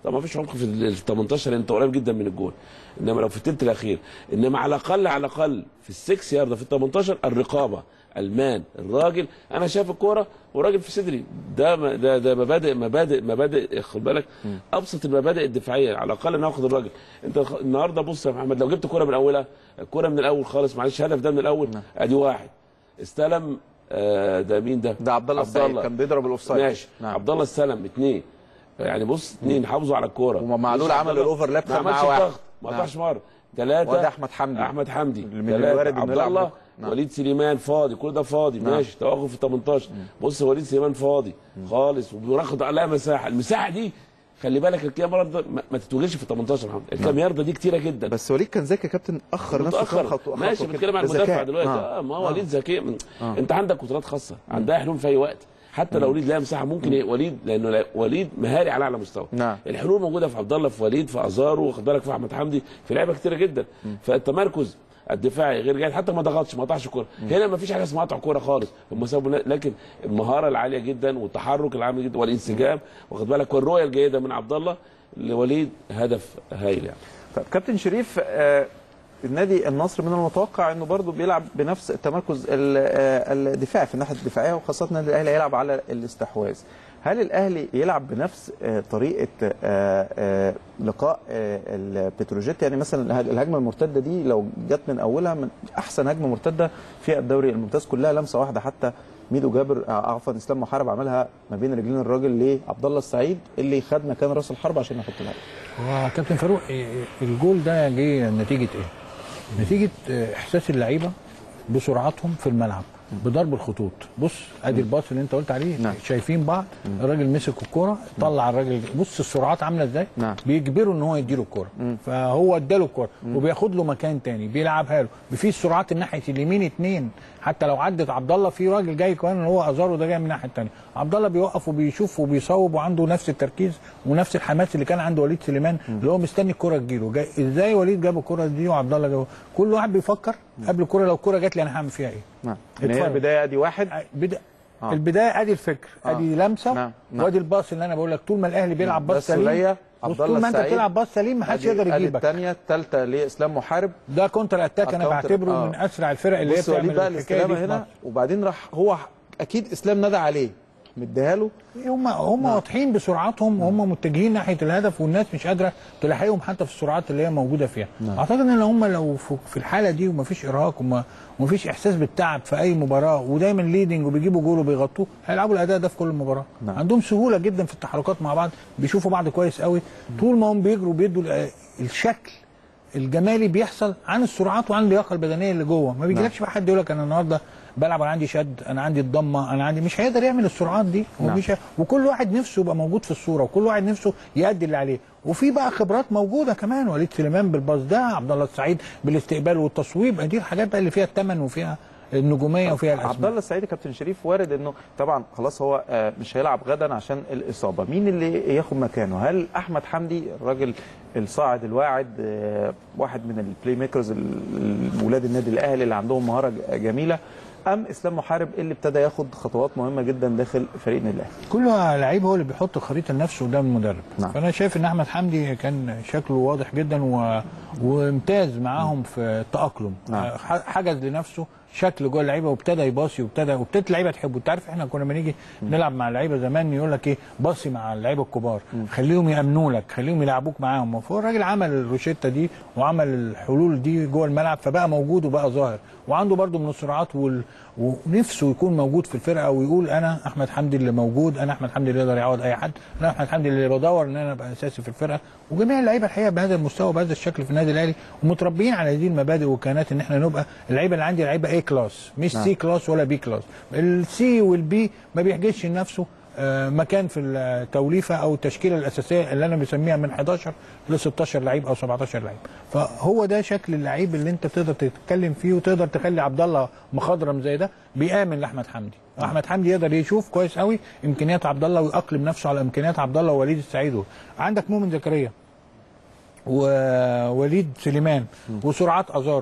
طب ما فيش عمق في ال 18 انت قريب جدا من الجول انما لو في الثلث الاخير انما على الاقل على الاقل في السكس يارده في ال 18 الرقابه المان الراجل انا شايف الكوره وراجل في صدري ده م- ده ده مبادئ مبادئ مبادئ خد بالك ابسط المبادئ الدفاعيه على الاقل انا اخد الراجل انت خ- النهارده بص يا محمد لو جبت كوره من اولها الكوره من الاول خالص معلش هدف ده من الاول ادي واحد استلم آه ده مين ده؟ ده عبد الله السعيد كان بيضرب الاوفسايد ماشي نعم. عبد الله استلم اثنين يعني بص اثنين حافظوا على الكوره ومعلول مش عمل عبد الله- الأوفرلاب، ما خد معاه عملش واحد. ضغط ما نعم. قطعش مره ثلاثه وده أحمد حمدي. احمد حمدي اللي من ثلاثة. الوارد إنه عبد يلعب الله بكرة. نعم. وليد سليمان فاضي كل ده فاضي نعم. ماشي توقف في 18 بص وليد سليمان فاضي خالص وبياخد عليها مساحه المساحه دي خلي بالك الكام يارده ما, ما تتوجهش في 18 يا محمد الكام يارده دي كتيره جدا بس وليد كان ذكي يا كابتن اخر نفسه كام متاخر خطوه ماشي خطوة بتكلم كده. عن بذكاء. المدافع دلوقتي آه. اه ما هو وليد ذكي من- انت عندك قدرات خاصه عندها حلول في اي وقت حتى لو وليد لها مساحه ممكن ي- وليد لانه لا- وليد مهاري على اعلى مستوى نعم. الحلول موجوده في عبد الله في وليد في ازارو واخد بالك في احمد حمدي في لعيبه كتيره جدا فالتمركز الدفاعي غير جيد حتى ما ضغطش ما قطعش كوره هنا ما فيش حاجه اسمها قطع كوره خالص هم سابوا لكن المهاره العاليه جدا والتحرك العالي جدا والانسجام واخد بالك والرؤيه الجيده من عبد الله لوليد هدف هايل يعني طب كابتن شريف آه، النادي النصر من المتوقع انه برضه بيلعب بنفس التمركز ال- آه، الدفاعي في الناحيه الدفاعيه وخاصه النادي الاهلي هيلعب على الاستحواذ هل الاهلي يلعب بنفس آه، طريقه آه، آه، لقاء آه، البتروجيت يعني مثلا الهج- الهجمه المرتده دي لو جت من اولها من احسن هجمه مرتده في الدوري الممتاز كلها لمسه واحده حتى ميدو جابر آه، عفوا اسلام محارب عملها ما بين رجلين الراجل لعبد الله السعيد اللي خد مكان راس الحرب عشان يحط الهدف هو كابتن فاروق إيه- الجول ده جه نتيجه ايه؟ نتيجه آه، احساس اللعيبه بسرعتهم في الملعب بضرب الخطوط بص ادي الباص اللي انت قلت عليه نعم. شايفين بعض الراجل مسك الكوره طلع الراجل بص السرعات عامله ازاي نعم. بيجبره ان هو يديله الكوره فهو اداله الكوره وبياخد له مكان تاني بيلعبها له في السرعات الناحيه اليمين اتنين حتى لو عدت عبد الله في راجل جاي كمان اللي هو ازارو ده جاي من الناحيه الثانيه عبد الله بيوقف وبيشوف وبيصوب وعنده نفس التركيز ونفس الحماس اللي كان عند وليد سليمان اللي هو مستني الكره تجيله جاي ازاي وليد جاب الكره دي وعبد الله جاب كل واحد بيفكر قبل الكره لو الكره جات لي انا هعمل فيها ايه نعم يعني هي اتفرج. البدايه دي واحد بدا آه. البدايه ادي الفكر آه. ادي لمسه نعم، نعم. وادي الباص اللي انا بقول لك طول ما الاهلي بيلعب ده باص سليم السولية، بص عبد طول الله ما انت السعيد. بتلعب باص سليم ما حدش يقدر يجيبك الثانيه الثالثه لاسلام محارب ده كونتر اتاك انا الكونتر، بعتبره آه. من اسرع الفرق اللي هي بص وليد بتعمل بقى الحكايه دي الاستلامه في هنا مصر. وبعدين راح هو اكيد اسلام نادى عليه مديها له هم هم واضحين بسرعتهم وهم متجهين ناحيه الهدف والناس مش قادره تلاحقهم حتى في السرعات اللي هي موجوده فيها اعتقد ان هم لو في- في الحاله دي ومفيش ارهاق وما- ومفيش احساس بالتعب في اي مباراه ودايما ليدنج وبيجيبوا جول وبيغطوه هيلعبوا الاداء ده في كل مباراه نعم. عندهم سهوله جدا في التحركات مع بعض بيشوفوا بعض كويس قوي طول ما هم بيجروا بيدوا ال- الشكل الجمالي بيحصل عن السرعات وعن اللياقه البدنيه اللي جوه ما بيجيلكش بقى حد يقول لك انا النهارده بلعب انا عندي شد انا عندي الضمه انا عندي مش هيقدر يعمل السرعات دي نعم. ومش ه... وكل واحد نفسه يبقى موجود في الصوره وكل واحد نفسه يأدي اللي عليه وفي بقى خبرات موجوده كمان وليد سليمان بالباص ده عبد الله السعيد بالاستقبال والتصويب دي الحاجات بقى اللي فيها الثمن وفيها النجوميه وفيها عبد الاسماء الله السعيد كابتن شريف وارد انه طبعا خلاص هو آه، مش هيلعب غدا عشان الاصابه مين اللي ياخد مكانه هل احمد حمدي الراجل الصاعد الواعد آه، واحد من البلاي ميكرز ولاد النادي الاهلي اللي عندهم مهاره ج- جميله ام اسلام محارب اللي ابتدى ياخد خطوات مهمه جدا داخل فريق النادي الاهلي كل لعيب هو اللي بيحط الخريطه لنفسه قدام المدرب نعم. فانا شايف ان احمد حمدي كان شكله واضح جدا و... وامتاز معاهم في التاقلم نعم. آه، ح- حجز لنفسه شكل جوه اللعيبه وابتدى يباصي وابتدى وابتدت اللعيبه تحبه انت عارف احنا كنا بنيجي نلعب مع اللعيبه زمان يقول لك ايه باصي مع اللعيبه الكبار خليهم يامنوا لك خليهم يلعبوك معاهم فهو الراجل عمل الروشته دي وعمل الحلول دي جوه الملعب فبقى موجود وبقى ظاهر وعنده برده من السرعات وال... ونفسه يكون موجود في الفرقه ويقول انا احمد حمدي اللي موجود انا احمد حمدي اللي يقدر يعوض اي حد انا احمد حمدي اللي بدور ان انا ابقى اساسي في الفرقه وجميع اللعيبه الحقيقه بهذا المستوى وبهذا الشكل في النادي الاهلي ومتربيين على هذه المبادئ والكيانات ان احنا نبقى اللعيبه اللي عندي لعيبه اي كلاس مش نعم. سي كلاس ولا بي كلاس السي والبي ما بيحجزش لنفسه آه، مكان في التوليفه او التشكيله الاساسيه اللي انا بسميها من 11 ل 16 لعيب او 17 لعيب فهو ده شكل اللعيب اللي انت تقدر تتكلم فيه وتقدر تخلي عبد الله مخضرم زي ده بيامن لاحمد حمدي احمد حمدي يقدر يشوف كويس قوي امكانيات عبد الله ويأقلم نفسه على امكانيات عبد الله ووليد السعيد عندك مؤمن زكريا ووليد سليمان وسرعات ازارو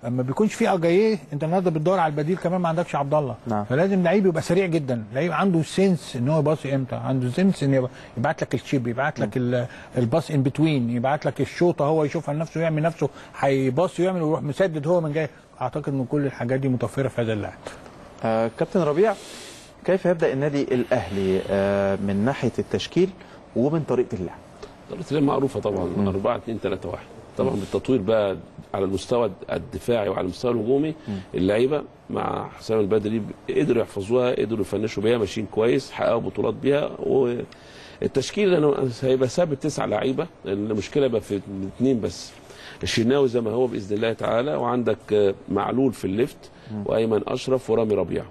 اما بيكونش في اجاييه انت النهارده بتدور على البديل كمان ما عندكش عبد الله نعم. فلازم لعيب يبقى سريع جدا لعيب عنده سنس ان هو يباصي امتى عنده سنس ان يبقى- يبعت لك الشيب يبعت لك ال- الباص ان بتوين يبعت لك الشوطه هو يشوفها لنفسه يعمل نفسه هيباصي ويعمل ويروح مسدد هو من جاي اعتقد ان كل الحاجات دي متوفره في هذا اللاعب آه كابتن ربيع كيف يبدا النادي الاهلي آه من ناحيه التشكيل ومن طريقه اللعب طريقه اللعب معروفه طبعا 4 2 3 1 طبعا بالتطوير بقى على المستوى الدفاعي وعلى المستوى الهجومي اللعيبه مع حسام البدري قدروا يحفظوها قدروا يفنشوا بيها ماشيين كويس حققوا بطولات بيها والتشكيل انا هيبقى ثابت تسع لعيبه المشكله بقى في اثنين بس الشناوي زي ما هو باذن الله تعالى وعندك آه، معلول في الليفت وايمن اشرف ورامي ربيعه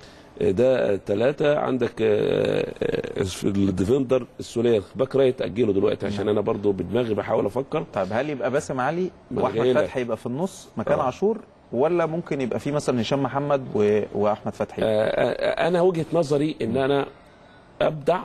ده ثلاثة عندك آه، آه، الديفندر السوليه باك رايت اجله دلوقتي عشان انا برضو بدماغي بحاول افكر طيب هل يبقى باسم علي ما أنا واحمد جاي لك. فتحي يبقى في النص مكان آه. عاشور ولا ممكن يبقى في مثلا هشام محمد و... واحمد فتحي آه، آه، انا وجهه نظري ان انا ابدع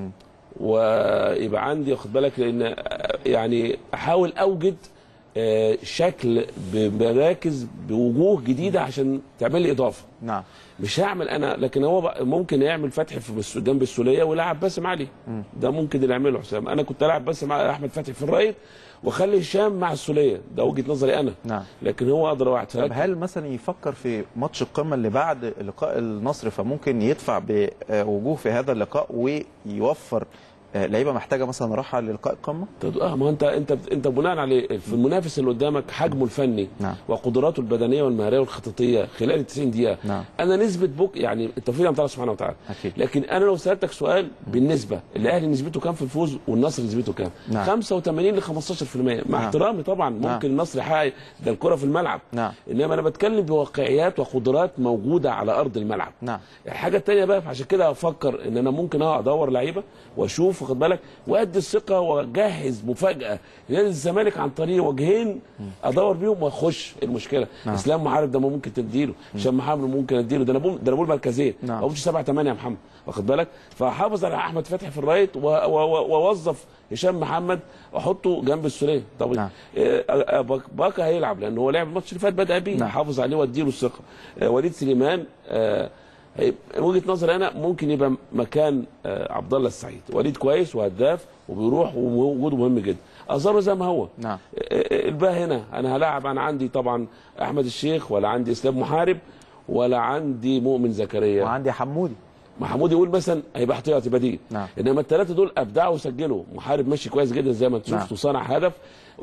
ويبقى عندي واخد بالك لان آه، يعني احاول اوجد آه، شكل بمراكز بوجوه جديده عشان تعمل لي اضافه نعم مش هعمل انا لكن هو بقى ممكن يعمل فتحي في الس- جنب السوليه ويلعب باسم علي ده ممكن اللي يعمله حسام انا كنت العب باسم مع احمد فتحي في الرايت واخلي هشام مع السوليه ده وجهه نظري انا نعم لكن هو اقدر واحد طب فلكن- هل مثلا يفكر في ماتش القمه اللي بعد لقاء النصر فممكن يدفع بوجوه في هذا اللقاء ويوفر آه، لعيبه محتاجه مثلا راحه للقاء القمه طب اه ما انت انت انت بناء على في المنافس اللي قدامك حجمه الفني نعم. وقدراته البدنيه والمهاريه والخططيه خلال ال 90 دقيقه نعم. انا نسبه بوك يعني التوفيق من الله سبحانه وتعالى أكيد. لكن انا لو سالتك سؤال بالنسبه الاهلي نسبته كام في الفوز والنصر نسبته كام؟ نعم. 85 ل 15% مع نعم. احترامي طبعا ممكن نعم. النصر يحقق ده الكره في الملعب نعم. انما انا بتكلم بواقعيات وقدرات موجوده على ارض الملعب نعم الحاجه الثانيه بقى عشان كده افكر ان انا ممكن اقعد ادور لعيبه واشوف واخد بالك وادي الثقه واجهز مفاجاه نادي الزمالك عن طريق وجهين ادور بيهم واخش المشكله نعم. اسلام محارب ده ما ممكن تديله هشام محمد ممكن اديله ده انا بقول ده انا بقول مركزين نعم. ما بقولش سبعه ثمانيه يا محمد واخد بالك فاحافظ على احمد فتحي في الرايت و- و- و- واوظف هشام محمد واحطه جنب السوليه طب نعم. آه، آه، باك- باكا هيلعب لان هو لعب الماتش اللي فات بدا بيه نعم. حافظ عليه واديله الثقه آه، وليد سليمان آه، هيبقى- وجهه نظري انا ممكن يبقى مكان آه، عبد الله السعيد وليد كويس وهداف وبيروح ووجوده مهم جدا ازارو زي ما هو نعم. آه، آه، الباقي هنا انا هلاعب انا عندي طبعا احمد الشيخ ولا عندي اسلام محارب ولا عندي مؤمن زكريا وعندي حمودي محمود يقول مثلا هيبقى احتياطي بديل نعم. انما الثلاثه دول ابدعوا وسجلوا محارب ماشي كويس جدا زي ما انت نعم. شفت وصنع هدف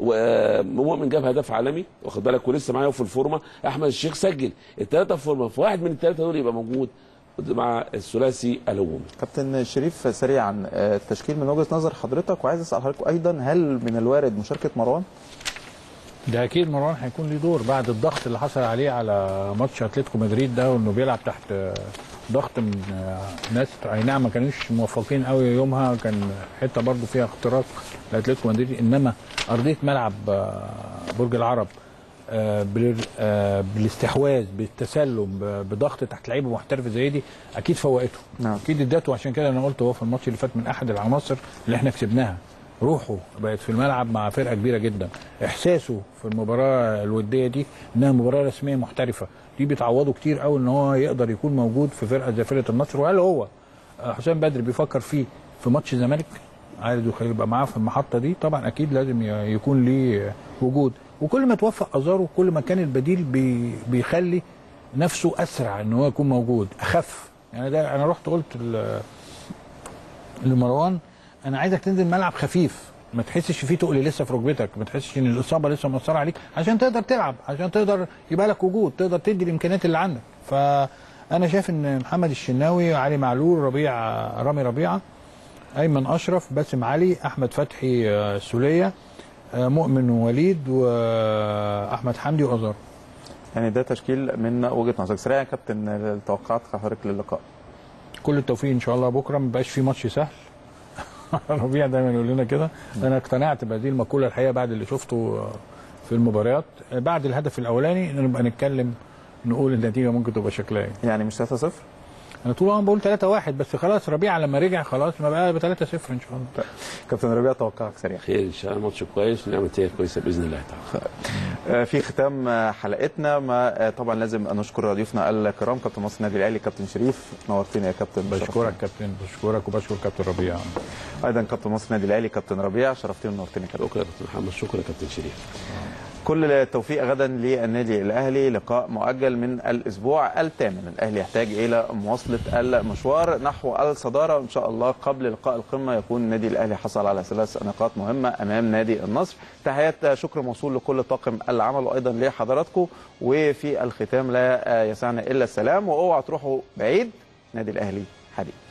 ومؤمن جاب هدف عالمي واخد بالك ولسه معايا في الفورمه احمد الشيخ سجل الثلاثه في فورمه فواحد من الثلاثه دول يبقى موجود مع الثلاثي الهجومي كابتن شريف سريعا آه، التشكيل من وجهه نظر حضرتك وعايز اسال حضرتك ايضا هل من الوارد مشاركه مروان ده اكيد مروان هيكون ليه دور بعد الضغط اللي حصل عليه على ماتش اتلتيكو مدريد ده وانه بيلعب تحت آه، ضغط من آه، ناس اي نعم ما كانوش موفقين قوي يومها كان حته برضو فيها اختراق لاتلتيكو مدريد انما ارضيه ملعب آه، برج العرب آه، بال- آه، بالاستحواذ بالتسلم ب- بضغط تحت لعيبه محترفه زي دي اكيد فوقته نعم. اكيد اداته عشان كده انا قلت هو في الماتش اللي فات من احد العناصر اللي احنا كسبناها روحه بقت في الملعب مع فرقه كبيره جدا احساسه في المباراه الوديه دي انها مباراه رسميه محترفه دي بتعوضه كتير قوي ان هو يقدر يكون موجود في فرقه زي فرقه النصر وهل هو آه، حسام بدري بيفكر فيه في ماتش الزمالك عايز يبقى معاه في المحطه دي طبعا اكيد لازم ي- يكون ليه وجود وكل ما توفق ازارو كل ما كان البديل بي بيخلي نفسه اسرع ان هو يكون موجود اخف يعني ده انا رحت قلت ل- لمروان انا عايزك تنزل ملعب خفيف ما تحسش فيه تقل لسه في ركبتك ما تحسش ان الاصابه لسه مأثره عليك عشان تقدر تلعب عشان تقدر يبقى لك وجود تقدر تدي الامكانيات اللي عندك فانا شايف ان محمد الشناوي علي معلول ربيع رامي ربيعه ايمن اشرف باسم علي احمد فتحي آه، سوليه آه، مؤمن ووليد واحمد حمدي وازار يعني ده تشكيل من وجهه نظرك سريعا يا كابتن التوقعات حضرتك للقاء كل التوفيق ان شاء الله بكره ما بقاش في ماتش سهل ربيع دايما يقول لنا كده انا اقتنعت بهذه المقوله الحقيقه بعد اللي شفته في المباريات بعد الهدف الاولاني نبقى نتكلم نقول النتيجه ممكن تبقى شكلها ايه يعني مش 3-0 انا طول الوقت بقول 3 1 بس خلاص ربيعه لما رجع خلاص ما بقى 3 0 ان شاء الله كابتن ربيع توقعك سريع خير ان شاء الله ماتش كويس ونعمل نتيجه كويسه باذن الله تعالى آه، في ختام آه، حلقتنا ما آه، طبعا لازم نشكر ضيوفنا الكرام كابتن مصر النادي الاهلي كابتن شريف نورتنا يا كابتن بشكرك كابتن بشكرك وبشكر كابتن ربيع ايضا كابتن مصر النادي الاهلي كابتن ربيع شرفتني ونورتني يا كابتن شكرا يا كابتن محمد شكرا يا كابتن شريف كل التوفيق غدا للنادي الاهلي لقاء مؤجل من الاسبوع الثامن الاهلي يحتاج الى مواصله المشوار نحو الصداره وان شاء الله قبل لقاء القمه يكون النادي الاهلي حصل على ثلاث نقاط مهمه امام نادي النصر تحيات شكر موصول لكل طاقم العمل وايضا لحضراتكم وفي الختام لا يسعنا الا السلام واوعى تروحوا بعيد نادي الاهلي حبيب